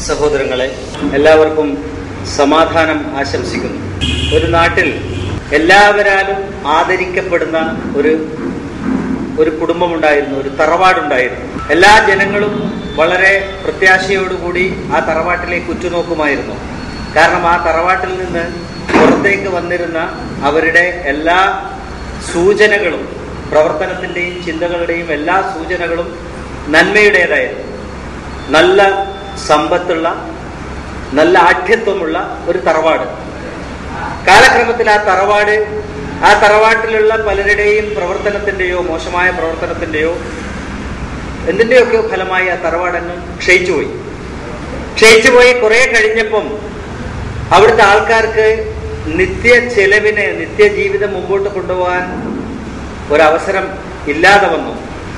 സഹോദരങ്ങളെ എല്ലാവർക്കും സമാധാനം ആശംസിക്കുന്നു ഒരു നാട്ടിൽ എല്ലാവരാലും ആദരിക്കപ്പെടുന്ന ഒരു ഒരു കുടുംബമുണ്ടായിരുന്നു ഒരു തറവാടുണ്ടായിരുന്നു എല്ലാ ജനങ്ങളും വളരെ പ്രത്യാശയോടുകൂടി ആ തറവാട്ടിലേക്ക് ഉറ്റുനോക്കുമായിരുന്നു കാരണം ആ തറവാട്ടിൽ നിന്ന് പുറത്തേക്ക് വന്നിരുന്ന അവരുടെ എല്ലാ സൂചനകളും പ്രവർത്തനത്തിൻ്റെയും ചിന്തകളുടെയും എല്ലാ സൂചനകളും നന്മയുടേതായിരുന്നു നല്ല സമ്പത്തുള്ള നല്ല ആഠ്യത്വമുള്ള ഒരു തറവാട് കാലക്രമത്തിൽ ആ തറവാട് ആ തറവാട്ടിലുള്ള പലരുടെയും പ്രവർത്തനത്തിന്റെയോ മോശമായ പ്രവർത്തനത്തിന്റെയോ എന്തിന്റെയൊക്കെ ഫലമായി ആ തറവാടങ്ങ് ക്ഷയിച്ചുപോയി ക്ഷയിച്ചുപോയി കുറെ കഴിഞ്ഞപ്പം അവിടുത്തെ ആൾക്കാർക്ക് നിത്യ ചെലവിന് നിത്യജീവിതം മുമ്പോട്ട് കൊണ്ടുപോകാൻ ഒരവസരം ഇല്ലാതെ വന്നു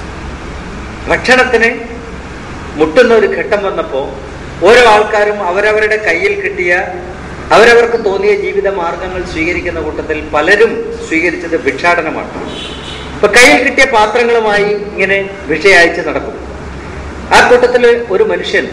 ഭക്ഷണത്തിന് മുട്ടുന്ന ഒരു ഘട്ടം വന്നപ്പോൾ ഓരോ ആൾക്കാരും അവരവരുടെ കയ്യിൽ കിട്ടിയ അവരവർക്ക് തോന്നിയ ജീവിത മാർഗങ്ങൾ സ്വീകരിക്കുന്ന കൂട്ടത്തിൽ പലരും സ്വീകരിച്ചത് ഭിക്ഷാടനമാണ് ഇപ്പൊ കയ്യിൽ കിട്ടിയ പാത്രങ്ങളുമായി ഇങ്ങനെ ഭിക്ഷയയച്ച് നടക്കും ആ കൂട്ടത്തിൽ ഒരു മനുഷ്യൻ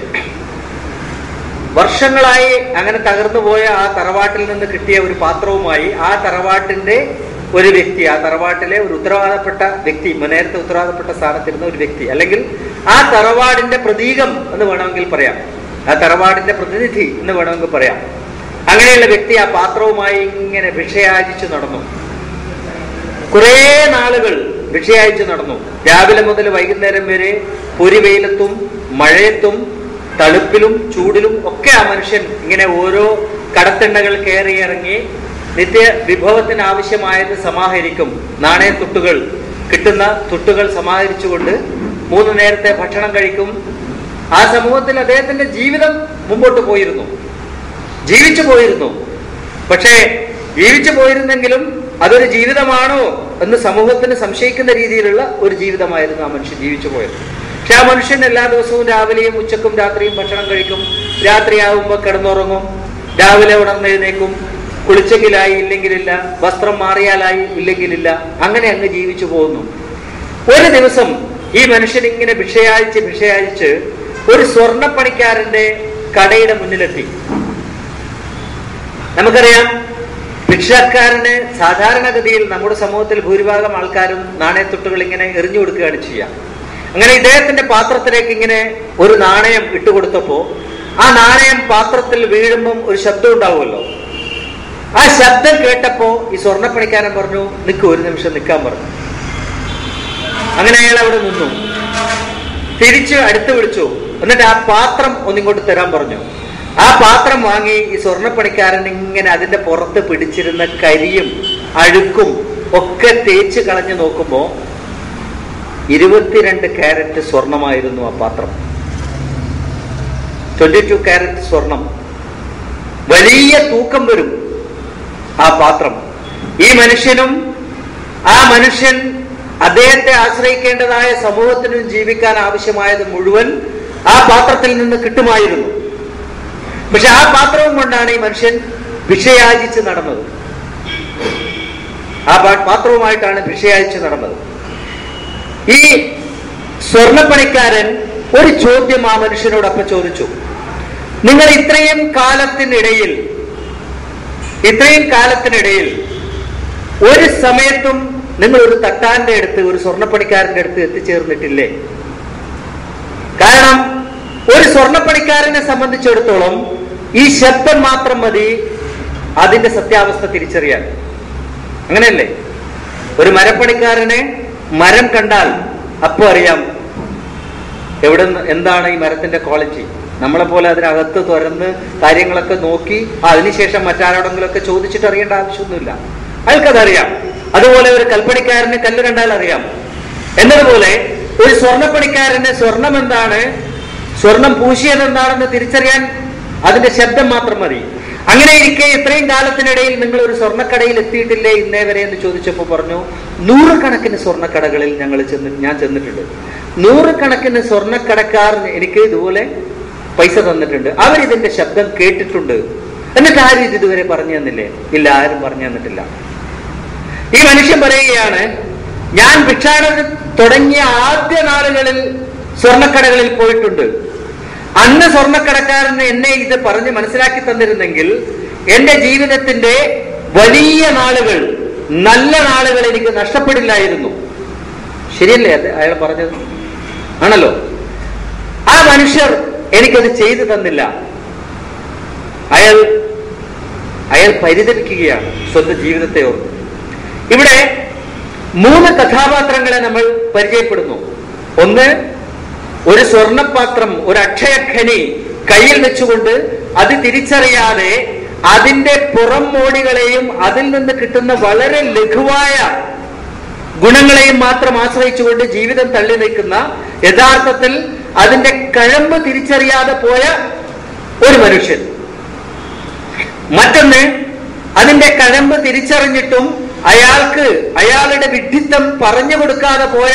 വർഷങ്ങളായി അങ്ങനെ തകർന്നു പോയ ആ തറവാട്ടിൽ നിന്ന് കിട്ടിയ ഒരു പാത്രവുമായി ആ തറവാട്ടിന്റെ ഒരു വ്യക്തി ആ തറവാട്ടിലെ ഒരു ഉത്തരവാദപ്പെട്ട വ്യക്തി നേരത്തെ ഉത്തരവാദപ്പെട്ട സ്ഥാനത്തിരുന്ന ഒരു വ്യക്തി അല്ലെങ്കിൽ ആ തറവാടിന്റെ പ്രതീകം എന്ന് വേണമെങ്കിൽ പറയാം ആ തറവാടിന്റെ പ്രതിനിധി എന്ന് വേണമെങ്കിൽ പറയാം അങ്ങനെയുള്ള വ്യക്തി ആ പാത്രവുമായി ഇങ്ങനെ ഭിക്ഷയാചിച്ചു നടന്നു കുറേ നാളുകൾ ഭിക്ഷയാഴ്ച നടന്നു രാവിലെ മുതൽ വൈകുന്നേരം വരെ പൊരിവെയിലത്തും മഴയത്തും തണുപ്പിലും ചൂടിലും ഒക്കെ ആ മനുഷ്യൻ ഇങ്ങനെ ഓരോ കടത്തെണ്ണകൾ കയറി ഇറങ്ങി നിത്യ വിഭവത്തിന് ആവശ്യമായത് സമാഹരിക്കും നാണയത്തുട്ടുകൾ കിട്ടുന്ന തുട്ടുകൾ സമാഹരിച്ചുകൊണ്ട് മൂന്ന് നേരത്തെ ഭക്ഷണം കഴിക്കും ആ സമൂഹത്തിൽ അദ്ദേഹത്തിന്റെ ജീവിതം മുമ്പോട്ട് പോയിരുന്നു ജീവിച്ചു പോയിരുന്നു പക്ഷേ ജീവിച്ചു പോയിരുന്നെങ്കിലും അതൊരു ജീവിതമാണോ എന്ന് സമൂഹത്തിന് സംശയിക്കുന്ന രീതിയിലുള്ള ഒരു ജീവിതമായിരുന്നു ആ മനുഷ്യൻ ജീവിച്ചു പോയത് പക്ഷെ ആ മനുഷ്യൻ എല്ലാ ദിവസവും രാവിലെയും ഉച്ചക്കും രാത്രിയും ഭക്ഷണം കഴിക്കും രാത്രിയാവുമ്പോൾ കിടന്നുറങ്ങും രാവിലെ ഉണർന്നെഴുന്നേക്കും കുളിച്ചെങ്കിലായി ഇല്ലെങ്കിലില്ല വസ്ത്രം മാറിയാലായി ഇല്ലെങ്കിലില്ല അങ്ങനെ അങ്ങ് ജീവിച്ചു പോകുന്നു ഒരു ദിവസം ഈ മനുഷ്യൻ ഇങ്ങനെ ഭിക്ഷയാഴ്ച ഭിക്ഷയാഴ്ച് ഒരു സ്വർണ്ണപ്പണിക്കാരന്റെ കടയുടെ മുന്നിലെത്തി നമുക്കറിയാം ഭിക്ഷക്കാരന് സാധാരണഗതിയിൽ നമ്മുടെ സമൂഹത്തിൽ ഭൂരിഭാഗം ആൾക്കാരും നാണയത്തുട്ടുകൾ ഇങ്ങനെ എറിഞ്ഞു കൊടുക്കുകയാണ് ചെയ്യുക അങ്ങനെ ഇദ്ദേഹത്തിന്റെ പാത്രത്തിലേക്ക് ഇങ്ങനെ ഒരു നാണയം ഇട്ടുകൊടുത്തപ്പോ ആ നാണയം പാത്രത്തിൽ വീഴുമ്പം ഒരു ശബ്ദം ഉണ്ടാവുമല്ലോ ആ ശബ്ദം കേട്ടപ്പോ ഈ സ്വർണ്ണപ്പണിക്കാരൻ പറഞ്ഞു നിൽക്കൂ ഒരു നിമിഷം നിൽക്കാൻ പറഞ്ഞു അങ്ങനെ അയാൾ അവിടെ നിന്നു തിരിച്ച് അടുത്ത് വിളിച്ചു എന്നിട്ട് ആ പാത്രം ഒന്നിങ്ങോട്ട് തരാൻ പറഞ്ഞു ആ പാത്രം വാങ്ങി ഈ സ്വർണ്ണപ്പണിക്കാരൻ ഇങ്ങനെ അതിന്റെ പുറത്ത് പിടിച്ചിരുന്ന കരിയും അഴുക്കും ഒക്കെ തേച്ച് കളഞ്ഞു നോക്കുമ്പോ ഇരുപത്തിരണ്ട് ക്യാരറ്റ് സ്വർണമായിരുന്നു ആ പാത്രം ട്വന്റി ടു ക്യാരറ്റ് സ്വർണം വലിയ തൂക്കം വരും ആ പാത്രം ഈ മനുഷ്യനും ആ മനുഷ്യൻ അദ്ദേഹത്തെ ആശ്രയിക്കേണ്ടതായ സമൂഹത്തിനും ജീവിക്കാൻ ആവശ്യമായത് മുഴുവൻ ആ പാത്രത്തിൽ നിന്ന് കിട്ടുമായിരുന്നു പക്ഷെ ആ പാത്രവും കൊണ്ടാണ് ഈ മനുഷ്യൻ ഭിക്ഷയാചിച്ച് നടന്നത് ആ പാത്രവുമായിട്ടാണ് ഭിക്ഷയാചിച്ച് നടന്നത് ഈ സ്വർണപ്പണിക്കാരൻ ഒരു ചോദ്യം ആ മനുഷ്യനോടൊപ്പം ചോദിച്ചു നിങ്ങൾ ഇത്രയും കാലത്തിനിടയിൽ ഇത്രയും കാലത്തിനിടയിൽ ഒരു സമയത്തും നിങ്ങൾ ഒരു തട്ടാന്റെ അടുത്ത് ഒരു സ്വർണ്ണപ്പണിക്കാരന്റെ അടുത്ത് എത്തിച്ചേർന്നിട്ടില്ലേ കാരണം ഒരു സ്വർണ്ണപ്പണിക്കാരനെ സംബന്ധിച്ചിടത്തോളം ഈ ശബ്ദം മാത്രം മതി അതിന്റെ സത്യാവസ്ഥ തിരിച്ചറിയാൻ അങ്ങനെയല്ലേ ഒരു മരപ്പണിക്കാരനെ മരം കണ്ടാൽ അപ്പൊ അറിയാം എവിടെ എന്താണ് ഈ മരത്തിന്റെ ക്വാളിറ്റി നമ്മളെ പോലെ അതിനകത്ത് തുറന്ന് കാര്യങ്ങളൊക്കെ നോക്കി അതിനുശേഷം മറ്റാരോടെങ്കിലൊക്കെ ചോദിച്ചിട്ട് അറിയേണ്ട ആവശ്യമൊന്നുമില്ല അയാൾക്കതറിയാം അതുപോലെ ഒരു കൽപ്പണിക്കാരന് കല്ല് കണ്ടാൽ അറിയാം എന്നതുപോലെ ഒരു സ്വർണ്ണപ്പണിക്കാരന് സ്വർണം എന്താണ് സ്വർണം പൂശിയത് എന്താണെന്ന് തിരിച്ചറിയാൻ അതിന്റെ ശബ്ദം മാത്രം മതി അങ്ങനെ ഇരിക്കെ ഇത്രയും കാലത്തിനിടയിൽ നിങ്ങൾ ഒരു സ്വർണ്ണക്കടയിൽ എത്തിയിട്ടില്ലേ ഇന്നേ വരെ എന്ന് ചോദിച്ചപ്പോൾ പറഞ്ഞു നൂറുകണക്കിന് സ്വർണ്ണക്കടകളിൽ ഞങ്ങൾ ചെന്ന് ഞാൻ ചെന്നിട്ടുണ്ട് നൂറുകണക്കിന് സ്വർണ്ണക്കടക്കാർ എനിക്ക് ഇതുപോലെ പൈസ തന്നിട്ടുണ്ട് അവരിതിന്റെ ശബ്ദം കേട്ടിട്ടുണ്ട് എന്നിട്ട് ആരും ഇത് ഇതുവരെ പറഞ്ഞു തന്നില്ലേ ഇല്ല ആരും പറഞ്ഞു തന്നിട്ടില്ല ഈ മനുഷ്യൻ പറയുകയാണ് ഞാൻ ഭിക്ഷാടനം തുടങ്ങിയ ആദ്യ നാളുകളിൽ സ്വർണ്ണക്കടകളിൽ പോയിട്ടുണ്ട് അന്ന് സ്വർണ്ണക്കടക്കാരൻ എന്നെ ഇത് പറഞ്ഞ് മനസ്സിലാക്കി തന്നിരുന്നെങ്കിൽ എന്റെ ജീവിതത്തിന്റെ വലിയ നാളുകൾ നല്ല നാളുകൾ എനിക്ക് നഷ്ടപ്പെടില്ലായിരുന്നു ശരിയല്ലേ അത് അയാൾ പറഞ്ഞത് ആണല്ലോ ആ മനുഷ്യർ എനിക്കത് ചെയ്തു തന്നില്ല അയാൾ അയാൾ പരിതപിക്കുകയാണ് സ്വന്തം ജീവിതത്തെ ഓർത്ത് ഇവിടെ മൂന്ന് കഥാപാത്രങ്ങളെ നമ്മൾ പരിചയപ്പെടുന്നു ഒന്ന് ഒരു സ്വർണപാത്രം ഒരു അക്ഷയഖനി കയ്യിൽ വെച്ചുകൊണ്ട് അത് തിരിച്ചറിയാതെ അതിന്റെ പുറം മോടികളെയും അതിൽ നിന്ന് കിട്ടുന്ന വളരെ ലഘുവായ ഗുണങ്ങളെയും മാത്രം ആശ്രയിച്ചുകൊണ്ട് ജീവിതം തള്ളി നിൽക്കുന്ന യഥാർത്ഥത്തിൽ അതിന്റെ കഴമ്പ് തിരിച്ചറിയാതെ പോയ ഒരു മനുഷ്യൻ മറ്റൊന്ന് അതിന്റെ കഴമ്പ് തിരിച്ചറിഞ്ഞിട്ടും അയാൾക്ക് അയാളുടെ വിഡ്ഢിത്തം പറഞ്ഞു കൊടുക്കാതെ പോയ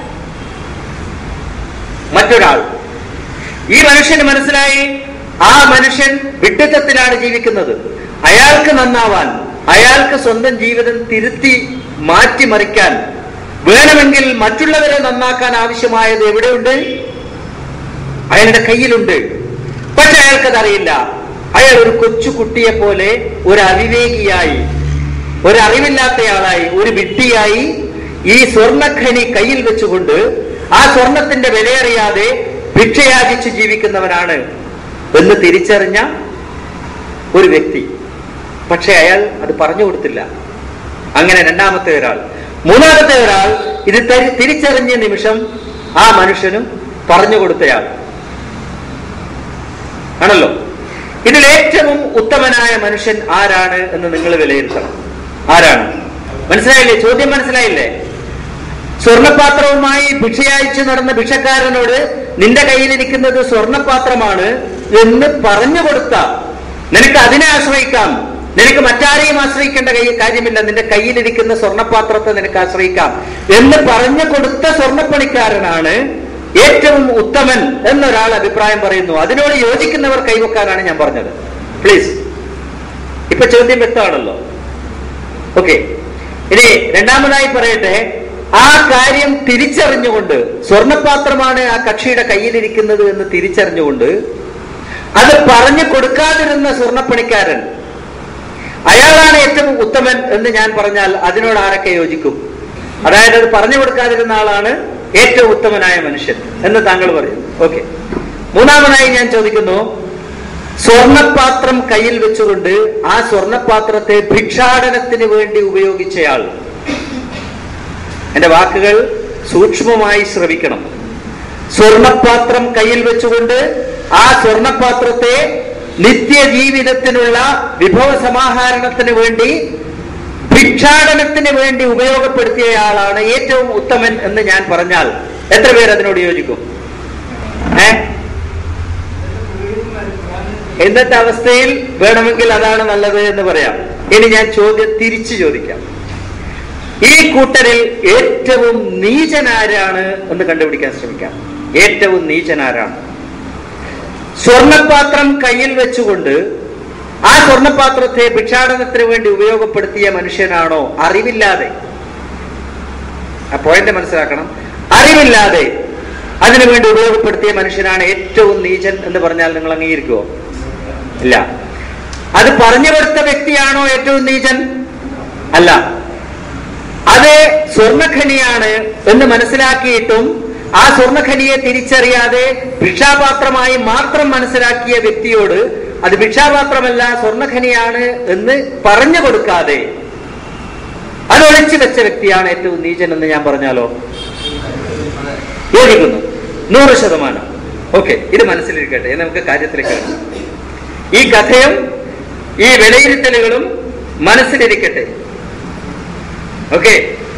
മറ്റൊരാൾ ഈ മനുഷ്യന് മനസ്സിലായി ആ മനുഷ്യൻ വിഡ്ഢിത്തത്തിലാണ് ജീവിക്കുന്നത് അയാൾക്ക് നന്നാവാൻ അയാൾക്ക് സ്വന്തം ജീവിതം തിരുത്തി മാറ്റിമറിക്കാൻ വേണമെങ്കിൽ മറ്റുള്ളവരെ നന്നാക്കാൻ ആവശ്യമായത് എവിടെയുണ്ട് അയാളുടെ കയ്യിലുണ്ട് പക്ഷെ അയാൾക്കതറിയില്ല അയാൾ ഒരു കൊച്ചു കുട്ടിയെ പോലെ ഒരു അവിവേകിയായി ഒരു അറിവില്ലാത്തയാളായി ഒരു വിഡ്ഢിയായി ഈ സ്വർണ്ണഖനി കയ്യിൽ വെച്ചുകൊണ്ട് ആ സ്വർണത്തിന്റെ വിലയറിയാതെ ഭിക്ഷയാചിച്ച് ജീവിക്കുന്നവനാണ് എന്ന് തിരിച്ചറിഞ്ഞ ഒരു വ്യക്തി പക്ഷെ അയാൾ അത് പറഞ്ഞു കൊടുത്തില്ല അങ്ങനെ രണ്ടാമത്തെ ഒരാൾ മൂന്നാമത്തെ ഒരാൾ ഇത് തരി- തിരിച്ചറിഞ്ഞ നിമിഷം ആ മനുഷ്യനും പറഞ്ഞു കൊടുത്തയാൾ ആണല്ലോ ഇതിൽ ഏറ്റവും ഉത്തമനായ മനുഷ്യൻ ആരാണ് എന്ന് നിങ്ങൾ വിലയിരുത്തണം ആരാണ് മനസ്സിലായില്ലേ ചോദ്യം മനസ്സിലായില്ലേ സ്വർണപാത്രവുമായി ഭിക്ഷയയച്ചു നടന്ന ഭിക്ഷക്കാരനോട് നിന്റെ കയ്യിലിരിക്കുന്നത് സ്വർണപാത്രമാണ് എന്ന് പറഞ്ഞു കൊടുത്ത നിനക്ക് അതിനെ ആശ്രയിക്കാം നിനക്ക് മറ്റാരെയും ആശ്രയിക്കേണ്ട കൈ കാര്യമില്ല നിന്റെ കയ്യിലിരിക്കുന്ന സ്വർണപാത്രത്തെ നിനക്ക് ആശ്രയിക്കാം എന്ന് പറഞ്ഞു കൊടുത്ത സ്വർണപ്പണിക്കാരനാണ് ഏറ്റവും ഉത്തമൻ എന്നൊരാൾ അഭിപ്രായം പറയുന്നു അതിനോട് യോജിക്കുന്നവർ കൈവക്കാനാണ് ഞാൻ പറഞ്ഞത് പ്ലീസ് ഇപ്പൊ ചോദ്യം വ്യക്തമാണല്ലോ ഓക്കെ ഇനി രണ്ടാമതായി പറയട്ടെ ആ കാര്യം തിരിച്ചറിഞ്ഞുകൊണ്ട് സ്വർണപാത്രമാണ് ആ കക്ഷിയുടെ കയ്യിലിരിക്കുന്നത് എന്ന് തിരിച്ചറിഞ്ഞുകൊണ്ട് അത് പറഞ്ഞു കൊടുക്കാതിരുന്ന സ്വർണപ്പണിക്കാരൻ അയാളാണ് ഏറ്റവും ഉത്തമൻ എന്ന് ഞാൻ പറഞ്ഞാൽ അതിനോട് ആരൊക്കെ യോജിക്കും അതായത് അത് പറഞ്ഞു കൊടുക്കാതിരുന്ന ആളാണ് ഏറ്റവും ഉത്തമനായ മനുഷ്യൻ എന്ന് താങ്കൾ പറയും ഓക്കെ മൂന്നാമതായി ഞാൻ ചോദിക്കുന്നു സ്വർണപാത്രം കയ്യിൽ വെച്ചുകൊണ്ട് ആ സ്വർണപാത്രത്തെ ഭിക്ഷാടനത്തിന് വേണ്ടി ഉപയോഗിച്ചയാൾ എന്റെ വാക്കുകൾ സൂക്ഷ്മമായി ശ്രവിക്കണം സ്വർണപാത്രം കയ്യിൽ വെച്ചുകൊണ്ട് ആ സ്വർണപാത്രത്തെ നിത്യജീവിതത്തിനുള്ള വിഭവ സമാഹരണത്തിന് വേണ്ടി ഭിക്ഷാടനത്തിന് വേണ്ടി ഉപയോഗപ്പെടുത്തിയയാളാണ് ഏറ്റവും ഉത്തമൻ എന്ന് ഞാൻ പറഞ്ഞാൽ എത്ര പേർ അതിനോട് യോജിക്കും ഏ ഇന്നത്തെ അവസ്ഥയിൽ വേണമെങ്കിൽ അതാണ് നല്ലത് എന്ന് പറയാം ഇനി ഞാൻ ചോദ്യം തിരിച്ചു ചോദിക്കാം ഈ കൂട്ടരിൽ ഏറ്റവും നീചനാരാണ് എന്ന് കണ്ടുപിടിക്കാൻ ശ്രമിക്കാം ഏറ്റവും നീചനാരാണ് സ്വർണപാത്രം കയ്യിൽ വെച്ചുകൊണ്ട് ആ സ്വർണപാത്രത്തെ ഭിക്ഷാടനത്തിന് വേണ്ടി ഉപയോഗപ്പെടുത്തിയ മനുഷ്യനാണോ അറിവില്ലാതെ ആ പോയിന്റ് മനസ്സിലാക്കണം അറിവില്ലാതെ അതിനുവേണ്ടി ഉപയോഗപ്പെടുത്തിയ മനുഷ്യനാണ് ഏറ്റവും നീചൻ എന്ന് പറഞ്ഞാൽ നിങ്ങൾ അംഗീകരിക്കുമോ ഇല്ല അത് പറഞ്ഞു കൊടുത്ത വ്യക്തിയാണോ ഏറ്റവും നീചൻ അല്ല അത് സ്വർണഖനിയാണ് എന്ന് മനസ്സിലാക്കിയിട്ടും ആ സ്വർണഖനിയെ തിരിച്ചറിയാതെ ഭിക്ഷാപാത്രമായി മാത്രം മനസ്സിലാക്കിയ വ്യക്തിയോട് അത് ഭിക്ഷാപാത്രമല്ല സ്വർണഖനിയാണ് എന്ന് പറഞ്ഞു കൊടുക്കാതെ അത് ഒളിച്ചു വെച്ച വ്യക്തിയാണ് ഏറ്റവും നീചൻ എന്ന് ഞാൻ പറഞ്ഞാലോ യോജിക്കുന്നു നൂറ് ശതമാനം ഓക്കെ ഇത് മനസ്സിലിരിക്കട്ടെ ഇനി നമുക്ക് കാര്യത്തിലേക്ക് കിടക്കാം ഈ കഥയും ഈ വിലയിരുത്തലുകളും മനസ്സിലിരിക്കട്ടെ ഓക്കെ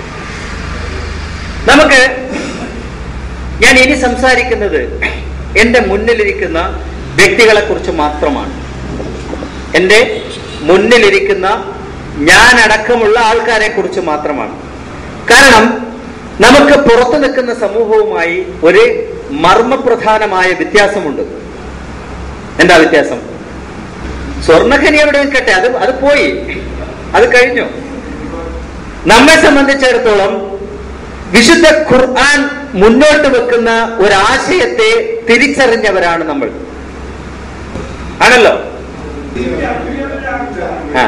നമുക്ക് ഞാൻ ഇനി സംസാരിക്കുന്നത് എന്റെ മുന്നിലിരിക്കുന്ന വ്യക്തികളെ കുറിച്ച് മാത്രമാണ് എന്റെ മുന്നിലിരിക്കുന്ന ഞാൻ അടക്കമുള്ള ആൾക്കാരെ കുറിച്ച് മാത്രമാണ് കാരണം നമുക്ക് പുറത്തു നിൽക്കുന്ന സമൂഹവുമായി ഒരു മർമ്മപ്രധാനമായ വ്യത്യാസമുണ്ട് എന്താ വ്യത്യാസം സ്വർണ്ണഖനി എവിടെ നിൽക്കട്ടെ അത് അത് പോയി അത് കഴിഞ്ഞു നമ്മെ സംബന്ധിച്ചിടത്തോളം വിശുദ്ധ ഖുർആൻ മുന്നോട്ട് വെക്കുന്ന ഒരാശയത്തെ തിരിച്ചറിഞ്ഞവരാണ് നമ്മൾ ആണല്ലോ ആ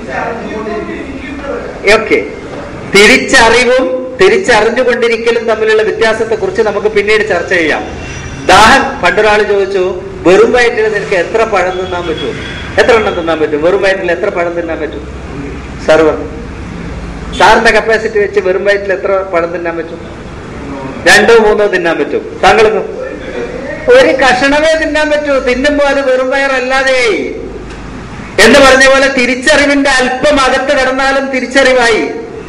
ഓക്കെ തിരിച്ചറിവും തിരിച്ചറിഞ്ഞുകൊണ്ടിരിക്കലും തമ്മിലുള്ള വ്യത്യാസത്തെ കുറിച്ച് നമുക്ക് പിന്നീട് ചർച്ച ചെയ്യാം ദാഹം പണ്ടൊരാൾ ചോദിച്ചു വെറും വയറ്റിൽ നിനക്ക് എത്ര പഴം തിന്നാൻ പറ്റും എത്ര എണ്ണം തിന്നാൻ പറ്റും വെറും വയറ്റിൽ എത്ര പഴം തിന്നാൻ പറ്റും സാർ പറഞ്ഞു സാറിന്റെ കപ്പാസിറ്റി വെച്ച് വെറും വയറ്റിൽ എത്ര പഴം തിന്നാൻ പറ്റും രണ്ടോ മൂന്നോ തിന്നാൻ പറ്റും താങ്കൾക്ക് ഒരു കഷണമേ തിന്നാൻ പറ്റൂ തിന്നുമ്പോ അത് വെറും വയറല്ലാതെയായി എന്ന് പറഞ്ഞ പോലെ തിരിച്ചറിവിന്റെ അല്പം അകത്ത് കിടന്നാലും തിരിച്ചറിവായി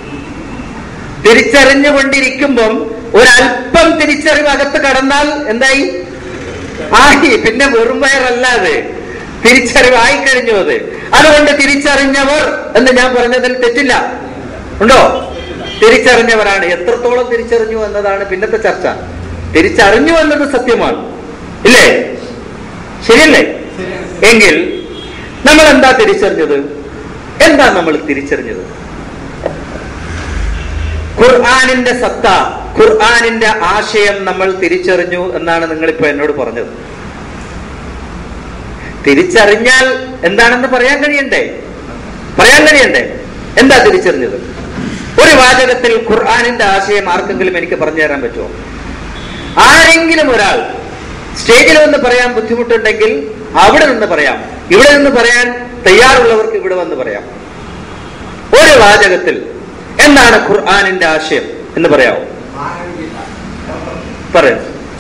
തിരിച്ചറിഞ്ഞുകൊണ്ടിരിക്കുമ്പം ഒരല്പം തിരിച്ചറിവ് അകത്ത് കടന്നാൽ എന്തായി ആയി പിന്നെ വെറും വയറല്ലാതെ തിരിച്ചറിവായി കഴിഞ്ഞു അത് അതുകൊണ്ട് തിരിച്ചറിഞ്ഞവർ എന്ന് ഞാൻ പറഞ്ഞതിൽ തെറ്റില്ല ഉണ്ടോ തിരിച്ചറിഞ്ഞവരാണ് എത്രത്തോളം തിരിച്ചറിഞ്ഞു എന്നതാണ് പിന്നത്തെ ചർച്ച തിരിച്ചറിഞ്ഞു എന്നത് സത്യമാണ് ഇല്ലേ ശരിയല്ലേ എങ്കിൽ നമ്മൾ എന്താ തിരിച്ചറിഞ്ഞത് എന്താ നമ്മൾ തിരിച്ചറിഞ്ഞത് ഖുർആാനിന്റെ സത്ത ഖുർആാനിന്റെ ആശയം നമ്മൾ തിരിച്ചറിഞ്ഞു എന്നാണ് നിങ്ങളിപ്പോ എന്നോട് പറഞ്ഞത് തിരിച്ചറിഞ്ഞാൽ എന്താണെന്ന് പറയാൻ കഴിയണ്ടേ പറയാൻ കഴിയണ്ടേ എന്താ തിരിച്ചറിഞ്ഞത് ഒരു വാചകത്തിൽ ഖുർആാനിന്റെ ആശയം ആർക്കെങ്കിലും എനിക്ക് പറഞ്ഞു തരാൻ പറ്റുമോ ആരെങ്കിലും ഒരാൾ സ്റ്റേജിൽ വന്ന് പറയാൻ ബുദ്ധിമുട്ടുണ്ടെങ്കിൽ അവിടെ നിന്ന് പറയാം ഇവിടെ നിന്ന് പറയാൻ തയ്യാറുള്ളവർക്ക് ഇവിടെ വന്ന് പറയാം ഒരു വാചകത്തിൽ എന്താണ് ഖുർആാനിന്റെ ആശയം എന്ന് പറയാമോ പറയൂ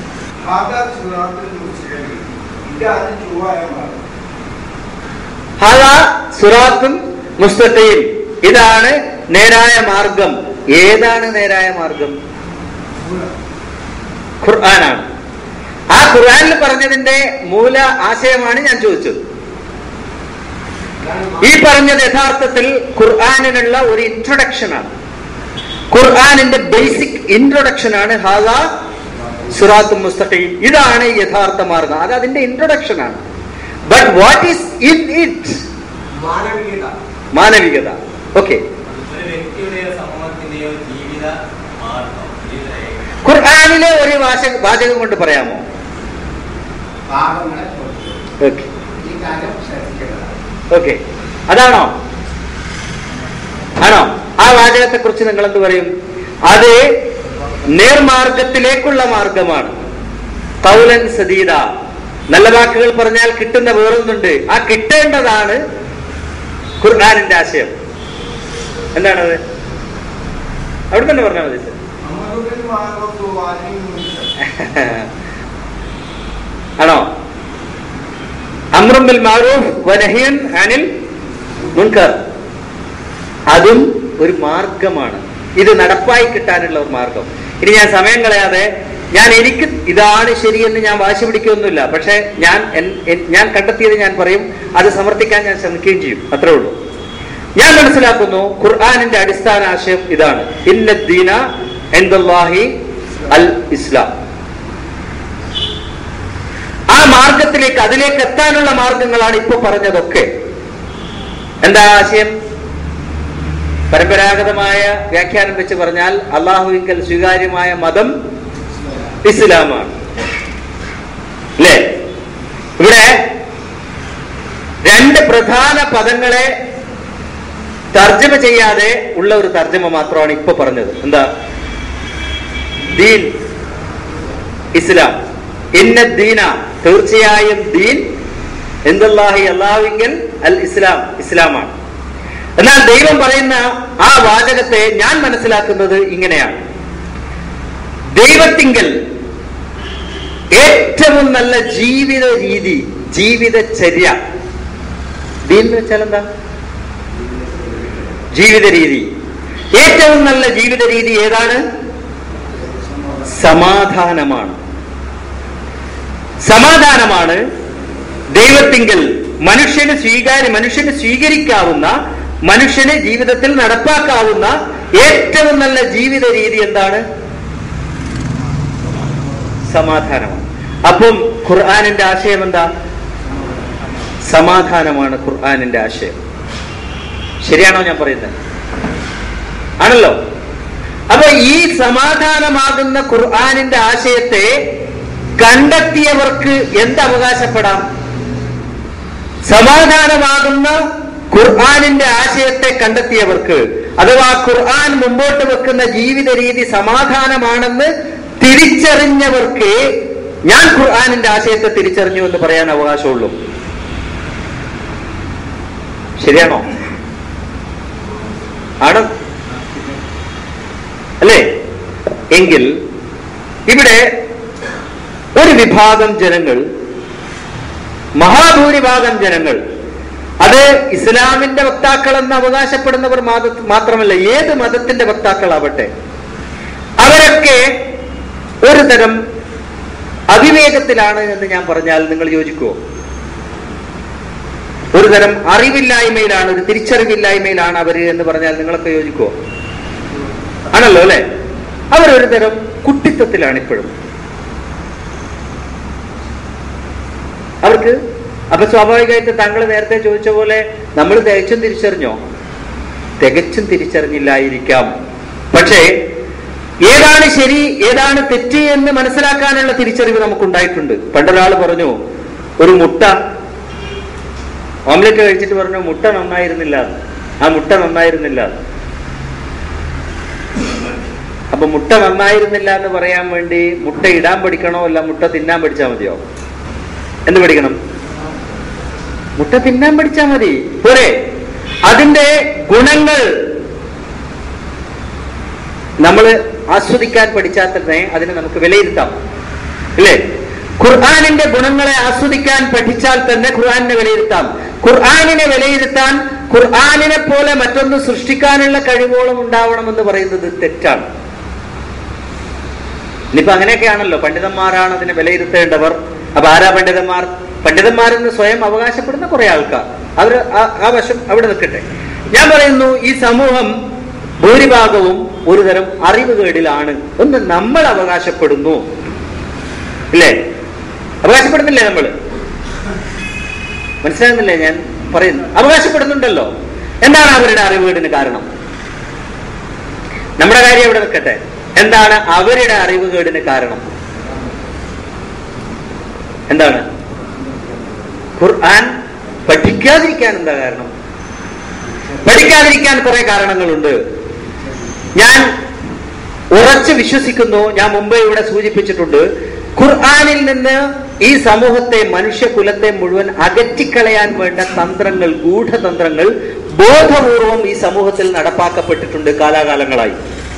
ഹല സുറാത്തും മുസ്തഖയും ഇതാണ് നേരായ മാർഗം ഏതാണ് നേരായ മാർഗം ഖുർആനാണ് ആ ഖുർആനിൽ പറഞ്ഞതിന്റെ മൂല ആശയമാണ് ഞാൻ ചോദിച്ചത് ഈ പറഞ്ഞത് യഥാർത്ഥത്തിൽ ഖുർആാനിനുള്ള ഒരു ഇൻട്രൊഡക്ഷനാണ് ഖുർആാനിന്റെ ബേസിക് ഇൻട്രൊഡക്ഷൻ ആണ് ഹാദ സുറാത്തും മുസ്തഖീം ഇതാണ് യഥാർത്ഥ മാർഗം അത് അതിന്റെ ഇൻട്രൊഡക്ഷൻ ആണ് but what is in it മാനവികത മാനവികത ഓക്കെ ഒരു വ്യക്തിയുടെയോ സമൂഹത്തിന്റെയോ ജീവിത മാർഗം ജീവിതരേഖ ഖുർആാനിലെ ഒരു വാചക വാചകം കൊണ്ട് പറയാമോ പാപങ്ങളെ കൊടുത്തു ഓക്കെ ഈ കാര്യം ശ്രദ്ധിക്കേണ്ടതാണ് ഓക്കെ അതാണോ ആണോ ആ വാചകത്തെ കുറിച്ച് നിങ്ങൾ എന്ത് പറയും അത് നേർമാർഗത്തിലേക്കുള്ള മാർഗമാണ് കൗലൻ സദീദ നല്ല വാക്കുകൾ പറഞ്ഞാൽ കിട്ടുന്ന വേറൊന്നുണ്ട് ആ കിട്ടേണ്ടതാണ് ഖുർആാനിന്റെ ആശയം എന്താണത് അവിടെ തന്നെ പറഞ്ഞാൽ മതി സർ അമറുബിൽ മാർഗത്തു വാനിൽ മുൻകർ. ആണോ അമ്രുംബിൽ മാറൂഫ് വനഹിയൻ അനിൽ മുൻകർ അതും ഒരു മാർഗമാണ് ഇത് നടപ്പായി കിട്ടാനുള്ള ഒരു മാർഗം ഇനി ഞാൻ സമയം കളയാതെ ഞാൻ എനിക്ക് ഇതാണ് ശരിയെന്ന് ഞാൻ വാശി പിടിക്കുകയൊന്നുമില്ല പക്ഷെ ഞാൻ എൻ- എൻ- ഞാൻ കണ്ടെത്തിയത് ഞാൻ പറയും അത് സമർത്ഥിക്കാൻ ഞാൻ ശ്രമിക്കുകയും ചെയ്യും അത്രേ ഉള്ളൂ ഞാൻ മനസ്സിലാക്കുന്നു ഖുർആാനിന്റെ അടിസ്ഥാന ആശയം ഇതാണ് ഇന്നദ്ദീന എൻദുല്ലാഹി അൽ ഇസ്ലാം ആ മാർഗത്തിലേക്ക് അതിലേക്ക് എത്താനുള്ള മാർഗങ്ങളാണ് ഇപ്പൊ പറഞ്ഞതൊക്കെ എന്താ ആശയം പരമ്പരാഗതമായ വ്യാഖ്യാനം വെച്ച് പറഞ്ഞാൽ അള്ളാഹുവിങ്കൽ സ്വീകാര്യമായ മതം ഇസ്ലാമാണ് അല്ലേ ഇവിടെ രണ്ട് പ്രധാന പദങ്ങളെ തർജ്ജമ ചെയ്യാതെ ഉള്ള ഒരു തർജ്ജമ മാത്രമാണ് ഇപ്പൊ പറഞ്ഞത് എന്താ ദീൻ ഇസ്ലാം ഇന്ന ദീന തീർച്ചയായും ദീൻ എന്തുല്ലാഹി അള്ളാഹുവിങ്കൽ അൽ ഇസ്ലാം ഇസ്ലാമാണ് എന്നാൽ ദൈവം പറയുന്ന ആ വാചകത്തെ ഞാൻ മനസ്സിലാക്കുന്നത് ഇങ്ങനെയാണ് ദൈവത്തിങ്കൽ ഏറ്റവും നല്ല ജീവിത രീതി ജീവിതചര്യ ദീൻ എന്ന് വെച്ചാൽ എന്താ ജീവിത രീതി ഏറ്റവും നല്ല ജീവിത രീതി ഏതാണ് സമാധാനമാണ് സമാധാനമാണ് ദൈവത്തിങ്കൽ മനുഷ്യന് സ്വീകാര്യ മനുഷ്യന് സ്വീകരിക്കാവുന്ന മനുഷ്യന് ജീവിതത്തിൽ നടപ്പാക്കാവുന്ന ഏറ്റവും നല്ല ജീവിത രീതി എന്താണ് സമാധാനമാണ് അപ്പം ഖുർആാനിന്റെ ആശയം എന്താ സമാധാനമാണ് ഖുർആാനിന്റെ ആശയം ശരിയാണോ ഞാൻ പറയുന്നത് ആണല്ലോ അപ്പൊ ഈ സമാധാനമാകുന്ന ഖുർആാനിന്റെ ആശയത്തെ കണ്ടെത്തിയവർക്ക് എന്ത് അവകാശപ്പെടാം സമാധാനമാകുന്ന ഖുർആാനിന്റെ ആശയത്തെ കണ്ടെത്തിയവർക്ക് അഥവാ ഖുർആൻ മുമ്പോട്ട് വെക്കുന്ന ജീവിത രീതി സമാധാനമാണെന്ന് തിരിച്ചറിഞ്ഞവർക്ക് ഞാൻ ഖുർആാനിന്റെ ആശയത്തെ തിരിച്ചറിഞ്ഞു എന്ന് പറയാൻ അവകാശമുള്ളൂ ശരിയാണോ ആണ് അല്ലേ എങ്കിൽ ഇവിടെ ഒരു വിഭാഗം ജനങ്ങൾ മഹാഭൂരിഭാഗം ജനങ്ങൾ അത് ഇസ്ലാമിന്റെ വക്താക്കൾ എന്ന് അവകാശപ്പെടുന്നവർ മാത- മാത്രമല്ല ഏത് മതത്തിന്റെ വക്താക്കളാവട്ടെ അവരൊക്കെ ഒരു തരം അവിവേകത്തിലാണ് എന്ന് ഞാൻ പറഞ്ഞാൽ നിങ്ങൾ യോജിക്കുമോ ഒരു തരം അറിവില്ലായ്മയിലാണ് ഒരു തിരിച്ചറിവില്ലായ്മയിലാണ് അവര് എന്ന് പറഞ്ഞാൽ നിങ്ങളൊക്കെ യോജിക്കുമോ ആണല്ലോ അല്ലെ അവരൊരു തരം കുട്ടിത്വത്തിലാണ് ഇപ്പോഴും അവർക്ക് അപ്പൊ സ്വാഭാവികമായിട്ട് താങ്കൾ നേരത്തെ ചോദിച്ച പോലെ നമ്മൾ തികച്ചും തിരിച്ചറിഞ്ഞോ തികച്ചും തിരിച്ചറിഞ്ഞില്ലായിരിക്കാം പക്ഷേ ഏതാണ് ശരി ഏതാണ് തെറ്റ് എന്ന് മനസ്സിലാക്കാനുള്ള തിരിച്ചറിവ് നമുക്കുണ്ടായിട്ടുണ്ട് പണ്ടൊരാൾ പറഞ്ഞു ഒരു മുട്ട ഓംലെറ്റ് കഴിച്ചിട്ട് പറഞ്ഞു മുട്ട നന്നായിരുന്നില്ല എന്ന്. ആ മുട്ട നന്നായിരുന്നില്ല എന്ന്. അപ്പൊ മുട്ട നന്നായിരുന്നില്ല എന്ന് പറയാൻ വേണ്ടി മുട്ട ഇടാൻ പഠിക്കണോ അല്ല മുട്ട തിന്നാൻ പഠിച്ചാൽ മതിയോ എന്ത് പഠിക്കണം മുട്ട തിന്നാൻ പഠിച്ചാൽ മതി പോരെ അതിന്റെ ഗുണങ്ങൾ നമ്മൾ ആസ്വദിക്കാൻ പഠിച്ചാൽ തന്നെ അതിനെ നമുക്ക് വിലയിരുത്താം ഇല്ലേ ഖുർആാനിന്റെ ഗുണങ്ങളെ ആസ്വദിക്കാൻ പഠിച്ചാൽ തന്നെ ഖുർആാനിനെ വിലയിരുത്താം ഖുർആാനിനെ വിലയിരുത്താൻ ഖുർആാനിനെ പോലെ മറ്റൊന്ന് സൃഷ്ടിക്കാനുള്ള കഴിവോളം ഉണ്ടാവണമെന്ന് പറയുന്നത് തെറ്റാണ് ഇനിയിപ്പോ അങ്ങനെയൊക്കെയാണല്ലോ പണ്ഡിതന്മാരാണ് അതിനെ വിലയിരുത്തേണ്ടവർ അപ്പൊ ആരാ പണ്ഡിതന്മാർ പണ്ഡിതന്മാരെന്ന് സ്വയം അവകാശപ്പെടുന്ന കുറെ ആൾക്കാർ അവർ ആ- ആ വശം അവിടെ നിൽക്കട്ടെ ഞാൻ പറയുന്നു ഈ സമൂഹം ഭൂരിഭാഗവും ഒരു തരം അറിവുകേടിലാണ് എന്ന് നമ്മൾ അവകാശപ്പെടുന്നു ഇല്ലേ അവകാശപ്പെടുന്നില്ലേ നമ്മൾ മനസ്സിലാകുന്നില്ലേ ഞാൻ പറയുന്നു അവകാശപ്പെടുന്നുണ്ടല്ലോ എന്താണ് അവരുടെ അറിവുകേടിന് കാരണം നമ്മുടെ കാര്യം ഇവിടെ നിൽക്കട്ടെ എന്താണ് അവരുടെ അറിവുകേടിന് കാരണം എന്താണ് ഖുർആൻ പഠിക്കാതിരിക്കാൻ എന്താ കാരണം പഠിക്കാതിരിക്കാൻ കുറെ കാരണങ്ങളുണ്ട് ഞാൻ ഉറച്ചു വിശ്വസിക്കുന്നു ഞാൻ മുമ്പേ ഇവിടെ സൂചിപ്പിച്ചിട്ടുണ്ട് ഖുർആനിൽ നിന്ന് ഈ സമൂഹത്തെ മനുഷ്യകുലത്തെ മുഴുവൻ അകറ്റിക്കളയാൻ വേണ്ട തന്ത്രങ്ങൾ ഗൂഢതന്ത്രങ്ങൾ ബോധപൂർവം ഈ സമൂഹത്തിൽ നടപ്പാക്കപ്പെട്ടിട്ടുണ്ട് കാലാകാലങ്ങളായി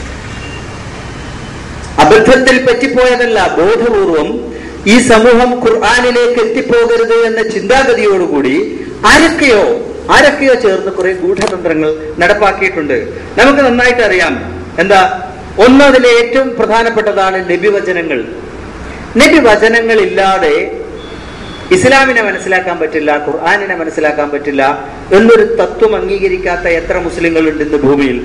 അബദ്ധത്തിൽ പറ്റിപ്പോയതല്ല ബോധപൂർവം ഈ സമൂഹം ഖുർആാനിലേക്ക് എത്തിപ്പോകരുത് എന്ന ചിന്താഗതിയോടുകൂടി ആരൊക്കെയോ ആരൊക്കെയോ ചേർന്ന് കുറെ ഗൂഢതന്ത്രങ്ങൾ നടപ്പാക്കിയിട്ടുണ്ട് നമുക്ക് നന്നായിട്ട് അറിയാം എന്താ ഒന്ന് അതിലെ ഏറ്റവും പ്രധാനപ്പെട്ടതാണ് നബിവചനങ്ങൾ നബിവചനങ്ങളില്ലാതെ ഇസ്ലാമിനെ മനസ്സിലാക്കാൻ പറ്റില്ല ഖുർആാനിനെ മനസ്സിലാക്കാൻ പറ്റില്ല എന്നൊരു തത്വം അംഗീകരിക്കാത്ത എത്ര മുസ്ലിങ്ങളുണ്ട് ഇന്ന് ഭൂമിയിൽ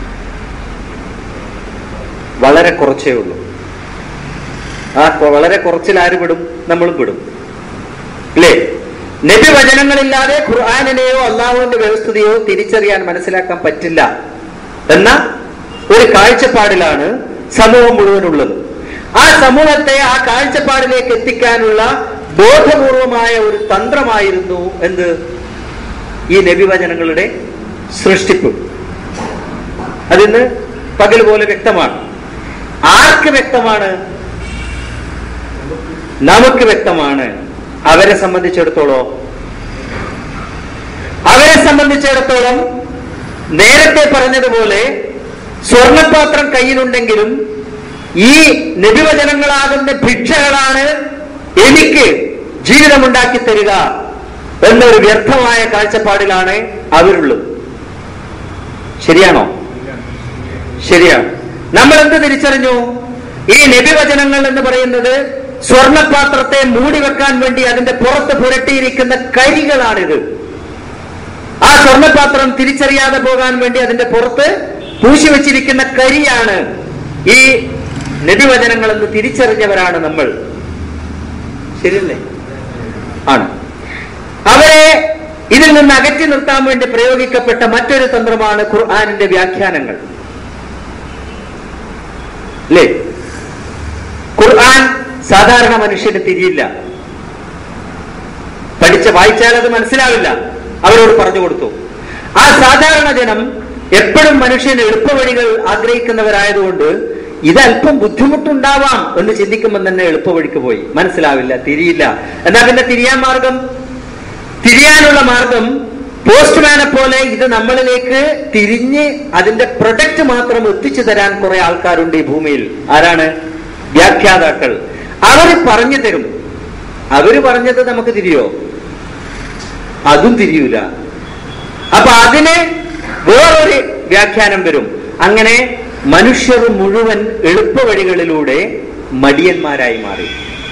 വളരെ കുറച്ചേ ഉള്ളൂ ആ കൊ- വളരെ കുറച്ചിൽ ആര് പെടും നമ്മളും പെടും അല്ലേ നബി വചനങ്ങളില്ലാതെ ഖുർആാനിനെയോ അള്ളാഹുവിന്റെ വ്യവസ്ഥതയോ തിരിച്ചറിയാൻ മനസ്സിലാക്കാൻ പറ്റില്ല എന്ന ഒരു കാഴ്ചപ്പാടിലാണ് സമൂഹം മുഴുവനുള്ളത് ആ സമൂഹത്തെ ആ കാഴ്ചപ്പാടിലേക്ക് എത്തിക്കാനുള്ള ബോധപൂർവമായ ഒരു തന്ത്രമായിരുന്നു എന്ത് ഈ നബിവചനങ്ങളുടെ സൃഷ്ടിപ്പ് അതിന്ന് പകൽ പോലെ വ്യക്തമാണ് ആർക്ക് വ്യക്തമാണ് നമുക്ക് വ്യക്തമാണ് അവരെ സംബന്ധിച്ചിടത്തോളം അവരെ സംബന്ധിച്ചിടത്തോളം നേരത്തെ പറഞ്ഞതുപോലെ സ്വർണപാത്രം കയ്യിലുണ്ടെങ്കിലും ഈ നബിവചനങ്ങളാകുന്ന ഭിക്ഷകളാണ് എനിക്ക് ജീവിതമുണ്ടാക്കി തരിക എന്നൊരു വ്യർത്ഥമായ കാഴ്ചപ്പാടിലാണ് അവരുള്ളത് ശരിയാണോ ശരിയാണ് നമ്മൾ എന്ത് തിരിച്ചറിഞ്ഞു ഈ നബിവചനങ്ങൾ എന്ന് പറയുന്നത് സ്വർണപാത്രത്തെ മൂടി വെക്കാൻ വേണ്ടി അതിന്റെ പുറത്ത് പുരട്ടിയിരിക്കുന്ന കരികളാണിത് ആ സ്വർണപാത്രം തിരിച്ചറിയാതെ പോകാൻ വേണ്ടി അതിന്റെ പുറത്ത് പൂശി വെച്ചിരിക്കുന്ന കരിയാണ് ഈ നബിവചനങ്ങൾ എന്ന് തിരിച്ചറിഞ്ഞവരാണ് നമ്മൾ ശരിയല്ലേ ആണ് അവരെ ഇതിൽ നിന്ന് അകറ്റി നിർത്താൻ വേണ്ടി പ്രയോഗിക്കപ്പെട്ട മറ്റൊരു തന്ത്രമാണ് ഖുർആാനിന്റെ വ്യാഖ്യാനങ്ങൾ അല്ലേ ഖുർആൻ സാധാരണ മനുഷ്യന് തിരിയില്ല പഠിച്ച വായിച്ചാൽ അത് മനസ്സിലാവില്ല അവരോട് പറഞ്ഞു കൊടുത്തു ആ സാധാരണ ജനം എപ്പോഴും മനുഷ്യന് എളുപ്പവഴികൾ ആഗ്രഹിക്കുന്നവരായതുകൊണ്ട് ഇത് അല്പം ബുദ്ധിമുട്ടുണ്ടാവാം എന്ന് ചിന്തിക്കുമ്പോൾ തന്നെ എളുപ്പവഴിക്ക് പോയി മനസ്സിലാവില്ല തിരിയില്ല എന്നാ പിന്നെ തിരിയാൻ മാർഗം തിരിയാനുള്ള മാർഗം പോസ്റ്റ്മാനെ പോലെ ഇത് നമ്മളിലേക്ക് തിരിഞ്ഞ് അതിന്റെ പ്രൊഡക്റ്റ് മാത്രം എത്തിച്ചു തരാൻ കുറെ ആൾക്കാരുണ്ട് ഈ ഭൂമിയിൽ ആരാണ് വ്യാഖ്യാതാക്കൾ അവര് പറഞ്ഞു തരും അവര് പറഞ്ഞത് നമുക്ക് തിരിയോ അതും തിരിയൂല അപ്പൊ അതിന് വേറൊരു വ്യാഖ്യാനം വരും അങ്ങനെ മനുഷ്യർ മുഴുവൻ എളുപ്പവഴികളിലൂടെ മടിയന്മാരായി മാറി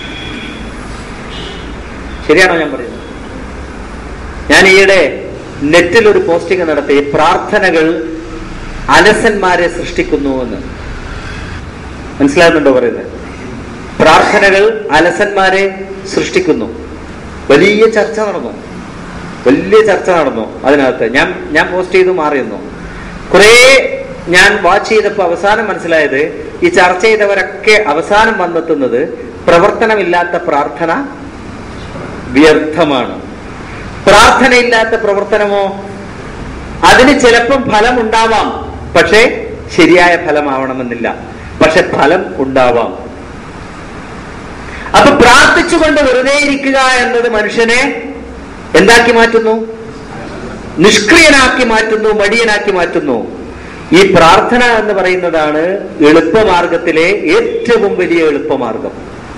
ശരിയാണോ ഞാൻ പറയുന്നത് ഞാൻ ഈയിടെ നെറ്റിൽ ഒരു പോസ്റ്റിംഗ് നടത്തി പ്രാർത്ഥനകൾ അലസന്മാരെ സൃഷ്ടിക്കുന്നു എന്ന് മനസ്സിലാകുന്നുണ്ടോ പറയുന്നത് പ്രാർത്ഥനകൾ അലസന്മാരെ സൃഷ്ടിക്കുന്നു വലിയ ചർച്ച നടന്നു വലിയ ചർച്ച നടന്നു അതിനകത്ത് ഞാൻ ഞാൻ പോസ്റ്റ് ചെയ്തു മാറിയെന്നു കുറേ ഞാൻ വാച്ച് ചെയ്തപ്പോൾ അവസാനം മനസ്സിലായത് ഈ ചർച്ച ചെയ്തവരൊക്കെ അവസാനം വന്നെത്തുന്നത് പ്രവർത്തനമില്ലാത്ത പ്രാർത്ഥന വ്യർത്ഥമാണ് പ്രാർത്ഥനയില്ലാത്ത പ്രവർത്തനമോ അതിന് ചിലപ്പം ഫലം ഉണ്ടാവാം പക്ഷേ ശരിയായ ഫലമാവണമെന്നില്ല പക്ഷെ ഫലം ഉണ്ടാവാം അപ്പൊ പ്രാർത്ഥിച്ചുകൊണ്ട് വെറുതെ ഇരിക്കുക എന്നത് മനുഷ്യനെ എന്താക്കി മാറ്റുന്നു നിഷ്ക്രിയനാക്കി മാറ്റുന്നു മടിയനാക്കി മാറ്റുന്നു ഈ പ്രാർത്ഥന എന്ന് പറയുന്നതാണ് എളുപ്പമാർഗത്തിലെ ഏറ്റവും വലിയ എളുപ്പമാർഗം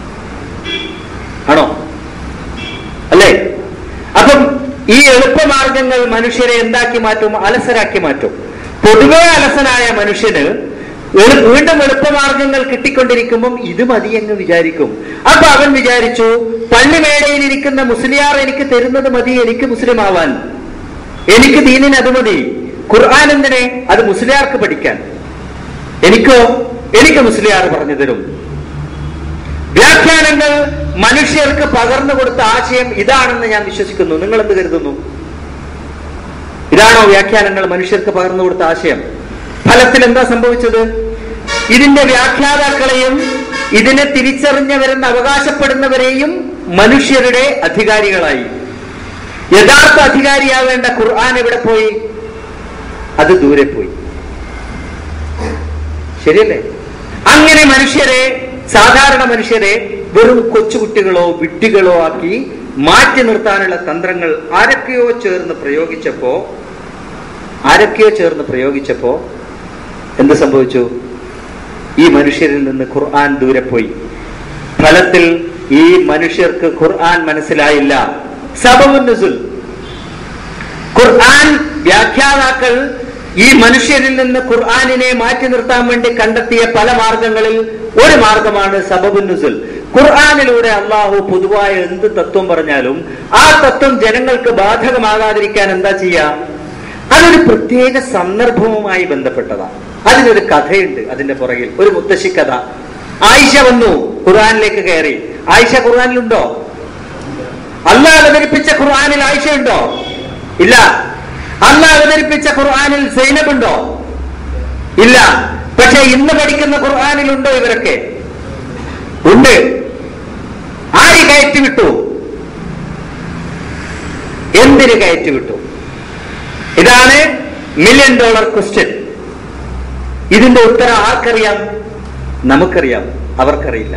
ആണോ അല്ലേ അപ്പം ഈ എളുപ്പമാർഗങ്ങൾ മനുഷ്യരെ എന്താക്കി മാറ്റും അലസരാക്കി മാറ്റും പൊതുവെ അലസനായ മനുഷ്യന് എളു- വീണ്ടും എളുപ്പമാർഗങ്ങൾ കിട്ടിക്കൊണ്ടിരിക്കുമ്പം ഇത് മതിയെന്ന് വിചാരിക്കും അപ്പൊ അവൻ വിചാരിച്ചു പള്ളിമേടയിൽ ഇരിക്കുന്ന മുസ്ലിയാർ എനിക്ക് തരുന്നത് മതി എനിക്ക് മുസ്ലിം ആവാൻ എനിക്ക് ദീനിന് അത് മതി ഖുർആൻ എന്തിനെ അത് മുസ്ലിയാർക്ക് പഠിക്കാൻ എനിക്കോ എനിക്ക് മുസ്ലിയാർ പറഞ്ഞു തരും വ്യാഖ്യാനങ്ങൾ മനുഷ്യർക്ക് പകർന്നു കൊടുത്ത ആശയം ഇതാണെന്ന് ഞാൻ വിശ്വസിക്കുന്നു നിങ്ങൾ എന്ത് കരുതുന്നു ഇതാണോ വ്യാഖ്യാനങ്ങൾ മനുഷ്യർക്ക് പകർന്നു കൊടുത്ത ആശയം ഫലത്തിൽ എന്താ സംഭവിച്ചത് ഇതിന്റെ വ്യാഖ്യാതാക്കളെയും ഇതിനെ തിരിച്ചറിഞ്ഞവരെന്ന് അവകാശപ്പെടുന്നവരെയും മനുഷ്യരുടെ അധികാരികളായി യഥാർത്ഥ അധികാരിയാവേണ്ട ഖുർആൻ എവിടെ പോയി അത് ദൂരെ പോയി ശരിയല്ലേ അങ്ങനെ മനുഷ്യരെ സാധാരണ മനുഷ്യരെ വെറും കൊച്ചുകുട്ടികളോ വിഡ്ഢികളോ ആക്കി മാറ്റി നിർത്താനുള്ള തന്ത്രങ്ങൾ ആരൊക്കെയോ ചേർന്ന് പ്രയോഗിച്ചപ്പോ ആരൊക്കെയോ ചേർന്ന് പ്രയോഗിച്ചപ്പോ എന്ത് സംഭവിച്ചു ഈ മനുഷ്യരിൽ നിന്ന് ഖുർആൻ ദൂരെ പോയി ഫലത്തിൽ ഈ മനുഷ്യർക്ക് ഖുർആൻ മനസ്സിലായില്ല സബബുൻ നുസുൽ ഖുർആൻ വ്യാഖ്യാതാക്കൾ ഈ മനുഷ്യരിൽ നിന്ന് ഖുർആനിനെ മാറ്റി നിർത്താൻ വേണ്ടി കണ്ടെത്തിയ പല മാർഗങ്ങളിൽ ഒരു മാർഗമാണ് സബബുൻ നുസുൽ ഖുർആനിലൂടെ അള്ളാഹു പൊതുവായ എന്ത് തത്വം പറഞ്ഞാലും ആ തത്വം ജനങ്ങൾക്ക് ബാധകമാകാതിരിക്കാൻ എന്താ ചെയ്യാ അതൊരു പ്രത്യേക സന്ദർഭവുമായി ബന്ധപ്പെട്ടതാണ് അതിനൊരു കഥയുണ്ട് അതിന്റെ പുറകിൽ ഒരു മുത്തശ്ശി കഥ ആയിഷ വന്നു ഖുർആനിലേക്ക് കയറി ആയിഷ ഖുർആനിലുണ്ടോ അള്ളാഹ് അവതരിപ്പിച്ച ഖുർആനിൽ ആയിഷ ഉണ്ടോ ഇല്ല അള്ളാഹ് അവതരിപ്പിച്ച ഖുർആനിൽ സൈനബ് ഉണ്ടോ ഇല്ല പക്ഷെ ഇന്ന് പഠിക്കുന്ന ഖുർആനിലുണ്ടോ ഇവരൊക്കെ ഉണ്ട് ആര് കയറ്റി വിട്ടു എന്തിന് കയറ്റി വിട്ടു ഇതാണ് മില്യൺ ഡോളർ ക്വസ്റ്റ്യൻ ഇതിന്റെ ഉത്തരം ആർക്കറിയാം നമുക്കറിയാം അവർക്കറിയില്ല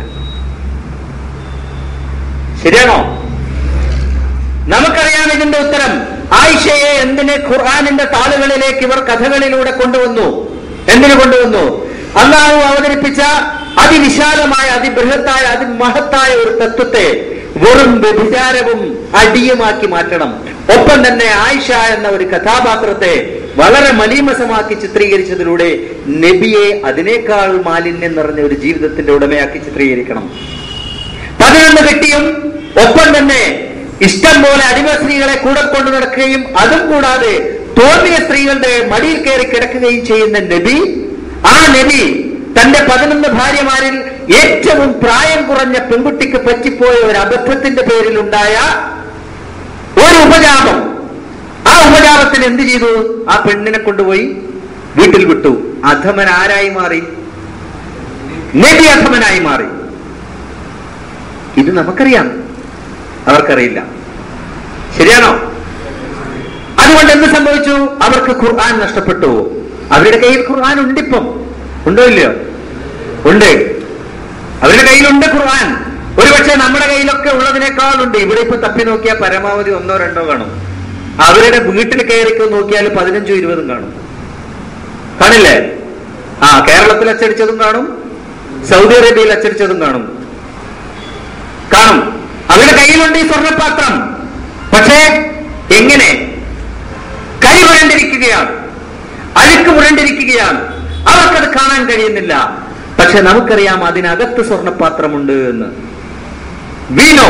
ശരിയാണോ നമുക്കറിയാം ഇതിന്റെ ഉത്തരം ആയിഷയെ എന്തിന് ഖുർആാനിന്റെ താളുകളിലേക്ക് ഇവർ കഥകളിലൂടെ കൊണ്ടുവന്നു എന്തിനു കൊണ്ടുവന്നു അള്ളാഹു അവതരിപ്പിച്ച അതിവിശാലമായ അതിബൃഹത്തായ അതിമഹത്തായ ഒരു തത്വത്തെ വെറും വ്യഭിചാരവും അടിയുമാക്കി മാറ്റണം ഒപ്പം തന്നെ ആയിഷ എന്ന ഒരു കഥാപാത്രത്തെ വളരെ മലീമസമാക്കി ചിത്രീകരിച്ചതിലൂടെ നബിയെ അതിനേക്കാൾ മാലിന്യം നിറഞ്ഞ ഒരു ജീവിതത്തിന്റെ ഉടമയാക്കി ചിത്രീകരിക്കണം പതിനൊന്ന് കെട്ടിയും ഒപ്പം തന്നെ ഇഷ്ടം പോലെ അടിമ സ്ത്രീകളെ കൂടെ കൊണ്ടു നടക്കുകയും അതും കൂടാതെ തോന്നിയ സ്ത്രീകളുടെ മടിയിൽ കയറി കിടക്കുകയും ചെയ്യുന്ന നബി ആ നബി തന്റെ പതിനൊന്ന് ഭാര്യമാരിൽ ഏറ്റവും പ്രായം കുറഞ്ഞ പെൺകുട്ടിക്ക് പറ്റിപ്പോയ ഒരു അബദ്ധത്തിന്റെ പേരിൽ ഉണ്ടായ ഒരു ഉപജാപം ആ ഉപജാപത്തിന് എന്ത് ചെയ്തു ആ പെണ്ണിനെ കൊണ്ടുപോയി വീട്ടിൽ വിട്ടു അധമൻ ആരായി മാറി നബി അധമനായി മാറി ഇത് നമുക്കറിയാം അവർക്കറിയില്ല ശരിയാണോ അതുകൊണ്ട് എന്ത് സംഭവിച്ചു അവർക്ക് ഖുർആൻ നഷ്ടപ്പെട്ടു അവരുടെ കയ്യിൽ ഖുർആൻ ഉണ്ടിപ്പം ഉണ്ടോ ഇല്ലയോ ഉണ്ട് അവരുടെ കയ്യിലുണ്ട് ഖുർആൻ ഒരുപക്ഷെ നമ്മുടെ കയ്യിലൊക്കെ ഉള്ളതിനേക്കാളുണ്ട് ഇവിടെ ഇപ്പൊ തപ്പി നോക്കിയാൽ പരമാവധി ഒന്നോ രണ്ടോ കാണും അവരുടെ വീട്ടിൽ കയറി നോക്കിയാൽ പതിനഞ്ചോ ഇരുപതും കാണും കാണില്ലേ ആ കേരളത്തിൽ അച്ചടിച്ചതും കാണും സൗദി അറേബ്യയിൽ അച്ചടിച്ചതും കാണും കാണും അവരുടെ കയ്യിലുണ്ട് ഈ സ്വർണ്ണപാത്രം പക്ഷേ എങ്ങനെ കൈ പുരണ്ടിരിക്കുകയാണ് അഴുക്ക് പുരണ്ടിരിക്കുകയാണ് അവർക്കത് കാണാൻ കഴിയുന്നില്ല പക്ഷെ നമുക്കറിയാം അതിനകത്ത് സ്വർണ്ണപാത്രമുണ്ട് എന്ന് വീണോ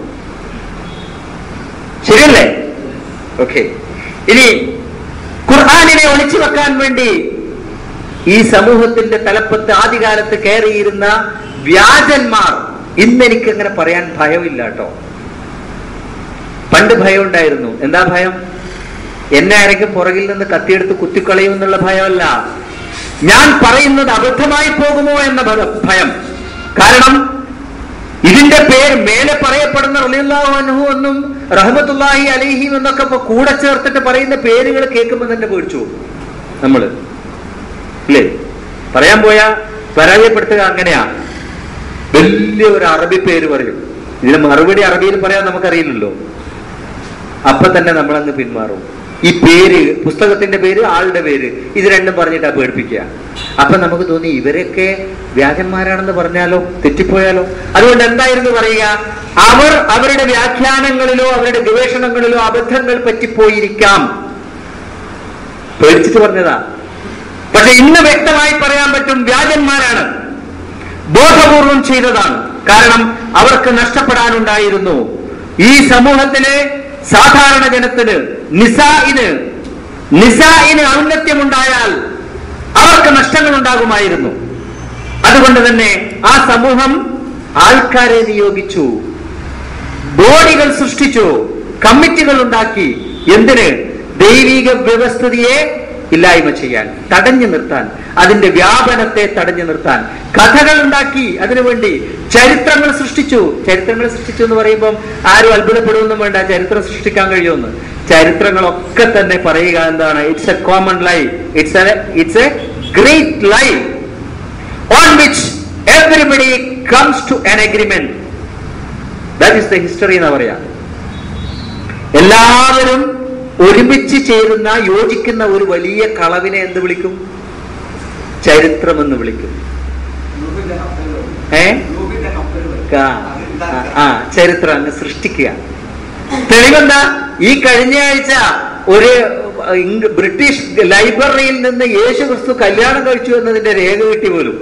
ശരിയല്ലേ ഓക്കെ ഇനി ഖുർആാനിനെ ഒളിച്ചു വെക്കാൻ വേണ്ടി ഈ സമൂഹത്തിന്റെ തലപ്പത്ത് ആദ്യകാലത്ത് കയറിയിരുന്ന വ്യാജന്മാർ ഇന്ന് എനിക്ക് അങ്ങനെ പറയാൻ ഭയമില്ല കേട്ടോ പണ്ട് ഭയം ഉണ്ടായിരുന്നു എന്താ ഭയം എന്നെ ആരെങ്കിലും പുറകിൽ നിന്ന് കത്തിയെടുത്ത് കുത്തിക്കളയും എന്നുള്ള ഭയമല്ല ഞാൻ പറയുന്നത് അബദ്ധമായി പോകുമോ എന്ന ഭ- ഭയം കാരണം ഇതിന്റെ പേര് മേലെ പറയപ്പെടുന്ന റളിയല്ലാഹു അൻഹു എന്നും റഹ്മത്തുള്ളാഹി അലൈഹിം എന്നൊക്കെ ഇപ്പൊ കൂടെ ചേർത്തിട്ട് പറയുന്ന പേരുകൾ കേൾക്കുമ്പോൾ തന്നെ പേടിച്ചു പോകും നമ്മള് ഇല്ലേ പറയാൻ പോയാ പരാജയപ്പെടുത്തുക അങ്ങനെയാ വലിയ ഒരു അറബി പേര് പറയും ഇതിന് മറുപടി അറബിയിൽ പറയാൻ നമുക്കറിയില്ലല്ലോ അപ്പൊ തന്നെ നമ്മളങ്ങ് പിന്മാറും ഈ പേര് പുസ്തകത്തിന്റെ പേര് ആളുടെ പേര് ഇത് രണ്ടും പറഞ്ഞിട്ടാ പേടിപ്പിക്കുക അപ്പൊ നമുക്ക് തോന്നി ഇവരൊക്കെ വ്യാജന്മാരാണെന്ന് പറഞ്ഞാലോ തെറ്റിപ്പോയാലോ അതുകൊണ്ട് എന്തായിരുന്നു പറയുക അവർ അവരുടെ വ്യാഖ്യാനങ്ങളിലോ അവരുടെ ഗവേഷണങ്ങളിലോ അബദ്ധങ്ങൾ പറ്റിപ്പോയിരിക്കാം പേടിച്ചിട്ട് പറഞ്ഞതാ പക്ഷെ ഇന്ന് വ്യക്തമായി പറയാൻ പറ്റും വ്യാജന്മാരാണ് ബോധപൂർവം ചെയ്തതാണ് കാരണം അവർക്ക് നഷ്ടപ്പെടാനുണ്ടായിരുന്നു ഈ സമൂഹത്തിലെ സാധാരണ ജനത്തിന് നിസായിന് നിസായിന് ഔന്നത്യമുണ്ടായാൽ അവർക്ക് നഷ്ടങ്ങൾ ഉണ്ടാകുമായിരുന്നു അതുകൊണ്ട് തന്നെ ആ സമൂഹം ആൾക്കാരെ നിയോഗിച്ചു ബോഡികൾ സൃഷ്ടിച്ചു കമ്മിറ്റികൾ ഉണ്ടാക്കി എന്തിന് ദൈവിക വ്യവസ്ഥിതിയെ ഇല്ലായ്മ ചെയ്യാൻ തടഞ്ഞു നിർത്താൻ അതിന്റെ വ്യാപനത്തെ തടഞ്ഞു നിർത്താൻ കഥകൾ ഉണ്ടാക്കി അതിനുവേണ്ടി ചരിത്രങ്ങൾ സൃഷ്ടിച്ചു ചരിത്രങ്ങൾ സൃഷ്ടിച്ചു എന്ന് പറയുമ്പോൾ ആരും അത്ഭുതപ്പെടുമെന്നും വേണ്ട ചരിത്രം സൃഷ്ടിക്കാൻ കഴിയുമെന്ന് ചരിത്രങ്ങളൊക്കെ തന്നെ പറയുക എന്താണ് it's a common lie it's a it's a great lie on which everybody comes to an agreement that is the history എന്ന് പറയാം എല്ലാവരും ഒരുമിച്ച് ചേരുന്ന യോജിക്കുന്ന ഒരു വലിയ കളവിനെ എന്ത് വിളിക്കും ചരിത്രം എന്ന് വിളിക്കും ഗ്രൂപ്പിന്റെ കപ്പലുകൾ ഏ ഗ്രൂപ്പിന്റെ കപ്പലുകൾ ആ, ആ, ആ ചരിത്രം അങ്ങ് സൃഷ്ടിക്കുക തെളിവെന്താ ഈ കഴിഞ്ഞ ആഴ്ച ഒരു ഇംഗ് ബ്രിട്ടീഷ് ലൈബ്രറിയിൽ നിന്ന് യേശു ക്രിസ്തു കല്യാണം കഴിച്ചു എന്നതിന്റെ രേഖ കിട്ടി പോലും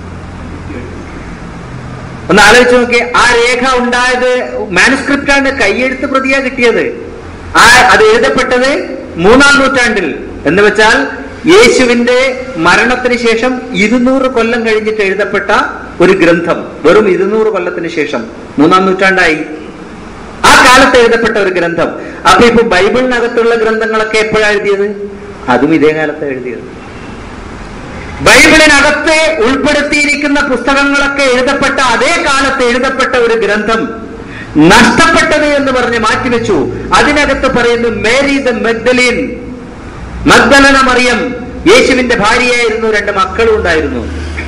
ഒന്ന് ആലോചിച്ച് നോക്കി ആ രേഖ ഉണ്ടായത് മാനുസ്ക്രിപ്റ്റ് ആണ് കൈയെഴുത്ത് പ്രതിയാ കിട്ടിയത് ആ അത് എഴുതപ്പെട്ടത് മൂന്നാം നൂറ്റാണ്ടിൽ എന്ന് വെച്ചാൽ യേശുവിന്റെ മരണത്തിന് ശേഷം ഇരുന്നൂറ് കൊല്ലം കഴിഞ്ഞിട്ട് എഴുതപ്പെട്ട ഒരു ഗ്രന്ഥം വെറും ഇരുന്നൂറ് കൊല്ലത്തിന് ശേഷം മൂന്നാം നൂറ്റാണ്ടായി ആ കാലത്ത് എഴുതപ്പെട്ട ഒരു ഗ്രന്ഥം അപ്പൊ ഇപ്പൊ ബൈബിളിനകത്തുള്ള ഗ്രന്ഥങ്ങളൊക്കെ എപ്പോഴാണ് എഴുതിയത് അതും ഇതേ കാലത്ത് എഴുതിയത് ബൈബിളിനകത്ത് ഉൾപ്പെടുത്തിയിരിക്കുന്ന പുസ്തകങ്ങളൊക്കെ എഴുതപ്പെട്ട അതേ കാലത്ത് എഴുതപ്പെട്ട ഒരു ഗ്രന്ഥം നഷ്ടപ്പെട്ടത് എന്ന് പറഞ്ഞ് മാറ്റിവെച്ചു അതിനകത്ത് പറയുന്നു മേരി ദ മഗ്ദലീൻ മഗ്ദലന മറിയം യേശുവിന്റെ ഭാര്യയായിരുന്നു രണ്ട് മക്കളും ഉണ്ടായിരുന്നു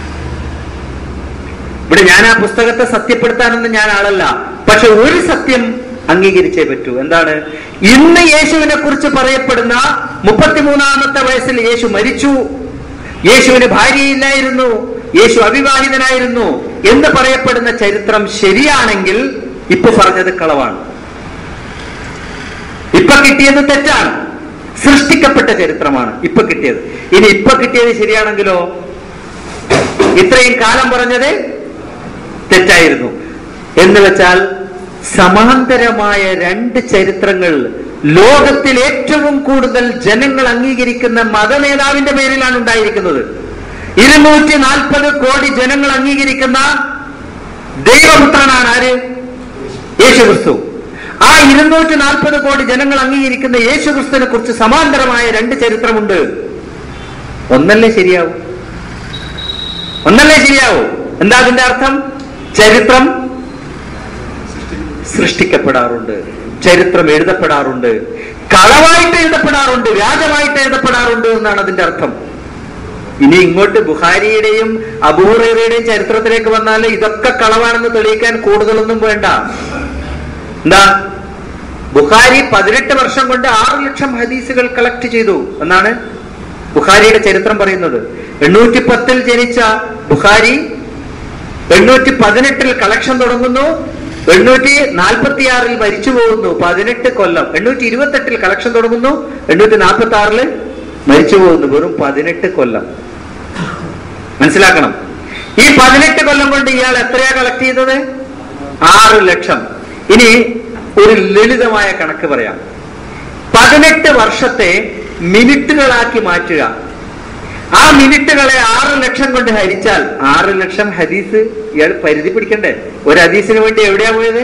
ഇവിടെ ഞാൻ ആ പുസ്തകത്തെ സത്യപ്പെടുത്താനൊന്നും ഞാൻ ആളല്ല പക്ഷെ ഒരു സത്യം അംഗീകരിച്ചേ പറ്റൂ എന്താണ് ഇന്ന് യേശുവിനെ കുറിച്ച് പറയപ്പെടുന്ന മുപ്പത്തിമൂന്നാമത്തെ വയസ്സിൽ യേശു മരിച്ചു യേശുവിന് ഭാര്യയില്ലായിരുന്നു യേശു അവിവാഹിതനായിരുന്നു എന്ന് പറയപ്പെടുന്ന ചരിത്രം ശരിയാണെങ്കിൽ ഇപ്പൊ പറഞ്ഞത് കളവാണ് ഇപ്പൊ കിട്ടിയത് തെറ്റാണ് സൃഷ്ടിക്കപ്പെട്ട ചരിത്രമാണ് ഇപ്പൊ കിട്ടിയത് ഇനി ഇപ്പൊ കിട്ടിയത് ശരിയാണെങ്കിലോ ഇത്രയും കാലം പറഞ്ഞത് തെറ്റായിരുന്നു എന്ന് വെച്ചാൽ സമാന്തരമായ രണ്ട് ചരിത്രങ്ങൾ ലോകത്തിൽ ഏറ്റവും കൂടുതൽ ജനങ്ങൾ അംഗീകരിക്കുന്ന മതനേതാവിന്റെ പേരിലാണ് ഉണ്ടായിരിക്കുന്നത് ഇരുന്നൂറ്റി നാൽപ്പത് കോടി ജനങ്ങൾ അംഗീകരിക്കുന്ന ദൈവപുത്രനാണ് ആര് യേശുക്രിസ്തു ആ ഇരുന്നൂറ്റി നാൽപ്പത് കോടി ജനങ്ങൾ അംഗീകരിക്കുന്ന യേശുക്രിസ്തുവിനെ കുറിച്ച് സമാന്തരമായ രണ്ട് ചരിത്രമുണ്ട് ഒന്നല്ലേ ശരിയാവും ഒന്നല്ലേ ശരിയാവൂ എന്താ അതിന്റെ അർത്ഥം ചരിത്രം സൃഷ്ടിക്കപ്പെടാറുണ്ട് ചരിത്രം എഴുതപ്പെടാറുണ്ട് കളവായിട്ട് എഴുതപ്പെടാറുണ്ട് വ്യാജമായിട്ട് എഴുതപ്പെടാറുണ്ട് എന്നാണ് അതിന്റെ അർത്ഥം ഇനി ഇങ്ങോട്ട് ബുഹാരിയുടെയും അബൂഹറയുടെയും ചരിത്രത്തിലേക്ക് വന്നാൽ ഇതൊക്കെ കളവാണെന്ന് തെളിയിക്കാൻ കൂടുതലൊന്നും വേണ്ട എന്താ ബുഖാരി പതിനെട്ട് വർഷം കൊണ്ട് ആറ് ലക്ഷം ഹദീസുകൾ കളക്ട് ചെയ്തു എന്നാണ് ബുഖാരിയുടെ ചരിത്രം പറയുന്നത് എണ്ണൂറ്റി പത്തിൽ ജനിച്ച ബുഖാരി എണ്ണൂറ്റി പതിനെട്ടിൽ കളക്ഷൻ തുടങ്ങുന്നു എണ്ണൂറ്റി നാൽപ്പത്തിയാറിൽ മരിച്ചു പോകുന്നു പതിനെട്ട് കൊല്ലം എണ്ണൂറ്റി ഇരുപത്തെട്ടിൽ കളക്ഷൻ തുടങ്ങുന്നു എണ്ണൂറ്റി നാൽപ്പത്തി ആറില് മരിച്ചു പോകുന്നു വെറും പതിനെട്ട് കൊല്ലം മനസ്സിലാക്കണം ഈ പതിനെട്ട് കൊല്ലം കൊണ്ട് ഇയാൾ എത്രയാ കളക്ട് ചെയ്തത് ആറ് ലക്ഷം ഇനി ഒരു ലളിതമായ കണക്ക് പറയാം പതിനെട്ട് വർഷത്തെ മിനിറ്റുകളാക്കി മാറ്റുക ആ മിനിറ്റുകളെ ആറ് ലക്ഷം കൊണ്ട് ഹരിച്ചാൽ ആറ് ലക്ഷം ഹദീസ് ഇയാൾ പരിധി പിടിക്കണ്ടേ ഒരു ഹദീസിന് വേണ്ടി എവിടെയാ പോയത്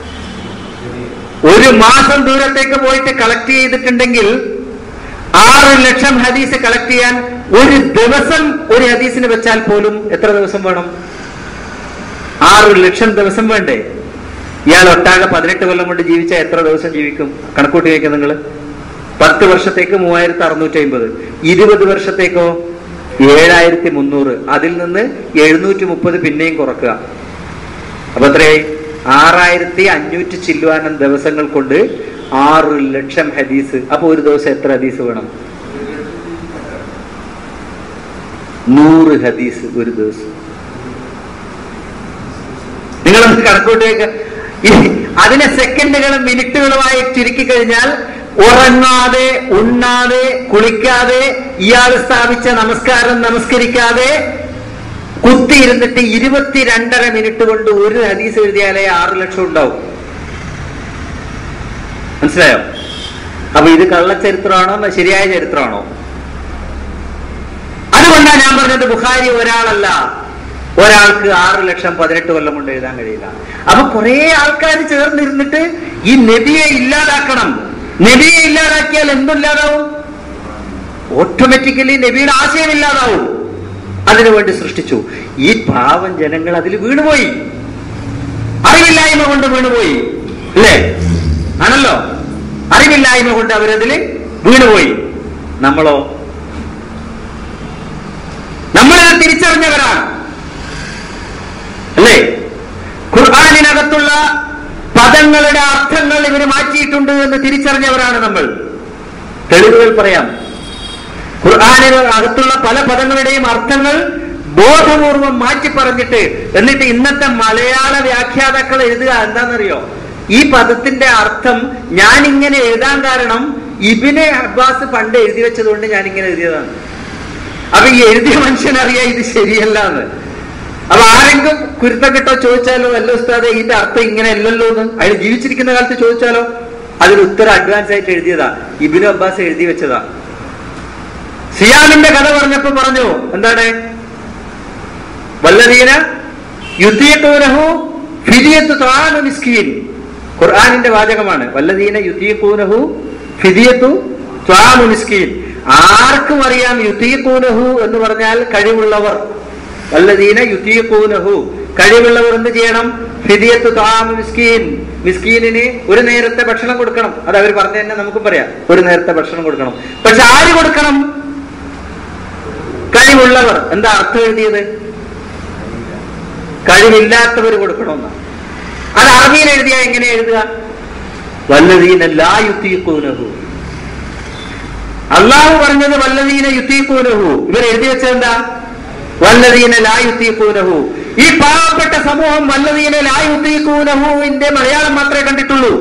ഒരു മാസം ദൂരത്തേക്ക് പോയിട്ട് കളക്ട് ചെയ്തിട്ടുണ്ടെങ്കിൽ ആറ് ലക്ഷം ഹദീസ് കളക്ട് ചെയ്യാൻ ഒരു ദിവസം ഒരു ഹദീസിന് വെച്ചാൽ പോലും എത്ര ദിവസം വേണം ആറ് ലക്ഷം ദിവസം വേണ്ടേ ഇയാൾ ഒട്ടാകെ പതിനെട്ട് കൊല്ലം കൊണ്ട് ജീവിച്ച എത്ര ദിവസം ജീവിക്കും കണക്കൂട്ടി വയ്ക്കുക നിങ്ങൾ പത്ത് വർഷത്തേക്ക് മൂവായിരത്തി അറുന്നൂറ്റി അമ്പത് ഇരുപത് വർഷത്തേക്കോ ഏഴായിരത്തി മുന്നൂറ് അതിൽ നിന്ന് എഴുന്നൂറ്റി മുപ്പത് പിന്നെയും കുറക്കുക അപ്പൊ എത്രയായി ആറായിരത്തി അഞ്ഞൂറ്റി ചില്ലുവാനം ദിവസങ്ങൾ കൊണ്ട് ആറ് ലക്ഷം ഹദീസ് അപ്പൊ ഒരു ദിവസം എത്ര ഹദീസ് വേണം നൂറ് ഹദീസ് ഒരു ദിവസം നിങ്ങളൊന്ന് കണക്കൂട്ടിയേക്ക് അതിനെ സെക്കൻഡുകളും മിനിറ്റുകളുമായി ചുരുക്കി കഴിഞ്ഞാൽ ഉറങ്ങാതെ ഉണ്ണാതെ കുളിക്കാതെ ഇയാൾ സ്ഥാപിച്ച നമസ്കാരം നമസ്കരിക്കാതെ കുത്തിയിരുന്നിട്ട് ഇരുപത്തിരണ്ടര മിനിറ്റ് കൊണ്ട് ഒരു ഹദീസ് എഴുതിയാലേ ആറ് ലക്ഷം ഉണ്ടാവും മനസ്സിലായോ അപ്പൊ ഇത് കള്ളച്ചരിത്രമാണോ ശരിയായ ചരിത്രമാണോ അതുകൊണ്ടാണ് ഞാൻ പറഞ്ഞത് ബുഖാരി ഒരാളല്ല ഒരാൾക്ക് ആറ് ലക്ഷം പതിനെട്ട് കൊല്ലം കൊണ്ട് എഴുതാൻ കഴിയില്ല അപ്പൊ കുറെ ആൾക്കാർ ചേർന്നിരുന്നിട്ട് ഈ നബിയെ ഇല്ലാതാക്കണം നബിയെ ഇല്ലാതാക്കിയാൽ എന്തില്ലാതാവും ഓട്ടോമാറ്റിക്കലി നബിയുടെ ആശയം ഇല്ലാതാവും അതിനുവേണ്ടി സൃഷ്ടിച്ചു ഈ പാവം ജനങ്ങൾ അതിൽ വീണുപോയി അറിവില്ലായ്മ കൊണ്ട് വീണുപോയി അല്ലേ ആണല്ലോ അറിവില്ലായ്മ കൊണ്ട് അവരതിൽ വീണുപോയി നമ്മളോ നമ്മളിത് തിരിച്ചറിഞ്ഞവരാണ് അല്ലേ ഖുർആാനിനകത്തുള്ള പദങ്ങളുടെ അർത്ഥങ്ങൾ ഇവര് മാറ്റിയിട്ടുണ്ട് എന്ന് തിരിച്ചറിഞ്ഞവരാണ് നമ്മൾ തെളിവുകൾ പറയാം ഖുർആാനിന് അകത്തുള്ള പല പദങ്ങളുടെയും അർത്ഥങ്ങൾ ബോധപൂർവം മാറ്റി പറഞ്ഞിട്ട് എന്നിട്ട് ഇന്നത്തെ മലയാള വ്യാഖ്യാതാക്കൾ എഴുതുക എന്താണെന്നറിയോ ഈ പദത്തിന്റെ അർത്ഥം ഞാൻ ഇങ്ങനെ എഴുതാൻ കാരണം ഇബിനെ അബ്ബാസ് പണ്ട് എഴുതി വെച്ചതുകൊണ്ട് ഞാൻ ഇങ്ങനെ എഴുതിയതാണ് അപ്പൊ ഈ എഴുതിയ മനുഷ്യൻ അറിയാം ഇത് ശരിയല്ല എന്ന് അപ്പൊ ആരെങ്കിലും കുരുത്തം കിട്ടോ ചോദിച്ചാലോ അല്ല ഉസ്താദെ ഇതിന്റെ അർത്ഥം ഇങ്ങനെ അല്ലല്ലോ എന്ന് അയാൾ ജീവിച്ചിരിക്കുന്ന കാലത്ത് ചോദിച്ചാലോ അതിന് ഉത്തരം അഡ്വാൻസ് ആയിട്ട് എഴുതിയതാ ഇബിനു അബ്ബാസ് എഴുതി വെച്ചതാ സിയാമിന്റെ കഥ പറഞ്ഞപ്പോ പറഞ്ഞു എന്താണ് വല്ലതീന യുദ്ധീയത്തൂനഹു ഫിദിയത്ത് ത്വാനു മിസ്കീൻ ഖുർആാനിന്റെ വാചകമാണ് വല്ലതീന യുദ്ധീയക്കൂനഹു ഫിദിയത്തു ത്വാനു മിസ്കീൻ ആർക്കും അറിയാം യുദ്ധീയക്കൂനഹു എന്ന് പറഞ്ഞാൽ കഴിവുള്ളവർ വല്ലതീന യുദ്ധീയക്കൂനഹു കഴിവുള്ളവർ എന്ത് ചെയ്യണം ഫിദിയത്ത് ത്വാമു മിസ്കീൻ മിസ്കീനിന് ഒരു നേരത്തെ ഭക്ഷണം കൊടുക്കണം അത് അവർ പറഞ്ഞു തന്നെ നമുക്കും പറയാം ഒരു നേരത്തെ ഭക്ഷണം കൊടുക്കണം പക്ഷെ ആര് കൊടുക്കണം കഴിവുള്ളവർ എന്താ അർത്ഥം എഴുതിയത് കഴിവില്ലാത്തവർ കൊടുക്കണമെന്ന് അത് അറബിയിൽ എഴുതിയാ എങ്ങനെ എഴുതുക വല്ലതീന ലാ യുദ്ധീക്കൂനഹു അള്ളാഹു പറഞ്ഞത് വല്ലതീന യുദ്ധീക്കൂനഹു ഇവർ എഴുതി വെച്ചത് എന്താ വല്ലതീന ലാ യുദ്ധീക്കൂനഹു ഈ പാവപ്പെട്ട സമൂഹം വല്ലതീന ലാ യുദ്ധീക്കൂനഹുവിന്റെ മലയാളം മാത്രമേ കണ്ടിട്ടുള്ളൂ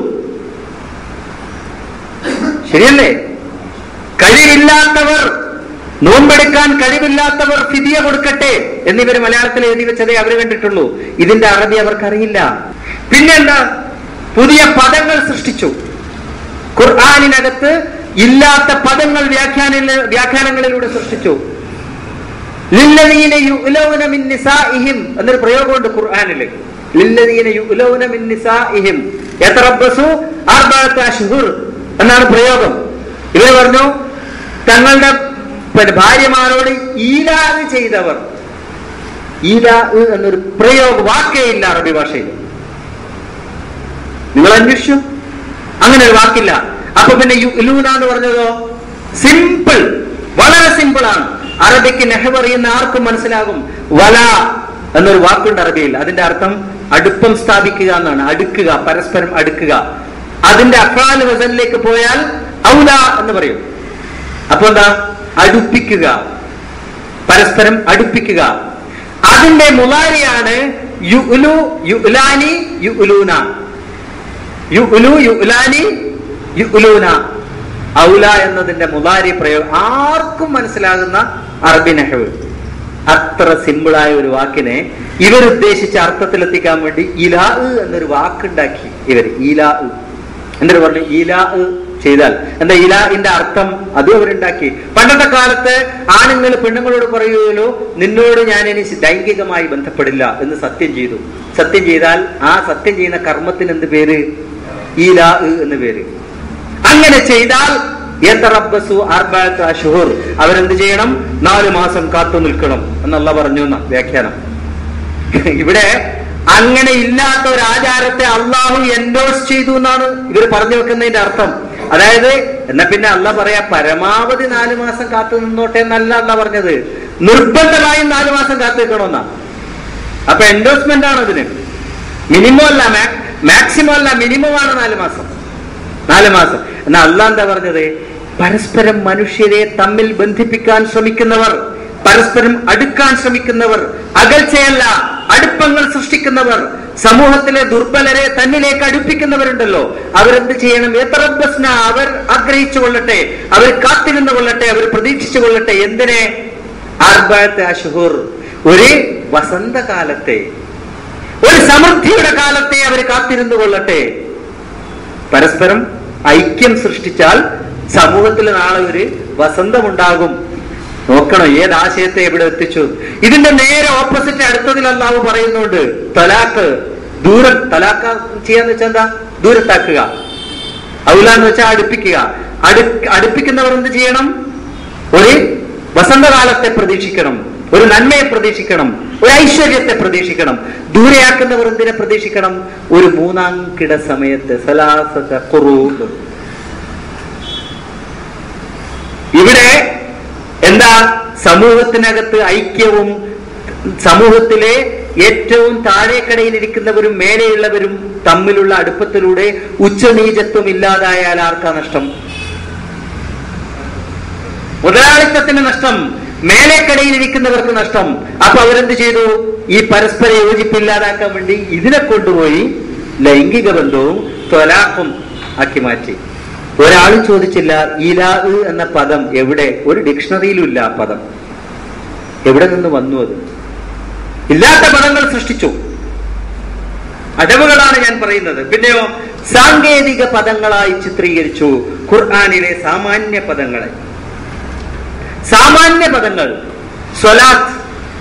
ശരിയല്ലേ കഴിവില്ലാത്തവർ നോമ്പെടുക്കാൻ കഴിവില്ലാത്തവർ ഫിദിയ കൊടുക്കട്ടെ എന്നിവർ മലയാളത്തിൽ എഴുതി വെച്ചതേ അവർ കണ്ടിട്ടുള്ളൂ ഇതിന്റെ അറബി അവർക്കറിയില്ല പിന്നെന്താ പുതിയ പദങ്ങൾ സൃഷ്ടിച്ചു ഖുർആാനിനകത്ത് ഇല്ലാത്ത പദങ്ങൾ വ്യാഖ്യാന വ്യാഖ്യാനങ്ങളിലൂടെ സൃഷ്ടിച്ചു ലില്ലദീന യുഅ്ലൗന മിൻ നിസാഇഹിം എന്നൊരു പ്രയോഗമുണ്ട് ഖുർആനിൽ ലില്ലദീന യുഅ്ലൗന മിൻ നിസാഇഹിം യതറബ്ബസു അർബഅത അശ്ഹുർ എന്നാണ് പ്രയോഗം ഇവർ പറഞ്ഞു തങ്ങളുടെ പിന്നെ ഭാര്യമാരോട് ഈലാത് ചെയ്തവർ ഈലാ എന്നൊരു പ്രയോഗ വാക്കേ ഇല്ല അറബി ഭാഷയിൽ നിങ്ങൾ അന്വേഷിച്ചു അങ്ങനെ ഒരു വാക്കില്ല അപ്പൊ പിന്നെ യുലൂന എന്ന് പറഞ്ഞതോ സിമ്പിൾ വളരെ സിമ്പിൾ ആണ് അറബിക്ക് നെഹവ് അറിയുന്ന ആർക്കും മനസ്സിലാകും വല എന്നൊരു വാക്കുണ്ട് അറബിയിൽ അതിന്റെ അർത്ഥം അടുപ്പം സ്ഥാപിക്കുക എന്നാണ് അടുക്കുക പരസ്പരം അടുക്കുക അതിന്റെ അഫ്രാൽ വസനിലേക്ക് പോയാൽ ഔല എന്ന് പറയും അപ്പൊ എന്താ അടുപ്പിക്കുക പരസ്പരം അടുപ്പിക്കുക അതിന്റെ മുലാരിയാണ് യുലു യുലാനി യുലൂന യുലു യുലാനി യുലൂന ഔല എന്നതിന്റെ മുലാരി പ്രയോഗം ആർക്കും മനസ്സിലാകുന്ന അറബി നെഹവ് അത്ര സിമ്പിളായ ഒരു വാക്കിനെ ഇവരുദ്ദേശിച്ച അർത്ഥത്തിലെത്തിക്കാൻ വേണ്ടി ഇലാ എന്നൊരു വാക്കുണ്ടാക്കി ഇവർ ഇലാ എന്നിട്ട് പറഞ്ഞു ഇലാ ചെയ്താൽ എന്താ ഇലാന്റെ അർത്ഥം അതും അവരുണ്ടാക്കി പണ്ടത്തെ കാലത്ത് ആണുങ്ങൾ പെണ്ണുങ്ങളോട് പറയുകയോ നിന്നോട് ഞാൻ ഇനി ലൈംഗികമായി ബന്ധപ്പെടില്ല എന്ന് സത്യം ചെയ്തു സത്യം ചെയ്താൽ ആ സത്യം ചെയ്യുന്ന കർമ്മത്തിന് എന്ത് പേര് ഈലാ എന്ന് പേര് അങ്ങനെ ചെയ്താൽ യതറബ്ബസു അർബഅത അശ്ഹുർ അവരെന്ത് ചെയ്യണം നാല് മാസം കാത്തു നിൽക്കണം എന്നല്ല പറഞ്ഞു എന്ന വ്യാഖ്യാനം ഇവിടെ അങ്ങനെ ഇല്ലാത്ത ഒരു ആചാരത്തെ അള്ളാഹു എൻഡോഴ്സ് ചെയ്തു എന്നാണ് ഇവർ പറഞ്ഞു വെക്കുന്നതിന്റെ അർത്ഥം അതായത് എന്നാ പിന്നെ അല്ല പറയാ പരമാവധി നാല് മാസം കാത്തു നിന്നോട്ടെ എന്നല്ല അല്ല പറഞ്ഞത് നിർബന്ധമായും നാല് മാസം കാത്തു നിൽക്കണമെന്നാ അപ്പൊ എൻഡോഴ്സ്മെന്റ് ആണ് അതിന് മിനിമം അല്ല മാക്സിമം അല്ല മിനിമം ആണ് നാല് മാസം നാല് മാസം എന്നാ അല്ല എന്താ പറഞ്ഞത് പരസ്പരം മനുഷ്യരെ തമ്മിൽ ബന്ധിപ്പിക്കാൻ ശ്രമിക്കുന്നവർ പരസ്പരം അടുക്കാൻ ശ്രമിക്കുന്നവർ അകൽച്ചയല്ല അടുപ്പങ്ങൾ സൃഷ്ടിക്കുന്നവർ സമൂഹത്തിലെ ദുർബലരെ തന്നിലേക്ക് അടുപ്പിക്കുന്നവരുണ്ടല്ലോ അവരെന്ത് ചെയ്യണം എത്ര ബസ്ന അവർ ആഗ്രഹിച്ചു കൊള്ളട്ടെ അവർ കാത്തിരുന്നു കൊള്ളട്ടെ അവർ പ്രതീക്ഷിച്ചു കൊള്ളട്ടെ എന്തിനെ അർബത്ത് അഷുഹുർ ഒരു വസന്തകാലത്തെ ഒരു സമൃദ്ധിയുടെ കാലത്തെ അവർ കാത്തിരുന്നു കൊള്ളട്ടെ പരസ്പരം ഐക്യം സൃഷ്ടിച്ചാൽ സമൂഹത്തിൽ നാളെ ഒരു വസന്തമുണ്ടാകും നോക്കണം ഏത് ആശയത്തെ ഇവിടെ എത്തിച്ചു ഇതിന്റെ നേരെ ഓപ്പോസിറ്റ് അടുത്തതിൽ അല്ലാവ് പറയുന്നുണ്ട് തലാക്ക് ദൂരം തലാക്ക ചെയ്യാന്ന് വെച്ചാൽ എന്താ ദൂരത്താക്കുക ഔലാന്ന് വെച്ചാൽ അടുപ്പിക്കുക അടു അടുപ്പിക്കുന്നവർ എന്ത് ചെയ്യണം ഒരു വസന്തകാലത്തെ പ്രതീക്ഷിക്കണം ഒരു നന്മയെ പ്രതീക്ഷിക്കണം ഒരു ഐശ്വര്യത്തെ പ്രതീക്ഷിക്കണം ദൂരെയാക്കുന്നവർ എന്തിനെ പ്രതീക്ഷിക്കണം ഒരു മൂന്നാം കിട സമയത്ത് സലാസത ഖുറൂബ് ഇവിടെ എന്താ സമൂഹത്തിനകത്ത് ഐക്യവും സമൂഹത്തിലെ ഏറ്റവും താഴേക്കടയിലിരിക്കുന്നവരും മേലെയുള്ളവരും തമ്മിലുള്ള അടുപ്പത്തിലൂടെ ഉച്ചനീചത്വം ഇല്ലാതായാൽ ആർക്കാ നഷ്ടം മുതലാളിത്തത്തിന് നഷ്ടം മേലേക്കടയിലിരിക്കുന്നവർക്ക് നഷ്ടം അപ്പൊ അവരെന്ത് ചെയ്തു ഈ പരസ്പര യോജിപ്പില്ലാതാക്കാൻ വേണ്ടി ഇതിനെ കൊണ്ടുപോയി ലൈംഗിക ബന്ധവും ത്വലാഖും ആക്കി മാറ്റി ഒരാൾ ചോദിച്ചില്ല ഇലാ എന്ന പദം എവിടെ ഒരു ഡിക്ഷണറിയിലും ഇല്ല ആ പദം എവിടെ നിന്ന് വന്നു അത് ഇല്ലാത്ത പദങ്ങൾ സൃഷ്ടിച്ചു അടവുകളാണ് ഞാൻ പറയുന്നത് പിന്നെയോ സാങ്കേതിക പദങ്ങളായി ചിത്രീകരിച്ചു ഖുർആാനിലെ സാമാന്യ പദങ്ങളെ സാമാന്യ പദങ്ങൾ സ്വലാത്ത്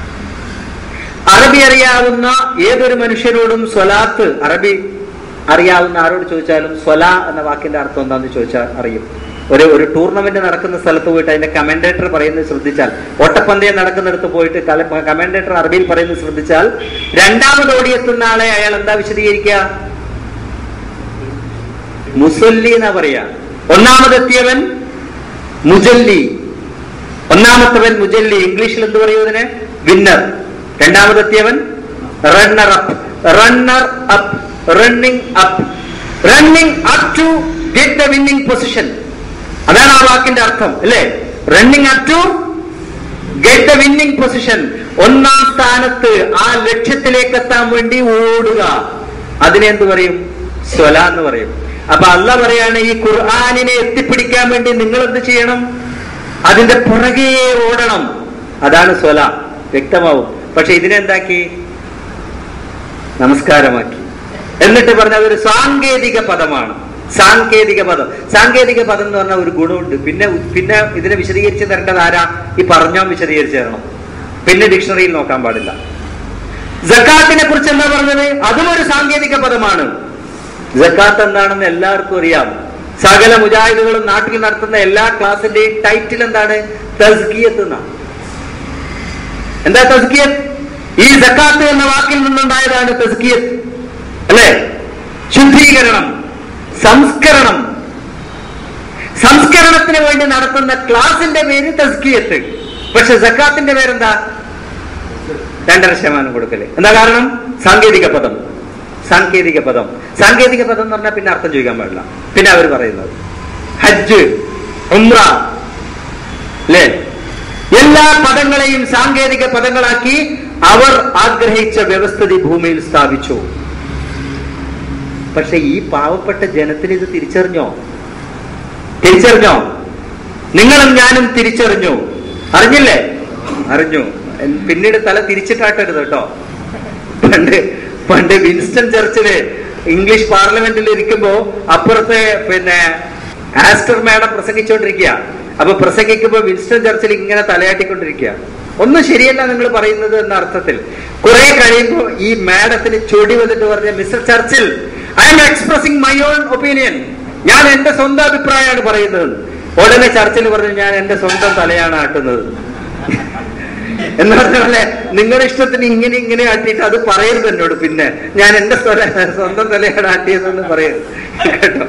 അറബി അറിയാവുന്ന ഏതൊരു മനുഷ്യരോടും സ്വലാത്ത് അറബി അറിയാവുന്ന ആരോട് ചോദിച്ചാലും സ്വല എന്ന വാക്കിന്റെ അർത്ഥം എന്താണെന്ന് ചോദിച്ചാൽ അറിയും ഒരു ഒരു ടൂർണമെന്റ് നടക്കുന്ന സ്ഥലത്ത് പോയിട്ട് അതിന്റെ കമന്റേറ്റർ പറയുന്നത് ശ്രദ്ധിച്ചാൽ ഓട്ടപ്പന്തയം നടക്കുന്നിടത്ത് പോയിട്ട് കമന്റേറ്റർ അറബിയിൽ പറയുന്നത് ശ്രദ്ധിച്ചാൽ രണ്ടാമത് ഓടിയെത്തുന്ന ആളെ അയാൾ എന്താ വിശദീകരിക്കുക മുസല്ലി എന്നാ പറയാ ഒന്നാമതെത്തിയവൻ മുജല്ലി ഒന്നാമത്തവൻ മുജല്ലി ഇംഗ്ലീഷിൽ എന്ത് പറയൂ ഇതിന് വിന്നർ രണ്ടാമതെത്തിയവൻ runner up runner up running up running up to get the winning position അതാണ് ആ വാക്കിന്റെ അർത്ഥം അല്ലേ running up to get the winning position ഒന്നാം സ്ഥാനത്ത് ആ ലക്ഷ്യത്തിലേക്ക് എത്താൻ വേണ്ടി ഓടുക അതിനെ എന്ത് പറയും സ്വല എന്ന് പറയും അപ്പൊ അല്ല പറയാണ് ഈ ഖുർആാനിനെ എത്തിപ്പിടിക്കാൻ വേണ്ടി നിങ്ങൾ എന്ത് ചെയ്യണം അതിന്റെ പുറകെ ഓടണം അതാണ് സ്വല വ്യക്തമാവും പക്ഷെ ഇതിനെന്താക്കി നമസ്കാരമാക്കി എന്നിട്ട് പറഞ്ഞ അതൊരു സാങ്കേതിക പദമാണ് സാങ്കേതിക പദം സാങ്കേതിക പദം എന്ന് പറഞ്ഞ ഒരു ഗുണമുണ്ട് പിന്നെ പിന്നെ ഇതിനെ വിശദീകരിച്ച് തരേണ്ടത് ആരാ ഈ പറഞ്ഞോ വിശദീകരിച്ച് തരണം പിന്നെ ഡിക്ഷണറിയിൽ നോക്കാൻ പാടില്ല ജക്കാത്തിനെ കുറിച്ച് എന്താ പറഞ്ഞത് അതും ഒരു സാങ്കേതിക പദമാണ് ജക്കാത്ത് എന്താണെന്ന് എല്ലാവർക്കും അറിയാം സകല മുജാഹിദുകളും നാട്ടിൽ നടത്തുന്ന എല്ലാ ക്ലാസിന്റെയും ടൈറ്റിൽ എന്താണ് തസ്കിയത്ത് എന്നാണ് എന്താ തസ്കിയത്ത് ഈ ജക്കാത്ത് എന്ന വാക്കിൽ നിന്നുണ്ടായതാണ് തസ്കിയത്ത് അല്ലേ ശുദ്ധീകരണം സംസ്കരണം സംസ്കരണത്തിന് വേണ്ടി നടത്തുന്ന ക്ലാസിന്റെ പേര് തസ്കിയത്ത് പക്ഷെ സക്കാത്തിന്റെ പേരെന്താ രണ്ടര ശതമാനം കൊടുക്കല് എന്താ കാരണം സാങ്കേതിക പദം സാങ്കേതിക പദം സാങ്കേതിക പദം എന്ന് പറഞ്ഞാൽ പിന്നെ അർത്ഥം ചോദിക്കാൻ പാടില്ല പിന്നെ അവർ പറയുന്നത് ഹജ്ജ് ഉംറ അല്ലേ എല്ലാ പദങ്ങളെയും സാങ്കേതിക പദങ്ങളാക്കി അവർ ആഗ്രഹിച്ച വ്യവസ്ഥിതി ഭൂമിയിൽ സ്ഥാപിച്ചു പക്ഷെ ഈ പാവപ്പെട്ട ജനത്തിന് ഇത് തിരിച്ചറിഞ്ഞോ തിരിച്ചറിഞ്ഞോ നിങ്ങളും ഞാനും തിരിച്ചറിഞ്ഞു അറിഞ്ഞില്ലേ അറിഞ്ഞു പിന്നീട് തല തിരിച്ചിട്ടാട്ടരുത് കേട്ടോ പണ്ട് പണ്ട് വിൻസ്റ്റൺ ചർച്ചില് ഇംഗ്ലീഷ് പാർലമെന്റിൽ ഇരിക്കുമ്പോ അപ്പുറത്തെ പിന്നെ ആസ്റ്റർ മാഡം പ്രസംഗിച്ചുകൊണ്ടിരിക്കുക അപ്പൊ പ്രസംഗിക്കുമ്പോ വിൻസ്റ്റൺ ചർച്ചിൽ ഇങ്ങനെ തലയാട്ടിക്കൊണ്ടിരിക്കുക ഒന്നും ശരിയല്ല നിങ്ങൾ പറയുന്നത് എന്ന അർത്ഥത്തിൽ കുറെ കഴിയുമ്പോൾ ഈ മാഡത്തിന് ചൊടി വന്നിട്ട് പറഞ്ഞ mister Churchill I am expressing my own opinion ഞാൻ എന്റെ സ്വന്തം അഭിപ്രായമാണ് പറയുന്നത് ഉടനെ ചർച്ചിൽ പറഞ്ഞു ഞാൻ എന്റെ സ്വന്തം തലയാണ് ആട്ടുന്നത് എന്ന് പറഞ്ഞ പോലെ നിങ്ങളുടെ ഇഷ്ടത്തിന് ഇങ്ങനെ ഇങ്ങനെ ആട്ടിയിട്ട് അത് പറയരുത് എന്നോട് പിന്നെ ഞാൻ എന്റെ സ്വര- സ്വന്തം തലയാണ് ആട്ടിയതെന്ന് പറയരുത് കേട്ടോ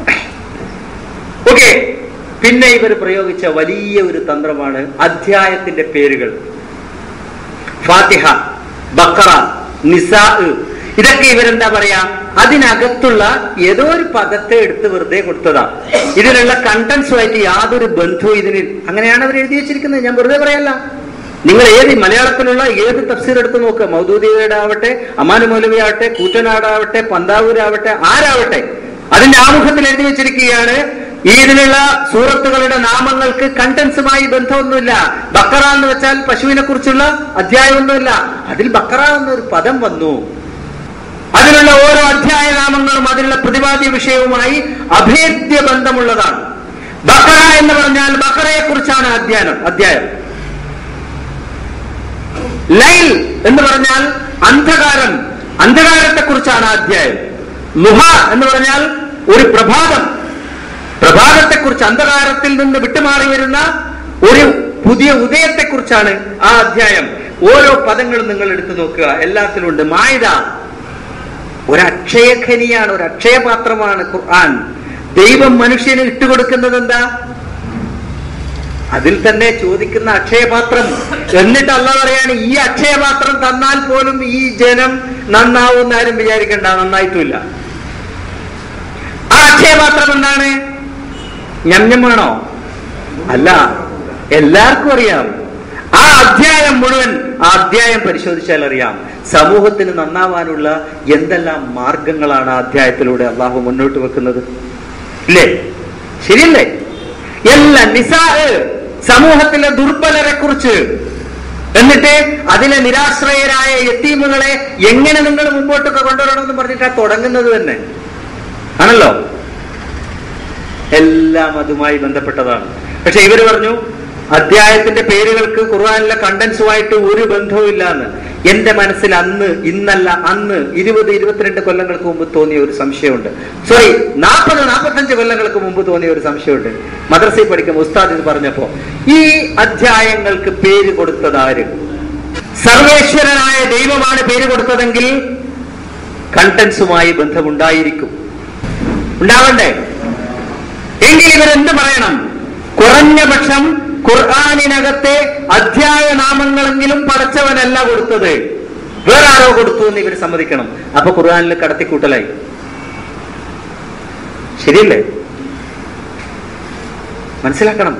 ഓക്കെ പിന്നെ ഇവർ പ്രയോഗിച്ച വലിയ ഒരു തന്ത്രമാണ് അധ്യായത്തിന്റെ പേരുകൾ ഫാത്തിഹ ബക്കറ നിസാ ഇതൊക്കെ ഇവരെന്താ പറയാ അതിനകത്തുള്ള ഏതോ ഒരു പദത്തെ എടുത്ത് വെറുതെ കൊടുത്തതാ ഇതിനുള്ള കണ്ടന്റ്സുമായിട്ട് യാതൊരു ബന്ധവും ഇതിന് അങ്ങനെയാണ് അവർ എഴുതി വെച്ചിരിക്കുന്നത് ഞാൻ വെറുതെ പറയല്ല നിങ്ങൾ ഏത് മലയാളത്തിലുള്ള ഏത് തഫ്സീർ എടുത്ത് നോക്കുക മൗദൂദിയുടെ ആവട്ടെ അമാനു മൗലവി ആവട്ടെ കൂറ്റനാടാവട്ടെ പന്താവൂരാവട്ടെ ആരാവട്ടെ അതിന്റെ ആമുഖത്തിൽ എഴുതി വെച്ചിരിക്കുകയാണ് ഈ ഇതിലുള്ള സൂറത്തുകളുടെ നാമങ്ങൾക്ക് കണ്ടൻസുമായി ബന്ധമൊന്നുമില്ല ബക്കറ എന്ന് വെച്ചാൽ പശുവിനെ കുറിച്ചുള്ള അധ്യായമൊന്നുമില്ല അതിൽ ബക്കറ എന്നൊരു പദം വന്നു അതിലുള്ള ഓരോ അധ്യായ നാമങ്ങളും അതിലുള്ള പ്രതിപാദ്യ വിഷയവുമായി അഭേദ്യ ബന്ധമുള്ളതാണ് ബക്കറ എന്ന് പറഞ്ഞാൽ ബക്കറയെ കുറിച്ചാണ് അധ്യയനം അധ്യായം ലൈൽ എന്ന് പറഞ്ഞാൽ അന്ധകാരം അന്ധകാരത്തെ കുറിച്ചാണ് അധ്യായം ലുഹ എന്ന് പറഞ്ഞാൽ ഒരു പ്രഭാതം പ്രഭാതത്തെ കുറിച്ച് അന്ധകാരത്തിൽ നിന്ന് വിട്ടുമാറി വരുന്ന ഒരു പുതിയ ഉദയത്തെ കുറിച്ചാണ് ആ അധ്യായം ഓരോ പദങ്ങളും നിങ്ങൾ എടുത്തു നോക്കുക എല്ലാത്തിലും ഉണ്ട് മായുത ഒരു അക്ഷയഖനിയാണ് ഒരു അക്ഷയപാത്രമാണ് ഖുർആൻ ദൈവം മനുഷ്യന് ഇട്ടുകൊടുക്കുന്നത് എന്താ അതിൽ തന്നെ ചോദിക്കുന്ന അക്ഷയപാത്രം എന്നിട്ട് അല്ല പറയാണ് ഈ അക്ഷയപാത്രം തന്നാൽ പോലും ഈ ജനം നന്നാവും ആരും വിചാരിക്കണ്ട നന്നായിട്ടുമില്ല ആ അക്ഷയപാത്രം എന്താണ് ഞമ്മണോ അല്ല എല്ലാവർക്കും അറിയാം ആ അധ്യായം മുഴുവൻ ആ അധ്യായം പരിശോധിച്ചാൽ അറിയാം സമൂഹത്തിന് നന്നാവാനുള്ള എന്തെല്ലാം മാർഗങ്ങളാണ് ആ അധ്യായത്തിലൂടെ അള്ളാഹു മുന്നോട്ട് വെക്കുന്നത് ഇല്ലേ ശരിയല്ലേ എല്ലാ നിസാ സമൂഹത്തിലെ ദുർബലരെ കുറിച്ച് എന്നിട്ട് അതിലെ നിരാശ്രയരായ യത്തീമുകളെ എങ്ങനെ നിങ്ങൾ മുമ്പോട്ടൊക്കെ കൊണ്ടുവരണമെന്ന് പറഞ്ഞിട്ടാ തുടങ്ങുന്നത് തന്നെ ആണല്ലോ എല്ലാം അതുമായി ബന്ധപ്പെട്ടതാണ് പക്ഷെ ഇവര് പറഞ്ഞു അധ്യായത്തിന്റെ പേരുകൾക്ക് ഖുർആാനിലെ കണ്ടൻസുമായിട്ട് ഒരു ബന്ധവും ഇല്ല എന്ന് എന്റെ മനസ്സിൽ അന്ന് ഇന്നല്ല അന്ന് ഇരുപത് ഇരുപത്തിരണ്ട് കൊല്ലങ്ങൾക്ക് മുമ്പ് തോന്നിയ ഒരു സംശയമുണ്ട് സോറി നാൽപ്പത് നാൽപ്പത്തഞ്ച് കൊല്ലങ്ങൾക്ക് മുമ്പ് തോന്നിയ ഒരു സംശയമുണ്ട് മദ്രസയിൽ പഠിക്കുമ്പോൾ ഉസ്താദ് ഇത് പറഞ്ഞപ്പോ ഈ അധ്യായങ്ങൾക്ക് പേര് കൊടുത്തത് ആര് സർവേശ്വരനായ ദൈവമാണ് പേര് കൊടുത്തതെങ്കിൽ കണ്ടൻസുമായി ബന്ധമുണ്ടായിരിക്കും ഉണ്ടാവണ്ടേ എങ്കിൽ ഇവരെന്ത് പറയണം കുറഞ്ഞ പക്ഷം ഖുർആാനിനകത്തെ അധ്യായ നാമങ്ങളെങ്കിലും പടച്ചവനല്ല കൊടുത്തത് വേറെ ആരോ കൊടുത്തു എന്ന് ഇവർ സമ്മതിക്കണം അപ്പൊ ഖുർആാനിൽ കടത്തിക്കൂട്ടലായി ശരിയല്ലേ മനസ്സിലാക്കണം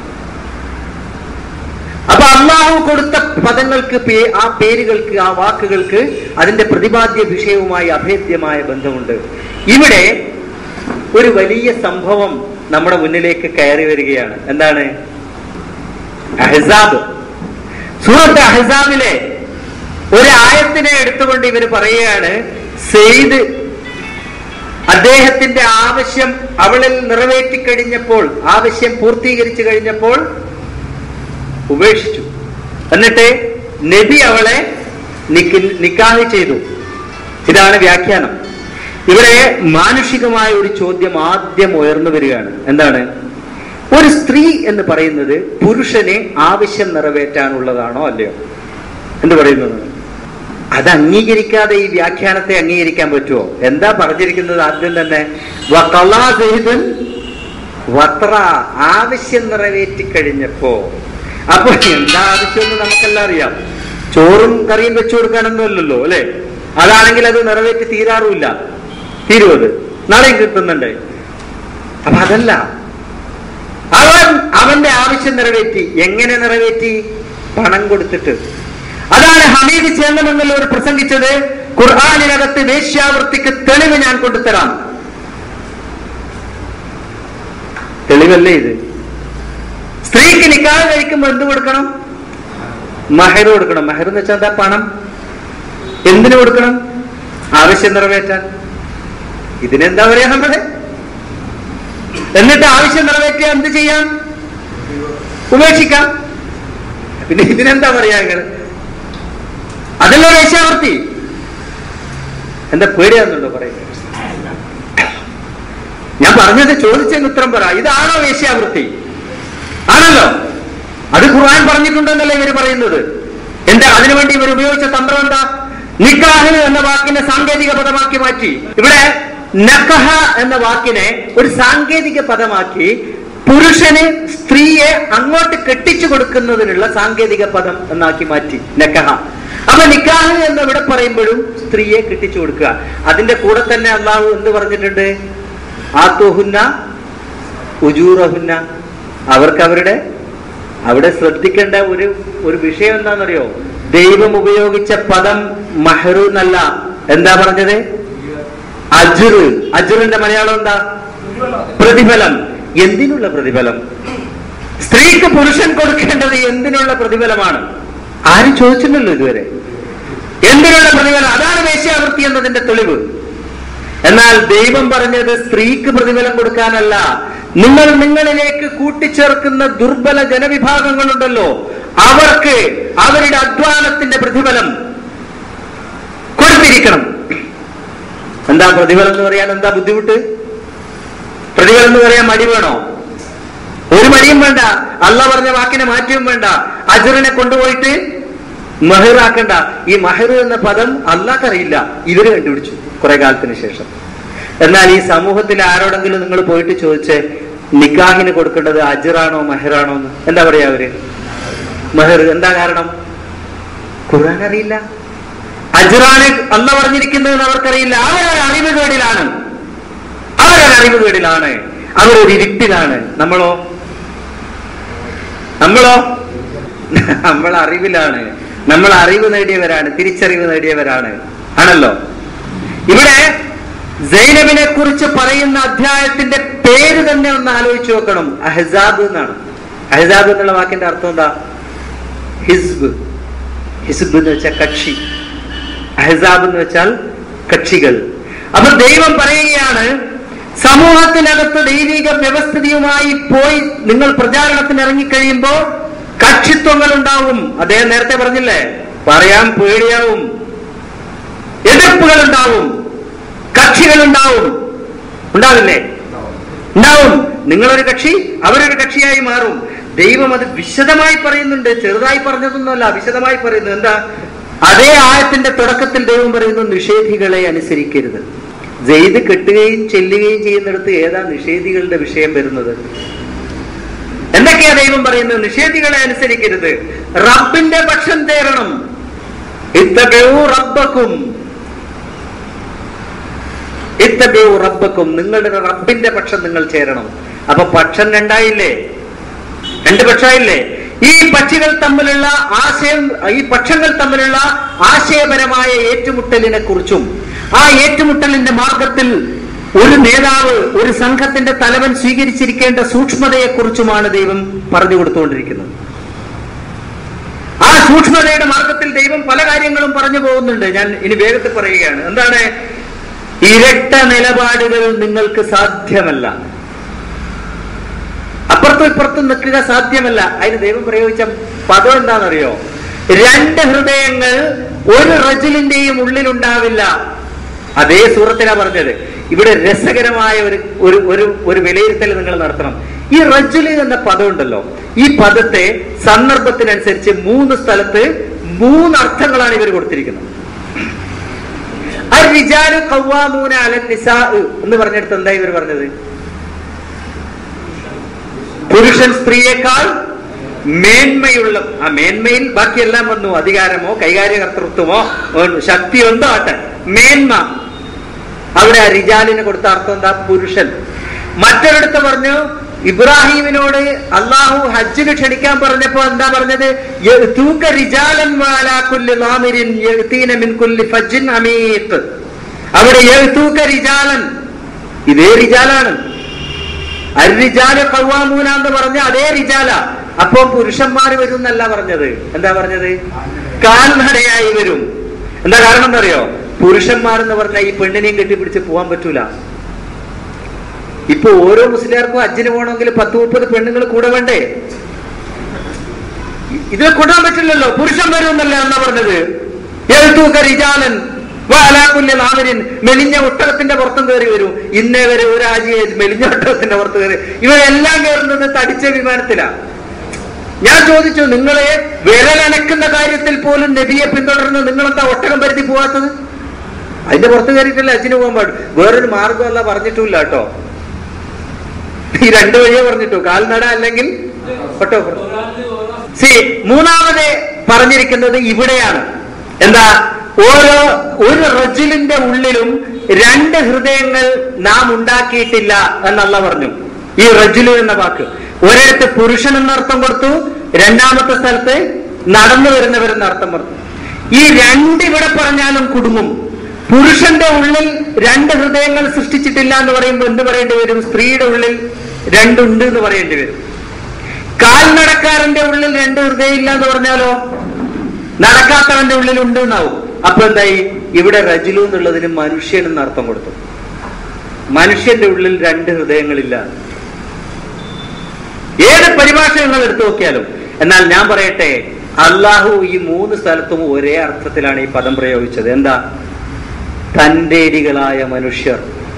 അപ്പൊ അള്ളാഹു കൊടുത്ത പദങ്ങൾക്ക് പേ- ആ പേരുകൾക്ക് ആ വാക്കുകൾക്ക് അതിന്റെ പ്രതിപാദ്യ വിഷയവുമായി അഭേദ്യമായ ബന്ധമുണ്ട് ഇവിടെ ഒരു വലിയ സംഭവം നമ്മുടെ മുന്നിലേക്ക് കയറി വരികയാണ് എന്താണ് അഹസാബ് സൂറത്ത് അഹസാബിലെ ഒരു ആയത്തിനെ എടുത്തുകൊണ്ട് ഇവർ പറയുകയാണ് സെയ്ദ് അദ്ദേഹത്തിന്റെ ആവശ്യം അവളിൽ നിറവേറ്റി കഴിഞ്ഞപ്പോൾ ആവശ്യം പൂർത്തീകരിച്ചു കഴിഞ്ഞപ്പോൾ ഉപേക്ഷിച്ചു എന്നിട്ട് നബി അവളെ നിക്ക്- നിക്കാഹ് ചെയ്തു ഇതാണ് വ്യാഖ്യാനം ഇവിടെ മാനുഷികമായ ഒരു ചോദ്യം ആദ്യം ഉയർന്നു വരികയാണ് എന്താണ് ഒരു സ്ത്രീ എന്ന് പറയുന്നത് പുരുഷനെ ആവശ്യം നിറവേറ്റാനുള്ളതാണോ അല്ലയോ എന്ത് പറയുന്നത് അത് അംഗീകരിക്കാതെ ഈ വ്യാഖ്യാനത്തെ അംഗീകരിക്കാൻ പറ്റുമോ എന്താ പറഞ്ഞിരിക്കുന്നത് ആദ്യം തന്നെ വഖളാ സയ്യിദുൻ വത്ര ആവശ്യം നിറവേറ്റി കഴിഞ്ഞപ്പോ അപ്പൊ എന്താ ആവശ്യമെന്ന് നമുക്കെല്ലാം അറിയാം ചോറും കറിയും വെച്ചു കൊടുക്കാനൊന്നും അല്ലല്ലോ അല്ലെ അതാണെങ്കിൽ അത് നിറവേറ്റി തീരാറുമില്ല തീരുവത് നാളെയും കിട്ടുന്നുണ്ട് അപ്പൊ അതല്ല അവൻ അവന്റെ ആവശ്യം നിറവേറ്റി എങ്ങനെ നിറവേറ്റി പണം കൊടുത്തിട്ട് അതാണ് ഹമീദ് ചേന്നമെന്നുള്ളവർ പ്രസംഗിച്ചത് ഖുർആാനിനകത്ത് വേശ്യാവൃത്തിക്ക് തെളിവ് ഞാൻ കൊണ്ടുതരാം തെളിവല്ലേ ഇത് സ്ത്രീക്ക് നിക്കാഹ് കഴിക്കുമ്പോൾ എന്ത് കൊടുക്കണം മഹർ കൊടുക്കണം മഹർ എന്ന് വെച്ചാൽ എന്താ പണം എന്തിനു കൊടുക്കണം ആവശ്യം നിറവേറ്റാൻ ഇതിനെന്താ പറയാ നമ്മള് എന്നിട്ട് ആവശ്യം നിറവേറ്റിയ എന്ത് ചെയ്യാം ഉപേക്ഷിക്കാം പിന്നെ ഇതിനെന്താ പറയാ നിങ്ങള് അതല്ല വേശ്യാവൃത്തി എന്താ പേടിയാന്നുണ്ടോ പറയുന്നത് ഞാൻ പറഞ്ഞത് ചോദിച്ചതിന് ഉത്തരം പറ ഇതാണോ വേശ്യാവൃത്തി ആണല്ലോ അത് ഖുർആൻ പറഞ്ഞിട്ടുണ്ടെന്നല്ലേ ഇവർ പറയുന്നത് എന്താ അതിനുവേണ്ടി ഇവർ ഉപയോഗിച്ച തന്ത്രം എന്താ നിക്കാഹ് എന്ന വാക്കിനെ സാങ്കേതിക പദമാക്കി മാറ്റി ഇവിടെ നക്കഹ എന്ന വാക്കിനെ ഒരു സാങ്കേതിക പദമാക്കി പുരുഷന് സ്ത്രീയെ അങ്ങോട്ട് കെട്ടിച്ചു കൊടുക്കുന്നതിനുള്ള സാങ്കേതിക പദം എന്നാക്കി മാറ്റി നക്കഹ അപ്പൊ നിക്കാഹ് എന്ന് ഇവിടെ പറയുമ്പോഴും സ്ത്രീയെ കെട്ടിച്ചു കൊടുക്കുക അതിന്റെ കൂടെ തന്നെ അള്ളാഹു എന്ത് പറഞ്ഞിട്ടുണ്ട് ആത്തോഹുന്ന ഉജൂറഹുന്ന അവർക്ക് അവരുടെ അവിടെ ശ്രദ്ധിക്കേണ്ട ഒരു ഒരു വിഷയം എന്താണെന്നറിയോ ദൈവം ഉപയോഗിച്ച പദം മഹറു എന്നല്ല എന്താ പറഞ്ഞത് അജുറ് അജുറിന്റെ മലയാളം എന്താ പ്രതിഫലം എന്തിനുള്ള പ്രതിഫലം സ്ത്രീക്ക് പുരുഷൻ കൊടുക്കേണ്ടത് എന്തിനുള്ള പ്രതിഫലമാണ് ആരും ചോദിച്ചില്ലല്ലോ ഇതുവരെ എന്തിനുള്ള പ്രതിഫലം അതാണ് വേശ്യാവൃത്തി എന്നതിന്റെ തെളിവ് എന്നാൽ ദൈവം പറഞ്ഞത് സ്ത്രീക്ക് പ്രതിഫലം കൊടുക്കാനല്ല നിങ്ങൾ നിങ്ങളിലേക്ക് കൂട്ടിച്ചേർക്കുന്ന ദുർബല ജനവിഭാഗങ്ങളുണ്ടല്ലോ അവർക്ക് അവരുടെ അധ്വാനത്തിന്റെ പ്രതിഫലം കൊടുത്തിരിക്കണം എന്താ പ്രതിഫലം എന്ന് പറയാൻ എന്താ ബുദ്ധിമുട്ട് പ്രതിഫലം എന്ന് പറയാൻ മടി വേണോ ഒരു മടിയും വേണ്ട അല്ല പറഞ്ഞ വാക്കിനെ മാറ്റിയും വേണ്ട അജറിനെ കൊണ്ടുപോയിട്ട് മഹിറാക്കണ്ട ഈ മഹിർ എന്ന പദം അല്ലാക്കറിയില്ല ഇവര് കണ്ടുപിടിച്ചു കുറെ കാലത്തിന് ശേഷം എന്നാൽ ഈ സമൂഹത്തിൽ ആരോടെങ്കിലും നിങ്ങൾ പോയിട്ട് ചോദിച്ച് നിക്കാഹിന് കൊടുക്കേണ്ടത് അജറാണോ മഹിറാണോ എന്ന് എന്താ പറയാ അവര് മഹിർ എന്താ കാരണം ഖുർആൻ അറിയില്ല അജറാണ് അല്ല പറഞ്ഞിരിക്കുന്നതെന്ന് അവർക്കറിയില്ല അവരൊരു അറിവുകേടിലാണ് അവരൊരു അറിവുകേടിലാണ് അവരൊരു ഇരുട്ടിലാണ് നമ്മളോ നമ്മളോ നമ്മൾ അറിവിലാണ് നമ്മൾ അറിവ് നേടിയവരാണ് തിരിച്ചറിവ് നേടിയവരാണ് ആണല്ലോ ഇവിടെ സൈനബിനെ കുറിച്ച് പറയുന്ന അധ്യായത്തിന്റെ പേര് തന്നെ ഒന്ന് ആലോചിച്ച് നോക്കണം അഹ്സാബ് എന്നാണ് അഹ്സാബ് എന്നുള്ള വാക്കിന്റെ അർത്ഥം എന്താ ഹിസ്ബ് ഹിസ്ബ് എന്ന് വെച്ചാൽ കക്ഷി അഹ്സാബ് എന്ന് വെച്ചാൽ കക്ഷികൾ അപ്പൊ ദൈവം പറയുകയാണ് സമൂഹത്തിനകത്ത് ദൈവിക വ്യവസ്ഥിതിയുമായി പോയി നിങ്ങൾ പ്രചാരണത്തിന് ഇറങ്ങിക്കഴിയുമ്പോ കക്ഷിത്വങ്ങൾ ഉണ്ടാവും അദ്ദേഹം നേരത്തെ പറഞ്ഞില്ലേ പറയാൻ പേടിയാവും എതിർപ്പുകൾ ഉണ്ടാവും കക്ഷികൾ ഉണ്ടാവും ഉണ്ടാവില്ലേ ഉണ്ടാവും നിങ്ങളൊരു കക്ഷി അവരൊരു കക്ഷിയായി മാറും ദൈവം അത് വിശദമായി പറയുന്നുണ്ട് ചെറുതായി പറഞ്ഞതൊന്നുമല്ല വിശദമായി പറയുന്നു എന്താ അതേ ആയത്തിന്റെ തുടക്കത്തിൽ ദൈവം പറയുന്നു നിഷേധികളെ അനുസരിക്കരുത് ജെയ്ത് കെട്ടുകയും ചെല്ലുകയും ചെയ്യുന്നിടത്ത് ഏതാ നിഷേധികളുടെ വിഷയം വരുന്നത് എന്തൊക്കെയാ ദൈവം പറയുന്നത് നിഷേധികളെ അനുസരിക്കരുത് റബ്ബിന്റെ പക്ഷം തേരണം ഇത്തബെഊ റബ്ബക്കും ഇത്തബെഊ റബ്ബക്കും നിങ്ങളുടെ റബ്ബിന്റെ പക്ഷം നിങ്ങൾ ചേരണം അപ്പൊ പക്ഷം രണ്ടായില്ലേ രണ്ട് പക്ഷമായില്ലേ ഈ പക്ഷികൾ തമ്മിലുള്ള ആശയം ഈ പക്ഷങ്ങൾ തമ്മിലുള്ള ആശയപരമായ ഏറ്റുമുട്ടലിനെ കുറിച്ചും ആ ഏറ്റുമുട്ടലിന്റെ മാർഗത്തിൽ ഒരു നേതാവ് ഒരു സംഘത്തിന്റെ തലവൻ സ്വീകരിച്ചിരിക്കേണ്ട സൂക്ഷ്മതയെ കുറിച്ചുമാണ് ദൈവം പറഞ്ഞു കൊടുത്തുകൊണ്ടിരിക്കുന്നത് ആ സൂക്ഷ്മതയുടെ മാർഗത്തിൽ ദൈവം പല കാര്യങ്ങളും പറഞ്ഞു പോകുന്നുണ്ട് ഞാൻ ഇനി വേഗത്തിൽ പറയുകയാണ് എന്താണ് ഇരട്ട നിലപാടുകൾ നിങ്ങൾക്ക് സാധ്യമല്ല അപ്പുറത്തും ഇപ്പുറത്തും നിൽക്കുക സാധ്യമല്ല അതിന് ദൈവം പ്രയോഗിച്ച പദം എന്താണെന്നറിയോ രണ്ട് ഹൃദയങ്ങൾ ഒരു റജുലിന്റെയും ഉള്ളിലുണ്ടാവില്ല അതേ സൂറത്തിനാ പറഞ്ഞത് ഇവിടെ രസകരമായ ഒരു ഒരു ഒരു ഒരു വിലയിരുത്തൽ നിങ്ങൾ നടത്തണം ഈ റജുല് എന്ന പദം ഉണ്ടല്ലോ ഈ പദത്തെ സന്ദർഭത്തിനനുസരിച്ച് മൂന്ന് സ്ഥലത്ത് മൂന്ന് അർത്ഥങ്ങളാണ് ഇവർ കൊടുത്തിരിക്കുന്നത് അരിജാലു കവ്വാമൂന അലൻ നിസാ എന്ന് പറഞ്ഞെടുത്ത് എന്താ ഇവർ പറഞ്ഞത് പുരുഷൻ സ്ത്രീയേക്കാൾ മേന്മയുള്ള ആ മേന്മയിൽ ബാക്കിയെല്ലാം വന്നു അധികാരമോ കൈകാര്യകർത്തൃത്വമോ ഉം, ശക്തിയോ എന്തോ ആട്ടെ മേന്മ അവിടെ ആ റിജാലിന് കൊടുത്ത അർത്ഥം എന്താ പുരുഷൻ മറ്റൊരിടത്ത് പറഞ്ഞു ഇബ്രാഹിമിനോട് അള്ളാഹു ഹജ്ജിന് ക്ഷണിക്കാൻ പറഞ്ഞപ്പോ എന്താ പറഞ്ഞത് യഅ്തൂക റിജാലൻ വഅലാ കുല്ലി ളാമിരിൻ യഅ്തീന മിൻ കുല്ലി ഫജ്ജിൻ അമീഖ് അവിടെ യഅ്തൂക റിജാലൻ ഇതേ റിജാലാണ് അരിജാല് കൗവാമൂന എന്ന് പറഞ്ഞ അതേ റിജാല അപ്പോ പുരുഷന്മാർ വരും എന്നല്ല പറഞ്ഞത് എന്താ പറഞ്ഞത് കാൽനടയായി വരും എന്താ കാരണം എന്നറിയോ പുരുഷന്മാർ എന്ന് പറഞ്ഞാൽ ഈ പെണ്ണിനെയും കെട്ടിപ്പിടിച്ച് പോകാൻ പറ്റൂല ഇപ്പൊ ഓരോ മുസ്ലിയാർക്കും അജ്ജിന് പോകണമെങ്കിൽ പത്ത് മുപ്പത് പെണ്ണുങ്ങൾ കൂടെ വേണ്ടേ ഇത് കൊണ്ടാൻ പറ്റില്ലല്ലോ പുരുഷൻ വരും എന്നല്ല എന്നാ പറഞ്ഞത് എഴുത്തൂക്ക റിജാലൻ വാലാകുല്യ നാമരിൻ മെലിഞ്ഞ ഒട്ടകത്തിന്റെ പുറത്തും കയറി വരും ഇന്നേ വരെ ഒരാഴ്ചയെ മെലിഞ്ഞ ഒട്ടകത്തിന്റെ പുറത്ത് കയറി ഇവരെല്ലാം കയറുന്നത് തടിച്ച വിമാനത്തിലാണ് ഞാൻ ചോദിച്ചു നിങ്ങളെ വിരലനക്കുന്ന കാര്യത്തിൽ പോലും നബിയെ പിന്തുടർന്ന് നിങ്ങളെന്താ ഒട്ടകം പരിധി പോവാത്തത് അതിന്റെ പുറത്ത് കയറിയിട്ടല്ലേ അച്ഛന് പോകാൻ പാടും വേറൊരു മാർഗമല്ല പറഞ്ഞിട്ടില്ല കേട്ടോ ഈ രണ്ടു വഴിയേ പറഞ്ഞിട്ടു കാൽനട അല്ലെങ്കിൽ ഒട്ടകം സി മൂന്നാമത് പറഞ്ഞിരിക്കുന്നത് ഇവിടെയാണ് എന്താ ഓരോ ഒരു റജുലിന്റെ ഉള്ളിലും രണ്ട് ഹൃദയങ്ങൾ നാം ഉണ്ടാക്കിയിട്ടില്ല എന്നല്ല പറഞ്ഞു ഈ റജുലു എന്ന വാക്ക് ഒരിടത്ത് പുരുഷൻ എന്നർത്ഥം കൊടുത്തു രണ്ടാമത്തെ സ്ഥലത്ത് നടന്നു വരുന്നവരെന്ന അർത്ഥം പറഞ്ഞു ഈ രണ്ട് ഇവിടെ പറഞ്ഞാലും കുടുങ്ങും പുരുഷന്റെ ഉള്ളിൽ രണ്ട് ഹൃദയങ്ങൾ സൃഷ്ടിച്ചിട്ടില്ല എന്ന് പറയുമ്പോൾ എന്ത് പറയേണ്ടി വരും സ്ത്രീയുടെ ഉള്ളിൽ രണ്ടുണ്ട് എന്ന് പറയേണ്ടി വരും കാൽനടക്കാരന്റെ ഉള്ളിൽ രണ്ട് ഹൃദയം ഇല്ല എന്ന് പറഞ്ഞാലോ നടക്കാത്തവന്റെ ഉള്ളിൽ ഉണ്ട് എന്നാവും അപ്പൊ എന്തായി ഇവിടെ റജുലു എന്നുള്ളതിന് മനുഷ്യൻ എന്ന് അർത്ഥം കൊടുത്തു മനുഷ്യന്റെ ഉള്ളിൽ രണ്ട് ഹൃദയങ്ങളില്ല ഏത് പരിഭാഷ നിങ്ങൾ എടുത്തു നോക്കിയാലും എന്നാൽ ഞാൻ പറയട്ടെ അള്ളാഹു ഈ മൂന്ന് സ്ഥലത്തും ഒരേ അർത്ഥത്തിലാണ് ഈ പദം പ്രയോഗിച്ചത് എന്താ തന്റേടികളായ മനുഷ്യർ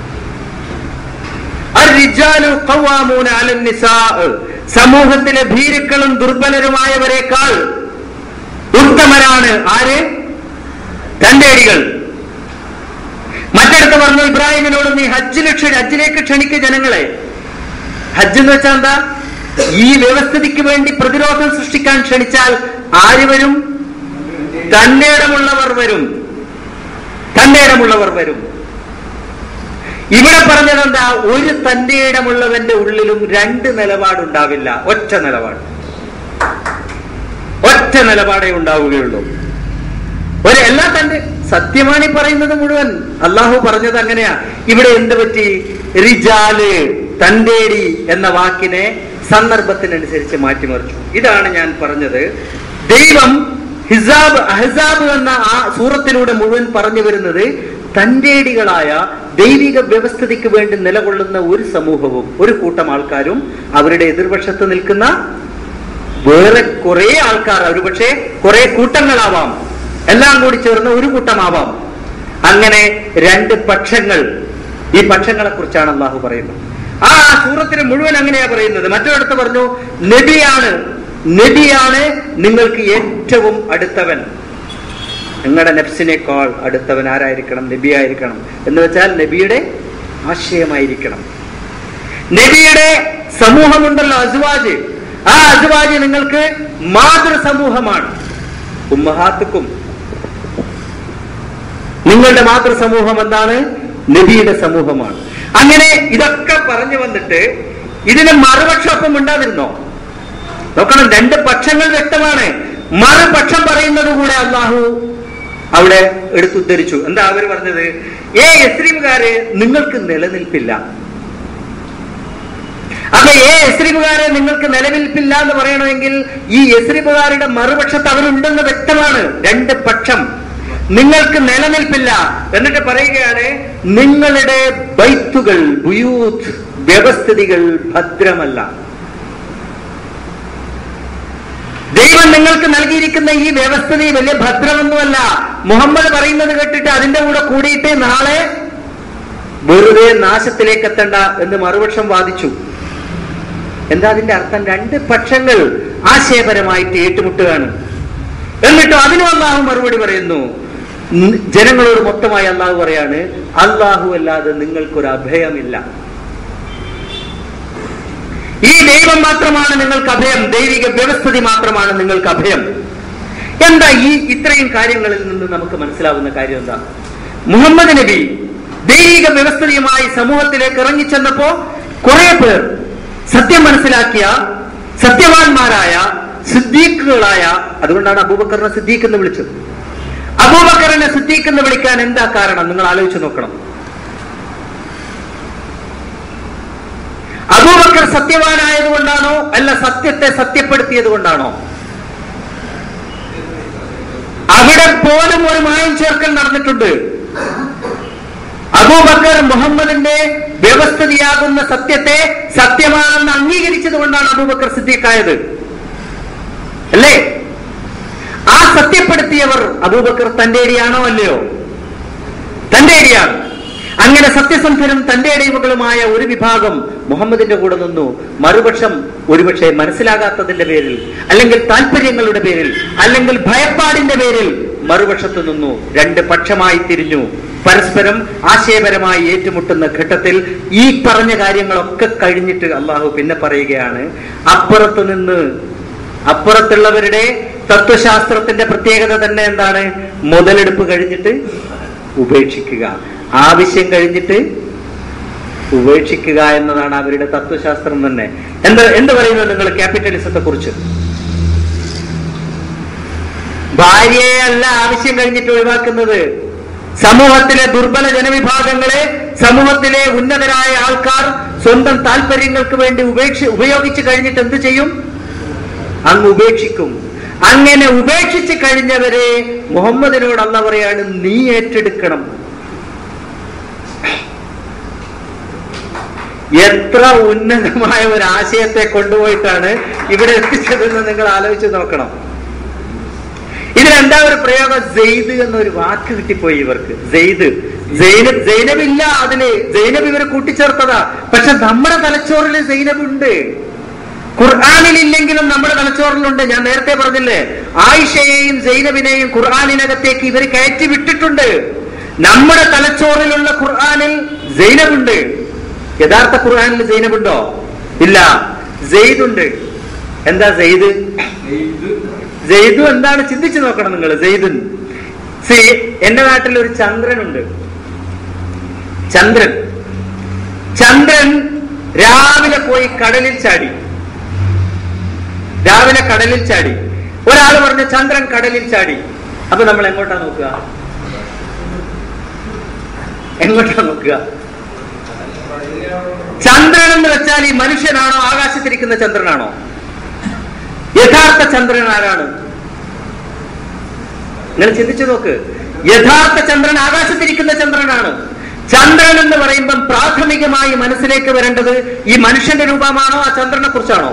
الرجال قوامون على النساء. സമൂഹത്തിലെ ഭീരുക്കളും ദുർബലരുമായവരെക്കാൾ ഉത്തമരാണ് ആര് തന്റേടികൾ മറ്റിടത്ത് പറഞ്ഞു ഇബ്രാഹിമിനോട് നീ ഹജ്ജിന് ക്ഷ- ഹജ്ജിലേക്ക് ക്ഷണിക്ക് ജനങ്ങളെ ഹജ്ജ് എന്ന് വെച്ചാൽ എന്താ ഈ വ്യവസ്ഥിതിക്ക് വേണ്ടി പ്രതിരോധം സൃഷ്ടിക്കാൻ ക്ഷണിച്ചാൽ ആര് വരും തന്റെ ഇടമുള്ളവർ വരും തന്റെ ഇടമുള്ളവർ വരും ഇവിടെ പറഞ്ഞത് എന്താ ഒരു തന്റെ ഇടമുള്ളവന്റെ ഉള്ളിലും രണ്ട് നിലപാടുണ്ടാവില്ല ഒറ്റ നിലപാട് ഒറ്റ നിലപാടേ ഉണ്ടാവുകയുള്ളൂ ഒരു എല്ലാ തന്റെ സത്യമാണ് ഈ പറയുന്നത് മുഴുവൻ അള്ളാഹു പറഞ്ഞത് അങ്ങനെയാ ഇവിടെ എന്ത് പറ്റി റിജാല് തന്റേടി എന്ന വാക്കിനെ സന്ദർഭത്തിനനുസരിച്ച് മാറ്റിമറിച്ചു ഇതാണ് ഞാൻ പറഞ്ഞത് ദൈവം ഹിസാബ് അഹ്സാബ് എന്ന ആ സൂറത്തിലൂടെ മുഴുവൻ പറഞ്ഞു വരുന്നത് തന്റേടികളായ ദൈവിക വ്യവസ്ഥിതിക്ക് വേണ്ടി നിലകൊള്ളുന്ന ഒരു സമൂഹവും ഒരു കൂട്ടം ആൾക്കാരും അവരുടെ എതിർപക്ഷത്ത് നിൽക്കുന്ന വേറെ കുറെ ആൾക്കാർ ഒരുപക്ഷെ കുറെ കൂട്ടങ്ങളാവാം എല്ലാം കൂടി ചേർന്ന് ഒരു കൂട്ടമാവാം അങ്ങനെ രണ്ട് പക്ഷങ്ങൾ ഈ പക്ഷങ്ങളെ കുറിച്ചാണ് അള്ളാഹു പറയുന്നത് ആ സൂറത്തിന് മുഴുവൻ അങ്ങനെയാ പറയുന്നത് മറ്റൊരിടത്ത് പറഞ്ഞു നബിയാണ് നബിയാണ് നിങ്ങൾക്ക് ഏറ്റവും അടുത്തവൻ നിങ്ങളുടെ നെഫ്സിനേക്കാൾ അടുത്തവൻ ആരായിരിക്കണം നബി ആയിരിക്കണം എന്ന് വെച്ചാൽ നബിയുടെ ആശയമായിരിക്കണം നബിയുടെ സമൂഹമുണ്ടല്ലോ അസുവാജ് ആ അസുവാജ് നിങ്ങൾക്ക് മാതൃ സമൂഹമാണ് ഉമ്മഹാത്തുക്കും നിങ്ങളുടെ മാതൃ സമൂഹം എന്താണ് നബിയുടെ സമൂഹമാണ് അങ്ങനെ ഇതൊക്കെ പറഞ്ഞു വന്നിട്ട് ഇതിന് മറുപക്ഷമൊപ്പം ഉണ്ടാതിരുന്നോ നോക്കണം രണ്ട് പക്ഷങ്ങൾ വ്യക്തമാണ് മറുപക്ഷം പറയുന്നത് കൂടെ അള്ളാഹു അവിടെ എടുത്തുദ്ധരിച്ചു എന്താ അവർ പറഞ്ഞത് ഏ എസ്രീമുകാരെ നിങ്ങൾക്ക് നിലനിൽപ്പില്ല അപ്പൊ ഏ എസ്രീമുകാരെ നിങ്ങൾക്ക് നിലനിൽപ്പില്ല എന്ന് പറയണമെങ്കിൽ ഈ എസ്രീമുകാരുടെ മറുപക്ഷത്ത് അവരുണ്ടെന്ന് വ്യക്തമാണ് രണ്ട് പക്ഷം നിങ്ങൾക്ക് നിലനിൽപ്പില്ല എന്നിട്ട് പറയുകയാണ് നിങ്ങളുടെ ബൈത്തുകൾ ബുയൂത്ത് വ്യവസ്ഥിതികൾ ഭദ്രമല്ല ദൈവം നിങ്ങൾക്ക് നൽകിയിരിക്കുന്ന ഈ വ്യവസ്ഥിതി വലിയ ഭദ്രമൊന്നുമല്ല മുഹമ്മദ് പറയുന്നത് കേട്ടിട്ട് അതിന്റെ കൂടെ കൂടിയിട്ട് നാളെ വെറുതെ നാശത്തിലേക്ക് എത്തണ്ട എന്ന് മറുപക്ഷം വാദിച്ചു എന്താ അതിന്റെ അർത്ഥം രണ്ട് പക്ഷങ്ങൾ ആശയപരമായിട്ട് ഏറ്റുമുട്ടുകയാണ് എന്നിട്ടോ അതിന് അള്ളാഹു മറുപടി പറയുന്നു ന- ജനങ്ങളോട് മൊത്തമായി അള്ളാഹു പറയാണ് അള്ളാഹു അല്ലാതെ നിങ്ങൾക്കൊരു അഭയമില്ല ഈ ദൈവം മാത്രമാണ് നിങ്ങൾക്ക് അഭയം ദൈവിക വ്യവസ്ഥിതി മാത്രമാണ് നിങ്ങൾക്ക് അഭയം എന്താ ഈ ഇത്രയും കാര്യങ്ങളിൽ നിന്ന് നമുക്ക് മനസ്സിലാവുന്ന കാര്യം എന്താ മുഹമ്മദ് നബി ദൈവിക വ്യവസ്ഥിതിയുമായി സമൂഹത്തിലേക്ക് ഇറങ്ങിച്ചെന്നപ്പോ കുറെ പേർ സത്യം മനസ്സിലാക്കിയ സത്യവാന്മാരായ സിദ്ദീഖുകളായ അതുകൊണ്ടാണ് അബൂബക്കറിനെ സിദ്ദീഖ് എന്ന് വിളിച്ചത് അബൂബക്കറിനെ സിദ്ദീഖ് എന്ന് വിളിക്കാൻ എന്താ കാരണം നിങ്ങൾ ആലോചിച്ച് നോക്കണം അബൂബക്കർ സത്യവാനായതുകൊണ്ടാണോ അല്ല സത്യത്തെ സത്യപ്പെടുത്തിയത് കൊണ്ടാണോ അവിടെ പോലും ഒരു മായം ചേർക്കൽ നടന്നിട്ടുണ്ട് അബൂബക്കർ മുഹമ്മദിന്റെ വ്യവസ്ഥിതിയാകുന്ന സത്യത്തെ സത്യമാണെന്ന് അംഗീകരിച്ചത് കൊണ്ടാണ് അബൂബക്കർ സിദ്ദീഖായത് അല്ലേ ആ സത്യപ്പെടുത്തിയവർ അബൂബക്കർ തന്റെ ഇടിയാണോ അല്ലയോ തന്റെ ഇടിയാണ് അങ്ങനെ സത്യസന്ധരും തന്റെ ഇടയുകളുമായ ഒരു വിഭാഗം മുഹമ്മദിന്റെ കൂടെ നിന്നു മറുപക്ഷം ഒരുപക്ഷെ മനസ്സിലാകാത്തതിന്റെ പേരിൽ അല്ലെങ്കിൽ താല്പര്യങ്ങളുടെ പേരിൽ അല്ലെങ്കിൽ ഭയപ്പാടിന്റെ പേരിൽ മറുപക്ഷത്തു നിന്നു രണ്ട് പക്ഷമായി തിരിഞ്ഞു പരസ്പരം ആശയപരമായി ഏറ്റുമുട്ടുന്ന ഘട്ടത്തിൽ ഈ പറഞ്ഞ കാര്യങ്ങളൊക്കെ കഴിഞ്ഞിട്ട് അള്ളാഹു പിന്നെ പറയുകയാണ് അപ്പുറത്തു നിന്ന് അപ്പുറത്തുള്ളവരുടെ തത്വശാസ്ത്രത്തിന്റെ പ്രത്യേകത തന്നെ എന്താണ് മുതലെടുപ്പ് കഴിഞ്ഞിട്ട് ഉപേക്ഷിക്കുക ആവശ്യം കഴിഞ്ഞിട്ട് ഉപേക്ഷിക്കുക എന്നതാണ് അവരുടെ തത്വശാസ്ത്രം തന്നെ എന്ത് എന്ത് പറയുന്നു നിങ്ങൾ ക്യാപിറ്റലിസത്തെ കുറിച്ച് ഭാര്യയെ അല്ല ആവശ്യം കഴിഞ്ഞിട്ട് ഒഴിവാക്കുന്നത് സമൂഹത്തിലെ ദുർബല ജനവിഭാഗങ്ങളെ സമൂഹത്തിലെ ഉന്നതരായ ആൾക്കാർ സ്വന്തം താല്പര്യങ്ങൾക്ക് വേണ്ടി ഉപേക്ഷ ഉപയോഗിച്ച് കഴിഞ്ഞിട്ട് എന്ത് ചെയ്യും അങ്ങ് ഉപേക്ഷിക്കും അങ്ങനെ ഉപേക്ഷിച്ച് കഴിഞ്ഞവരെ മുഹമ്മദിനോട് അല്ല പറയാണ് നീ ഏറ്റെടുക്കണം എത്ര ഉന്നതമായ ഒരു ആശയത്തെ കൊണ്ടുപോയിട്ടാണ് ഇവിടെ എത്തിച്ചതെന്ന് നിങ്ങൾ ആലോചിച്ച് നോക്കണം ഇത് രണ്ടാമൊരു പ്രയോഗം ജെയ്ദ് എന്നൊരു വാക്ക് കിട്ടിപ്പോയി ഇവർക്ക് ജെയ്ദ് ജൈനബ് ജൈനബ് ഇല്ല അതില് ജൈനബ് ഇവരെ കൂട്ടിച്ചേർത്തതാ പക്ഷെ നമ്മുടെ തലച്ചോറിൽ ജൈനബ് ഉണ്ട് ഖുർആാനിൽ ഇല്ലെങ്കിലും നമ്മുടെ തലച്ചോറിലുണ്ട് ഞാൻ നേരത്തെ പറഞ്ഞില്ലേ ആയിഷയെയും ജൈനബിനെയും ഖുർആാനിനകത്തേക്ക് ഇവർ കയറ്റി വിട്ടിട്ടുണ്ട് നമ്മുടെ തലച്ചോറിലുള്ള ഖുർആാനിൽ ജൈനബുണ്ട് യഥാർത്ഥ ഖുർആാനിൽ ജൈനബുണ്ടോ ഇല്ല ജെയ്ദുണ്ട് എന്താ ജെയ്ദ് ജെയ്ദു എന്താണ് ചിന്തിച്ചു നോക്കണം നിങ്ങൾ ജെയ്ദുൻ സി എന്റെ നാട്ടിൽ ഒരു ചന്ദ്രനുണ്ട് ചന്ദ്രൻ ചന്ദ്രൻ രാവിലെ പോയി കടലിൽ ചാടി രാവിലെ കടലിൽ ചാടി ഒരാൾ പറഞ്ഞു ചന്ദ്രൻ കടലിൽ ചാടി അപ്പൊ നമ്മൾ എങ്ങോട്ടാ നോക്കുക എങ്ങോട്ടാ നോക്കുക ചന്ദ്രൻ എന്ന് വെച്ചാൽ ഈ മനുഷ്യനാണോ ആകാശത്തിരിക്കുന്ന ചന്ദ്രനാണോ യഥാർത്ഥ ചന്ദ്രൻ ആരാണ് നിങ്ങൾ ചിന്തിച്ചു നോക്ക് യഥാർത്ഥ ചന്ദ്രൻ ആകാശത്തിരിക്കുന്ന ചന്ദ്രനാണ് ചന്ദ്രൻ എന്ന് പറയുമ്പം പ്രാഥമികമായി മനസ്സിലേക്ക് വരേണ്ടത് ഈ മനുഷ്യന്റെ രൂപമാണോ ആ ചന്ദ്രനെ കുറിച്ചാണോ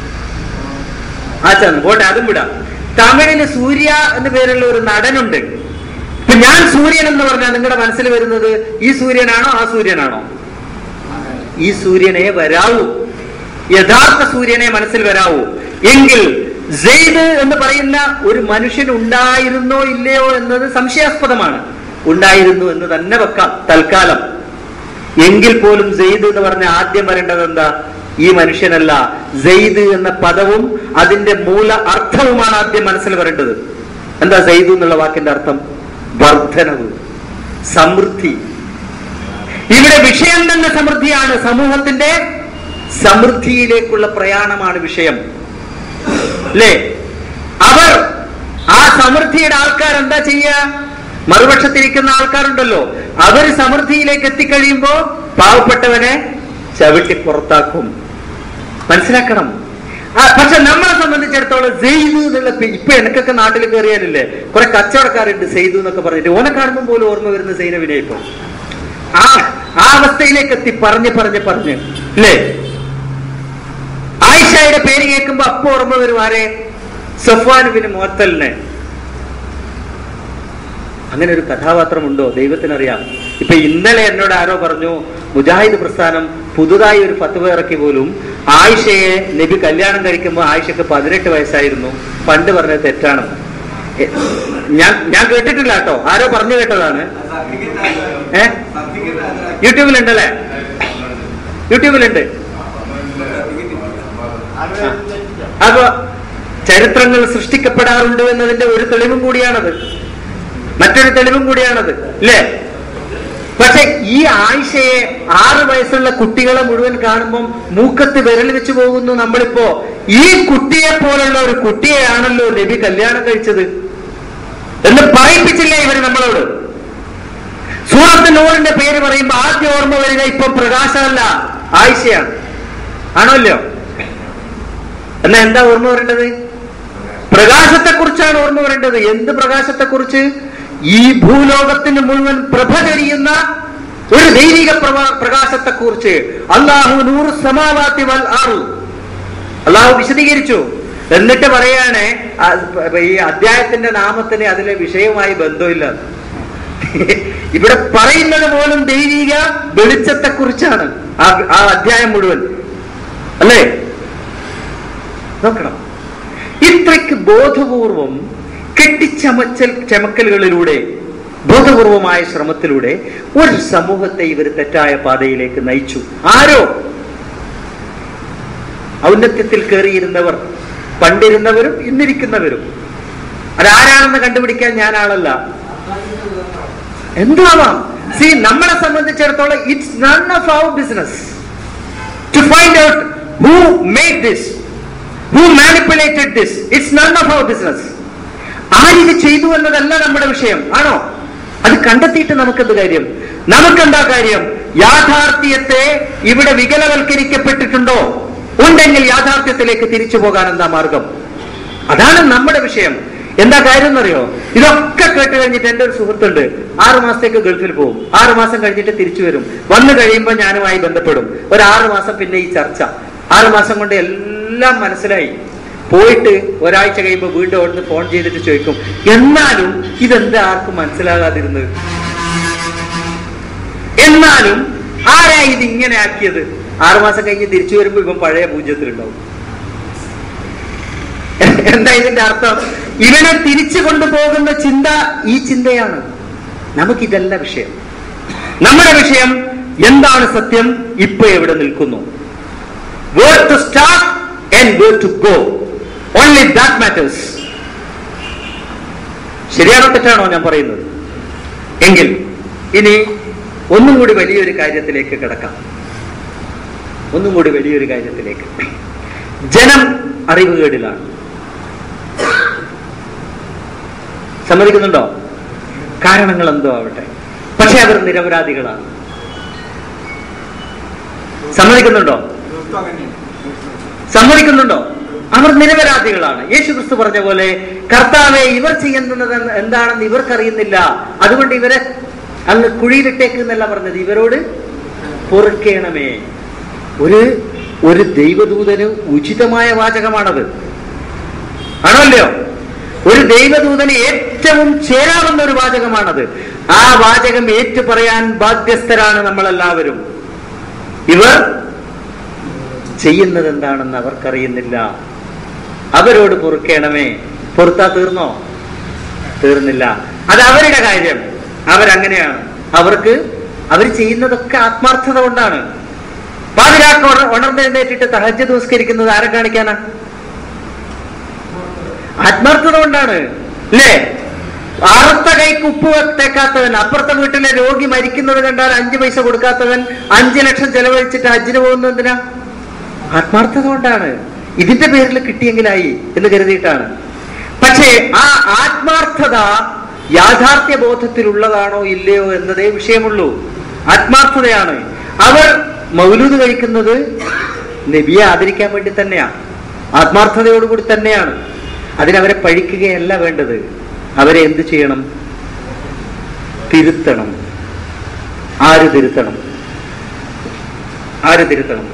ആ ചന്ദ്രൻ പോട്ടെ അതും വിടാം തമിഴിന് സൂര്യ എന്ന പേരുള്ള ഒരു നടനുണ്ട് ഇപ്പൊ ഞാൻ സൂര്യൻ എന്ന് പറഞ്ഞാൽ നിങ്ങളുടെ മനസ്സിൽ വരുന്നത് ഈ സൂര്യനാണോ ആ സൂര്യനാണോ ഈ സൂര്യനെ വരാവൂ യഥാർത്ഥ സൂര്യനെ മനസ്സിൽ വരാവൂ എങ്കിൽ സെയ്ദ് എന്ന് പറയുന്ന ഒരു മനുഷ്യൻ ഉണ്ടായിരുന്നോ ഇല്ലയോ എന്നത് സംശയാസ്പദമാണ് ഉണ്ടായിരുന്നു എന്ന് തന്നെ വെക്കാം തൽക്കാലം എങ്കിൽ പോലും സെയ്ദ് എന്ന് പറഞ്ഞ ആദ്യം വരേണ്ടത് എന്താ ഈ മനുഷ്യനല്ല സെയ്ദ് എന്ന പദവും അതിന്റെ മൂല അർത്ഥവുമാണ് ആദ്യം മനസ്സിൽ വരേണ്ടത് എന്താ സെയ്ദ് എന്നുള്ള വാക്കിന്റെ അർത്ഥം വർധനവ് സമൃദ്ധി ഇവിടെ വിഷയം തന്നെ സമൃദ്ധിയാണ് സമൂഹത്തിന്റെ സമൃദ്ധിയിലേക്കുള്ള പ്രയാണമാണ് വിഷയം അല്ലേ അവർ ആ സമൃദ്ധിയുടെ ആൾക്കാർ എന്താ ചെയ്യുക മറുപക്ഷത്തിരിക്കുന്ന ആൾക്കാരുണ്ടല്ലോ അവർ സമൃദ്ധിയിലേക്ക് എത്തിക്കഴിയുമ്പോ പാവപ്പെട്ടവനെ ചവിട്ടി പുറത്താക്കും മനസ്സിലാക്കണം ആ പക്ഷെ നമ്മളെ സംബന്ധിച്ചിടത്തോളം സെയ്തു എന്നുള്ള പേ- ഇപ്പൊ എനിക്കൊക്കെ നാട്ടിൽ കയറിയാലില്ലേ കുറെ കച്ചവടക്കാരുണ്ട് സെയ്തു എന്നൊക്കെ പറഞ്ഞിട്ട് ഓനെ കാണുമ്പോൾ പോലും ഓർമ്മ വരുന്ന സൈനവിനെ ഇപ്പൊ ആ ആ അവസ്ഥയിലേക്ക് എത്തി പറഞ്ഞ് പറഞ്ഞ് പറഞ്ഞ് അല്ലേ ആയിഷയുടെ പേര് കേൾക്കുമ്പോ അപ്പൊ ഓർമ്മ വരും ആരെ സഫ്വാനുബിന് മുഹത്തലിനെ അങ്ങനെ ഒരു കഥാപാത്രമുണ്ടോ ദൈവത്തിനറിയാം ഇപ്പൊ ഇന്നലെ എന്നോട് ആരോ പറഞ്ഞു മുജാഹിദ് പ്രസ്ഥാനം പുതുതായി ഒരു ഫത്വ ഇറക്കി പോലും ആയിഷയെ നബി കല്യാണം കഴിക്കുമ്പോൾ ആയിഷക്ക് പതിനെട്ട് വയസ്സായിരുന്നു പണ്ട് പറഞ്ഞത് തെറ്റാണെന്ന് എ, ഞാൻ ഞാൻ കേട്ടിട്ടില്ല കേട്ടോ ആരോ പറഞ്ഞു കേട്ടതാണ് സർട്ടിഫിക്കറ്റ് ഏ സർട്ടിഫിക്കറ്റ് യൂട്യൂബിലുണ്ടല്ലേ യൂട്യൂബിലുണ്ട് അപ്പൊ ചരിത്രങ്ങൾ സൃഷ്ടിക്കപ്പെടാറുണ്ട് എന്നതിന്റെ ഒരു തെളിവും കൂടിയാണത് മറ്റൊരു തെളിവും കൂടിയാണത് ഇല്ലേ പക്ഷെ ഈ ആയിഷയെ ആറ് വയസ്സുള്ള കുട്ടികളെ മുഴുവൻ കാണുമ്പം മൂക്കത്ത് വിരൽ വെച്ച് പോകുന്നു നമ്മളിപ്പോ ഈ കുട്ടിയെ പോലുള്ള ഒരു കുട്ടിയെയാണല്ലോ നബി കല്യാണം കഴിച്ചത് എന്ന് പറയിപ്പിച്ചില്ലേ ഇവര് നമ്മളോട് സൂറത്ത് നൂറിന്റെ പേര് പറയുമ്പോ ആദ്യം ഓർമ്മ വരിക ഇപ്പം പ്രകാശമല്ല ആയിഷയാണ് ആണല്ലോ എന്നാ എന്താ ഓർമ്മ വരേണ്ടത് പ്രകാശത്തെ കുറിച്ചാണ് ഓർമ്മ വരേണ്ടത് എന്ത് പ്രകാശത്തെക്കുറിച്ച് ഈ ഭൂലോകത്തിന് മുഴുവൻ പ്രഭ കരിയുന്ന ഒരു ദൈവിക പ്രകാശത്തെ കുറിച്ച് അള്ളാഹു നൂറ് സമാവാത്തി വൽ ആറു അള്ളാഹു വിശദീകരിച്ചു എന്നിട്ട് പറയാണ് ആ, ഈ അധ്യായത്തിന്റെ നാമത്തിന് അതിലെ വിഷയവുമായി ബന്ധമില്ല ഇവിടെ പറയുന്നത് പോലും ദൈവിക വെളിച്ചത്തെ കുറിച്ചാണ് ആ ആ അധ്യായം മുഴുവൻ അല്ലേ നോക്കണം ഇത്രയ്ക്ക് ബോധപൂർവം കെട്ടിച്ചമച്ചൽ ചമക്കലുകളിലൂടെ ബോധപൂർവമായ ശ്രമത്തിലൂടെ ഒരു സമൂഹത്തെ ഇവർ തെറ്റായ പാതയിലേക്ക് നയിച്ചു ആരോ ഔന്നത്യത്തിൽ കയറിയിരുന്നവർ പണ്ടിരുന്നവരും ഇന്നിരിക്കുന്നവരും അതാരാണെന്ന് കണ്ടുപിടിക്കാൻ ഞാൻ ആളല്ല എന്തുവാവാം സി നമ്മളെ സംബന്ധിച്ചിടത്തോളം it's none of our business to find out who made this who manipulated this it's none of our business ആരിത് ചെയ്തു എന്നതല്ല നമ്മുടെ വിഷയം ആണോ അത് കണ്ടെത്തിയിട്ട് നമുക്കെന്ത് കാര്യം നമുക്കെന്താ കാര്യം യാഥാർത്ഥ്യത്തെ ഇവിടെ വികലവൽക്കരിക്കപ്പെട്ടിട്ടുണ്ടോ ഉണ്ടെങ്കിൽ യാഥാർത്ഥ്യത്തിലേക്ക് തിരിച്ചു പോകാൻ എന്താ മാർഗം അതാണ് നമ്മുടെ വിഷയം എന്താ കാര്യം എന്നറിയോ ഇതൊക്കെ കേട്ട് കഴിഞ്ഞിട്ട് എന്റെ ഒരു സുഹൃത്തുണ്ട് ആറു മാസത്തേക്ക് ഗൾഫിൽ പോകും ആറു മാസം കഴിഞ്ഞിട്ട് തിരിച്ചു വരും വന്നു കഴിയുമ്പോൾ ഞാനുമായി ബന്ധപ്പെടും ഒരു ആറു മാസം പിന്നെ ഈ ചർച്ച ആറു മാസം കൊണ്ട് എല്ലാം മനസ്സിലായി പോയിട്ട് ഒരാഴ്ച കഴിയുമ്പോൾ വീണ്ടും അവിടുന്ന് ഫോൺ ചെയ്തിട്ട് ചോദിക്കും എന്നാലും ഇതെന്താ ആർക്കും മനസ്സിലാകാതിരുന്നത് എന്നാലും ആരാ ഇത് ഇങ്ങനെ ആക്കിയത് ആറുമാസം കഴിഞ്ഞ് തിരിച്ചു വരുമ്പോ ഇവൻ പഴയ പൂജ്യത്തിലുണ്ടാവും എന്താ ഇതിന്റെ അർത്ഥം ഇവനെ തിരിച്ചു കൊണ്ടുപോകുന്ന ചിന്ത ഈ ചിന്തയാണ് നമുക്കിതല്ല വിഷയം നമ്മുടെ വിഷയം എന്താണ് സത്യം ഇപ്പൊ എവിടെ നിൽക്കുന്നു where to start and where to go only that matters ശരിയാണോ തെറ്റാണോ ഞാൻ പറയുന്നത് എങ്കിൽ ഇനി ഒന്നും കൂടി വലിയൊരു കാര്യത്തിലേക്ക് കിടക്കാം ഒന്നും കൂടി വലിയൊരു കാര്യത്തിലേക്ക് ജനം അറിവുകേടിലാണ് സമ്മതിക്കുന്നുണ്ടോ കാരണങ്ങൾ എന്തോ ആവട്ടെ പക്ഷെ അവർ നിരപരാധികളാണ് സമ്മതിക്കുന്നുണ്ടോ സമ്മതിക്കുന്നുണ്ടോ അവർ നിരപരാധികളാണ് യേശു ക്രിസ്തു പറഞ്ഞ പോലെ കർത്താവെ ഇവർ ചെയ്യുന്നത് എന്താണെന്ന് ഇവർക്കറിയുന്നില്ല അതുകൊണ്ട് ഇവരെ അങ്ങ് കുഴിയിലിട്ടേക്ക് എന്നല്ല പറഞ്ഞത് ഇവരോട് പൊറുക്കേണമേ ഒരു ഒരു ദൈവദൂതന് ഉചിതമായ വാചകമാണത് ആണല്ലോ ഒരു ദൈവദൂതന് ഏറ്റവും ചേരാവുന്ന ഒരു വാചകമാണത് ആ വാചകം ഏറ്റു പറയാൻ ബാധ്യസ്ഥരാണ് നമ്മളെല്ലാവരും ഇവർ ചെയ്യുന്നത് എന്താണെന്ന് അവർക്കറിയുന്നില്ല അവരോട് പൊറുക്കേണമേ പൊറുത്താ തീർന്നോ തീർന്നില്ല അത് അവരുടെ കാര്യം അവരങ്ങനെയാണ് അവർക്ക് അവർ ചെയ്യുന്നതൊക്കെ ആത്മാർത്ഥത കൊണ്ടാണ് പാതിരാക്ക് ഉണ- ഉണർന്നെഴുന്നേറ്റിട്ട് തഹജ് നമസ്കരിക്കുന്നത് ആരെ കാണിക്കാനാ ആത്മാർത്ഥത കൊണ്ടാണ് അല്ലേ അറുത്ത കൈക്ക് ഉപ്പ് തേക്കാത്തവൻ അപ്പുറത്തെ വീട്ടിലെ രോഗി മരിക്കുന്നത് കണ്ടാൽ അഞ്ചു പൈസ കൊടുക്കാത്തവൻ അഞ്ചു ലക്ഷം ചെലവഴിച്ചിട്ട് ഹജ്ജിന് പോകുന്നത് എന്തിനാ ആത്മാർത്ഥത കൊണ്ടാണ് ഇതിന്റെ പേരിൽ കിട്ടിയെങ്കിലായി എന്ന് കരുതിയിട്ടാണ് പക്ഷേ ആ ആത്മാർത്ഥത യാഥാർത്ഥ്യ ബോധത്തിലുള്ളതാണോ ഇല്ലയോ എന്നതേ വിഷയമുള്ളൂ ആത്മാർത്ഥതയാണ് അവർ മൗലൂദ് കഴിക്കുന്നത് നബിയെ ആദരിക്കാൻ വേണ്ടി തന്നെയാണ് ആത്മാർത്ഥതയോടുകൂടി തന്നെയാണ് അതിനവരെ പഴിക്കുകയല്ല വേണ്ടത് അവരെ എന്ത് ചെയ്യണം തിരുത്തണം ആര് തിരുത്തണം ആര് തിരുത്തണം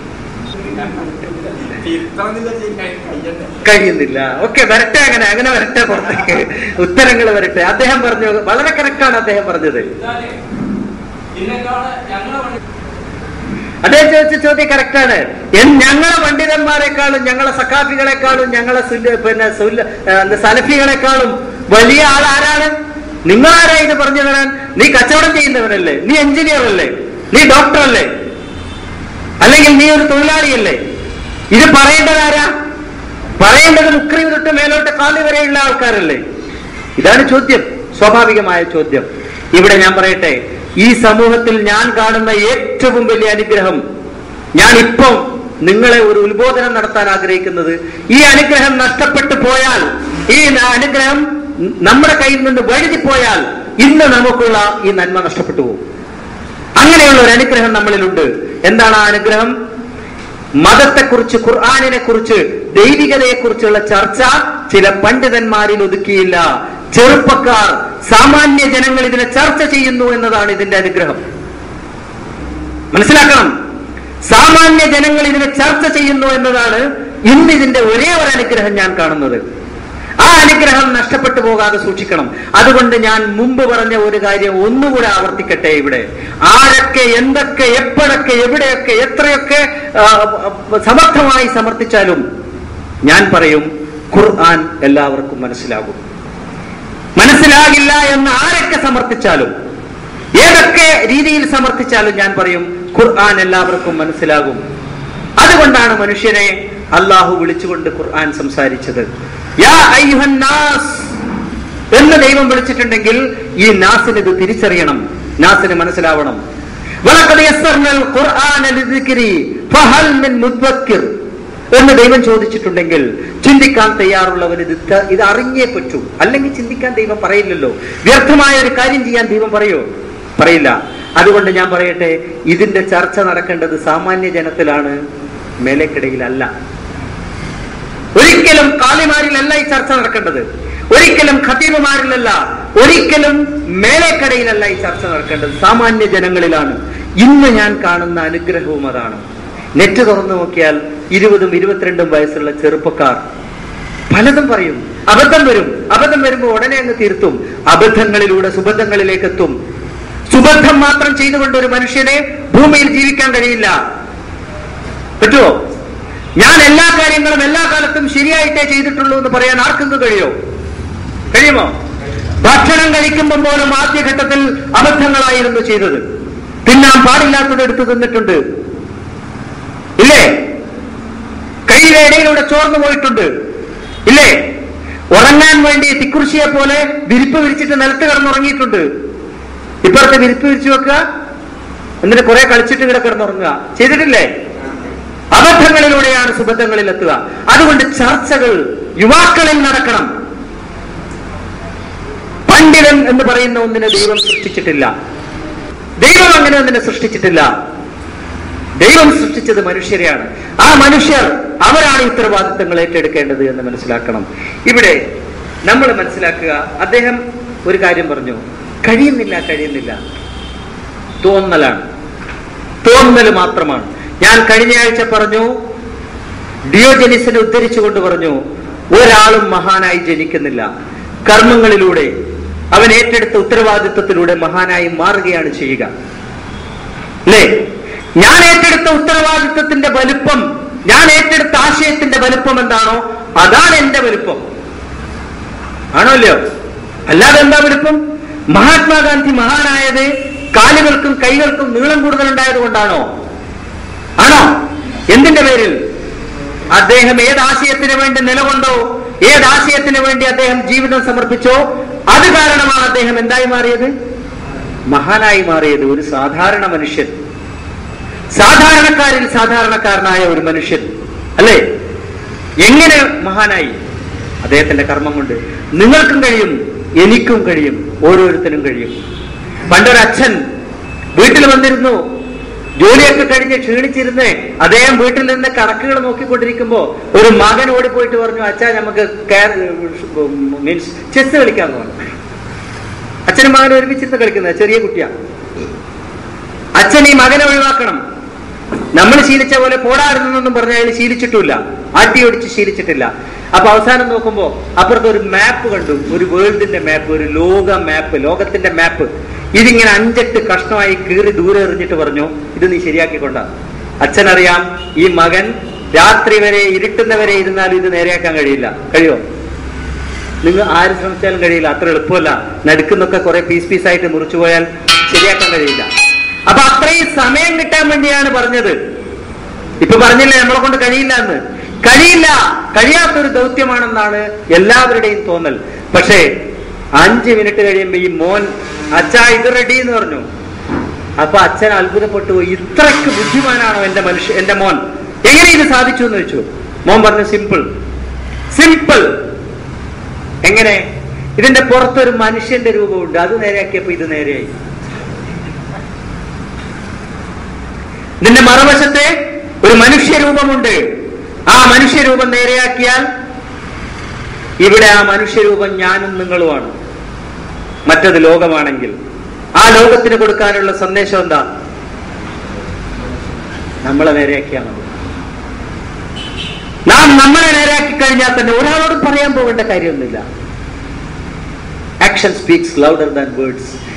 കഴിയുന്നില്ല ഓക്കെ വരട്ടെ അങ്ങനെ അങ്ങനെ വരട്ടെ പുറത്തേക്ക് ഉത്തരങ്ങൾ വരട്ടെ അദ്ദേഹം പറഞ്ഞു വളരെ കറക്റ്റാണ് അദ്ദേഹം പറഞ്ഞത് അദ്ദേഹം ചോദിച്ച ചോദ്യം കറക്റ്റാണ് ഞങ്ങളെ പണ്ഡിതന്മാരെക്കാളും ഞങ്ങളെ സക്കാഫികളെക്കാളും ഞങ്ങളെ സുല്ല- പിന്നെ സുല്ല- ആ, എന്താ സലഫികളെക്കാളും വലിയ ആൾ ആരാണ് നിങ്ങളാരാ ഇത് പറഞ്ഞു തരാൻ നീ കച്ചവടം ചെയ്യുന്നവനല്ലേ നീ എഞ്ചിനീയർ അല്ലേ നീ ഡോക്ടർ അല്ലേ അല്ലെങ്കിൽ നീ ഒരു തൊഴിലാളിയല്ലേ ഇത് പറയേണ്ടത് ആരാ പറയേണ്ടത് മുക്രീം തൊട്ട് മേലോട്ട് കാലി വരെയുള്ള ആൾക്കാരല്ലേ ഇതാണ് ചോദ്യം സ്വാഭാവികമായ ചോദ്യം ഇവിടെ ഞാൻ പറയട്ടെ ഈ സമൂഹത്തിൽ ഞാൻ കാണുന്ന ഏറ്റവും വലിയ അനുഗ്രഹം ഞാൻ ഇപ്പം നിങ്ങളെ ഒരു ഉത്ബോധനം നടത്താൻ ആഗ്രഹിക്കുന്നത് ഈ അനുഗ്രഹം നഷ്ടപ്പെട്ടു പോയാൽ ഈ ന- അനുഗ്രഹം നമ്മുടെ കയ്യിൽ നിന്ന് വഴുതിപ്പോയാൽ ഇന്ന് നമുക്കുള്ള ഈ നന്മ നഷ്ടപ്പെട്ടു പോകും അങ്ങനെയുള്ള ഒരു അനുഗ്രഹം നമ്മളിലുണ്ട് എന്താണ് ആ അനുഗ്രഹം മതത്തെക്കുറിച്ച് ഖുർആാനിനെ കുറിച്ച് ദൈവികതയെ കുറിച്ചുള്ള ചർച്ച ചില പണ്ഡിതന്മാരിൽ ഒതുക്കിയില്ല ചെറുപ്പക്കാർ സാമാന്യ ജനങ്ങൾ ഇതിനെ ചർച്ച ചെയ്യുന്നു എന്നതാണ് ഇതിന്റെ അനുഗ്രഹം മനസ്സിലാക്കണം സാമാന്യ ജനങ്ങൾ ഇതിനെ ചർച്ച ചെയ്യുന്നു എന്നതാണ് ഇന്ന് ഇതിന്റെ ഒരേ ഒരു അനുഗ്രഹം ഞാൻ കാണുന്നത് ആ അനുഗ്രഹം നഷ്ടപ്പെട്ടു പോകാതെ സൂക്ഷിക്കണം അതുകൊണ്ട് ഞാൻ മുമ്പ് പറഞ്ഞ ഒരു കാര്യം ഒന്നുകൂടെ ആവർത്തിക്കട്ടെ ഇവിടെ ആരൊക്കെ എന്തൊക്കെ എപ്പോഴൊക്കെ എവിടെയൊക്കെ എത്രയൊക്കെ ആ, സമർത്ഥമായി സമർത്ഥിച്ചാലും ഞാൻ പറയും ഖുർആൻ എല്ലാവർക്കും മനസ്സിലാകും മനസ്സിലാകില്ല എന്ന് ആരൊക്കെ സമർത്ഥിച്ചാലും ഏതൊക്കെ രീതിയിൽ സമർത്ഥിച്ചാലും ഞാൻ പറയും ഖുർആൻ എല്ലാവർക്കും മനസ്സിലാകും അതുകൊണ്ടാണ് മനുഷ്യനെ അള്ളാഹു വിളിച്ചുകൊണ്ട് ഖുർആൻ സംസാരിച്ചത് യാ അയ്യുഹൻ നാസ് എന്ന് ദൈവം വിളിച്ചിട്ടുണ്ടെങ്കിൽ ഈ നാസിന് ഇത് തിരിച്ചറിയണം നാസിന് മനസ്സിലാവണം വലഖദ് യസ്സർനൽ ഖുർആന ലിദ്ദിക്രി ഫഹൽ മിൻ മുദ്ദക്കിർ എന്ന് ദൈവം ചോദിച്ചിട്ടുണ്ടെങ്കിൽ ചിന്തിക്കാൻ തയ്യാറുള്ളവൻ ഇത് ത- ഇത് അറിഞ്ഞേ പറ്റൂ അല്ലെങ്കിൽ ചിന്തിക്കാൻ ദൈവം പറയില്ലല്ലോ വ്യർത്ഥമായ ഒരു കാര്യം ചെയ്യാൻ ദൈവം പറയോ പറയില്ല അതുകൊണ്ട് ഞാൻ പറയട്ടെ ഇതിന്റെ ചർച്ച നടക്കേണ്ടത് സാമാന്യ ജനത്തിലാണ് മേലേക്കിടയിലല്ല ഒരിക്കലും കാളിമാരിലല്ല ഈ ചർച്ച നടക്കേണ്ടത് ഒരിക്കലും ഖത്തീബുമാരിലല്ല ഒരിക്കലും മേലേക്കടയിലല്ല ഈ ചർച്ച നടക്കേണ്ടത് സാമാന്യ ജനങ്ങളിലാണ് ഇന്ന് ഞാൻ കാണുന്ന അനുഗ്രഹവും അതാണ് നെറ്റ് തുറന്നു നോക്കിയാൽ ഇരുപതും ഇരുപത്തിരണ്ടും വയസ്സുള്ള ചെറുപ്പക്കാർ പലതും പറയും അബദ്ധം വരും അബദ്ധം വരുമ്പോൾ ഉടനെ അങ്ങ് തീർത്തും അബദ്ധങ്ങളിലൂടെ സുബദ്ധങ്ങളിലേക്ക് എത്തും സുബദ്ധം മാത്രം ചെയ്തുകൊണ്ട് ഒരു മനുഷ്യനെ ഭൂമിയിൽ ജീവിക്കാൻ കഴിയില്ല പറ്റുമോ ഞാൻ എല്ലാ കാര്യങ്ങളും എല്ലാ കാലത്തും ശരിയായിട്ടേ ചെയ്തിട്ടുള്ളൂ എന്ന് പറയാൻ ആർക്കെങ്കിലും കഴിയോ കഴിയുമോ ഭക്ഷണം കഴിക്കുമ്പോൾ പോലും ആദ്യഘട്ടത്തിൽ അബദ്ധങ്ങളായിരുന്നു ചെയ്തത് തിന്നാൻ പാടില്ലാത്തത് എടുത്തു തിന്നിട്ടുണ്ട് ഇല്ലേ കൈയുടെ ഇടയിലൂടെ ചോർന്നു പോയിട്ടുണ്ട് ഇല്ലേ ഉറങ്ങാൻ വേണ്ടി തിക്കുറിശിയെ പോലെ വിരിപ്പ് വിരിച്ചിട്ട് നിലത്ത് കിടന്നുറങ്ങിയിട്ടുണ്ട് ഇപ്പുറത്തെ വിരിപ്പ് വിരിച്ചു വെക്കുക എന്നിട്ട് കുറെ കളിച്ചിട്ട് ഇവിടെ കിടന്നുറങ്ങുക ചെയ്തിട്ടില്ലേ അബദ്ധങ്ങളിലൂടെയാണ് സുബദ്ധങ്ങളിൽ എത്തുക അതുകൊണ്ട് ചർച്ചകൾ യുവാക്കളിൽ നടക്കണം പണ്ഡിതൻ എന്ന് പറയുന്ന ഒന്നിനെ ദൈവം സൃഷ്ടിച്ചിട്ടില്ല ദൈവം അങ്ങനെ ഒന്നിനെ സൃഷ്ടിച്ചിട്ടില്ല ദൈവം സൃഷ്ടിച്ചത് മനുഷ്യരെയാണ് ആ മനുഷ്യർ അവരാണ് ഉത്തരവാദിത്തങ്ങൾ ഏറ്റെടുക്കേണ്ടത് എന്ന് മനസ്സിലാക്കണം ഇവിടെ നമ്മൾ മനസ്സിലാക്കുക അദ്ദേഹം ഒരു കാര്യം പറഞ്ഞു കഴിയുന്നില്ല കഴിയുന്നില്ല തോന്നലാണ് തോന്നൽ മാത്രമാണ് ഞാൻ കഴിഞ്ഞ ആഴ്ച പറഞ്ഞു ഡിയോജനിസിനെ ഉദ്ധരിച്ചുകൊണ്ട് പറഞ്ഞു ഒരാളും മഹാനായി ജനിക്കുന്നില്ല കർമ്മങ്ങളിലൂടെ അവൻ ഏറ്റെടുത്ത ഉത്തരവാദിത്വത്തിലൂടെ മഹാനായി മാറുകയാണ് ചെയ്യുക അല്ലേ ഞാൻ ഏറ്റെടുത്ത ഉത്തരവാദിത്വത്തിന്റെ വലുപ്പം ഞാൻ ഏറ്റെടുത്ത ആശയത്തിന്റെ വലുപ്പം എന്താണോ അതാണ് എന്റെ വലുപ്പം ആണോ അല്ലയോ അല്ലാതെ എന്താ വലുപ്പം മഹാത്മാഗാന്ധി മഹാനായത് കാലുകൾക്കും കൈകൾക്കും നീളം കൂടുതൽ ഉണ്ടായത് കൊണ്ടാണോ ആണോ എന്തിന്റെ പേരിൽ അദ്ദേഹം ഏത് ആശയത്തിന് വേണ്ടി നിലകൊണ്ടോ ഏത് ആശയത്തിന് വേണ്ടി അദ്ദേഹം ജീവിതം സമർപ്പിച്ചോ അത് കാരണമാണ് അദ്ദേഹം എന്തായി മാറിയത് മഹാനായി മാറിയത് ഒരു സാധാരണ മനുഷ്യൻ സാധാരണക്കാരിൽ സാധാരണക്കാരനായ ഒരു മനുഷ്യൻ അല്ലേ എങ്ങനെ മഹാനായി അദ്ദേഹത്തിന്റെ കർമ്മം കൊണ്ട് നിങ്ങൾക്കും കഴിയും എനിക്കും കഴിയും ഓരോരുത്തരും കഴിയും പണ്ടൊരു അച്ഛൻ വീട്ടിൽ വന്നിരുന്നു ജോലിയൊക്കെ കഴിഞ്ഞ് ക്ഷീണിച്ചിരുന്ന് അദ്ദേഹം വീട്ടിൽ നിന്ന് കണക്കുകൾ നോക്കിക്കൊണ്ടിരിക്കുമ്പോ ഒരു മകൻ ഓടിപ്പോയിട്ട് പറഞ്ഞു അച്ഛാ നമുക്ക് മീൻസ് ചെസ് കളിക്കാന്ന് പറഞ്ഞു അച്ഛനും മകനും ഒരുമിച്ചിരുന്ന് കളിക്കുന്നത് ചെറിയ കുട്ടിയാ അച്ഛൻ ഈ മകനെ ഒഴിവാക്കണം നമ്മൾ ശീലിച്ച പോലെ പോടാറുന്നെന്നും പറഞ്ഞ അയാൾ ശീലിച്ചിട്ടില്ല ആട്ടി ഓടിച്ച് ശീലിച്ചിട്ടില്ല അപ്പൊ അവസാനം നോക്കുമ്പോ അപ്പുറത്ത് ഒരു മാപ്പ് കണ്ടു ഒരു വേൾഡിന്റെ മാപ്പ് ഒരു ലോക മാപ്പ് ലോകത്തിന്റെ മാപ്പ് ഇതിങ്ങനെ അഞ്ചെട്ട് കഷ്ണമായി കീറി ദൂരെ എറിഞ്ഞിട്ട് പറഞ്ഞു ഇത് നീ ശരിയാക്കിക്കൊണ്ട അച്ഛനറിയാം ഈ മകൻ രാത്രി വരെ ഇരുട്ടുന്നവരെ ഇരുന്നാലും ഇത് നേരെയാക്കാൻ കഴിയില്ല കഴിയോ നിങ്ങൾ ആര് ശ്രമിച്ചാലും കഴിയില്ല അത്ര എളുപ്പമല്ല നടുക്കുന്നൊക്കെ കുറെ പീസ് പീസായിട്ട് മുറിച്ചു പോയാൽ ശരിയാക്കാൻ കഴിയില്ല അപ്പൊ അത്രയും സമയം കിട്ടാൻ വേണ്ടിയാണ് പറഞ്ഞത് ഇപ്പൊ പറഞ്ഞില്ലേ നമ്മളെ കൊണ്ട് കഴിയില്ല എന്ന് കഴിയില്ല കഴിയാത്തൊരു ദൗത്യമാണെന്നാണ് എല്ലാവരുടെയും തോന്നൽ പക്ഷേ അഞ്ച് മിനിറ്റ് കഴിയുമ്പോ ഈ മോൻ അച്ഛാ ഇത് റെഡി എന്ന് പറഞ്ഞു അപ്പൊ അച്ഛൻ അത്ഭുതപ്പെട്ടു പോയി ഇത്രയ്ക്ക് ബുദ്ധിമാനാണോ എന്റെ മനുഷ്യ എന്റെ മോൻ എങ്ങനെ ഇത് സാധിച്ചു എന്ന് വെച്ചു മോൻ പറഞ്ഞു സിമ്പിൾ സിമ്പിൾ എങ്ങനെ ഇതിന്റെ പുറത്തൊരു മനുഷ്യന്റെ രൂപമുണ്ട് അത് നേരെയാക്കിയപ്പോ ഇത് നേരെയായി ഇതിന്റെ മറുവശത്തെ ഒരു മനുഷ്യരൂപമുണ്ട് ആ മനുഷ്യരൂപം നേരെയാക്കിയാൽ ഇവിടെ ആ മനുഷ്യരൂപം ഞാനും നിങ്ങളുമാണ് മറ്റത് ലോകമാണെങ്കിൽ ആ ലോകത്തിന് കൊടുക്കാനുള്ള സന്ദേശം എന്താ നമ്മളെ നേരെയാക്കിയാൽ മതി നാം നമ്മളെ നേരെയാക്കി കഴിഞ്ഞാൽ തന്നെ ഒരാളോട് പറയാൻ പോകേണ്ട കാര്യമൊന്നുമില്ല action speaks louder than words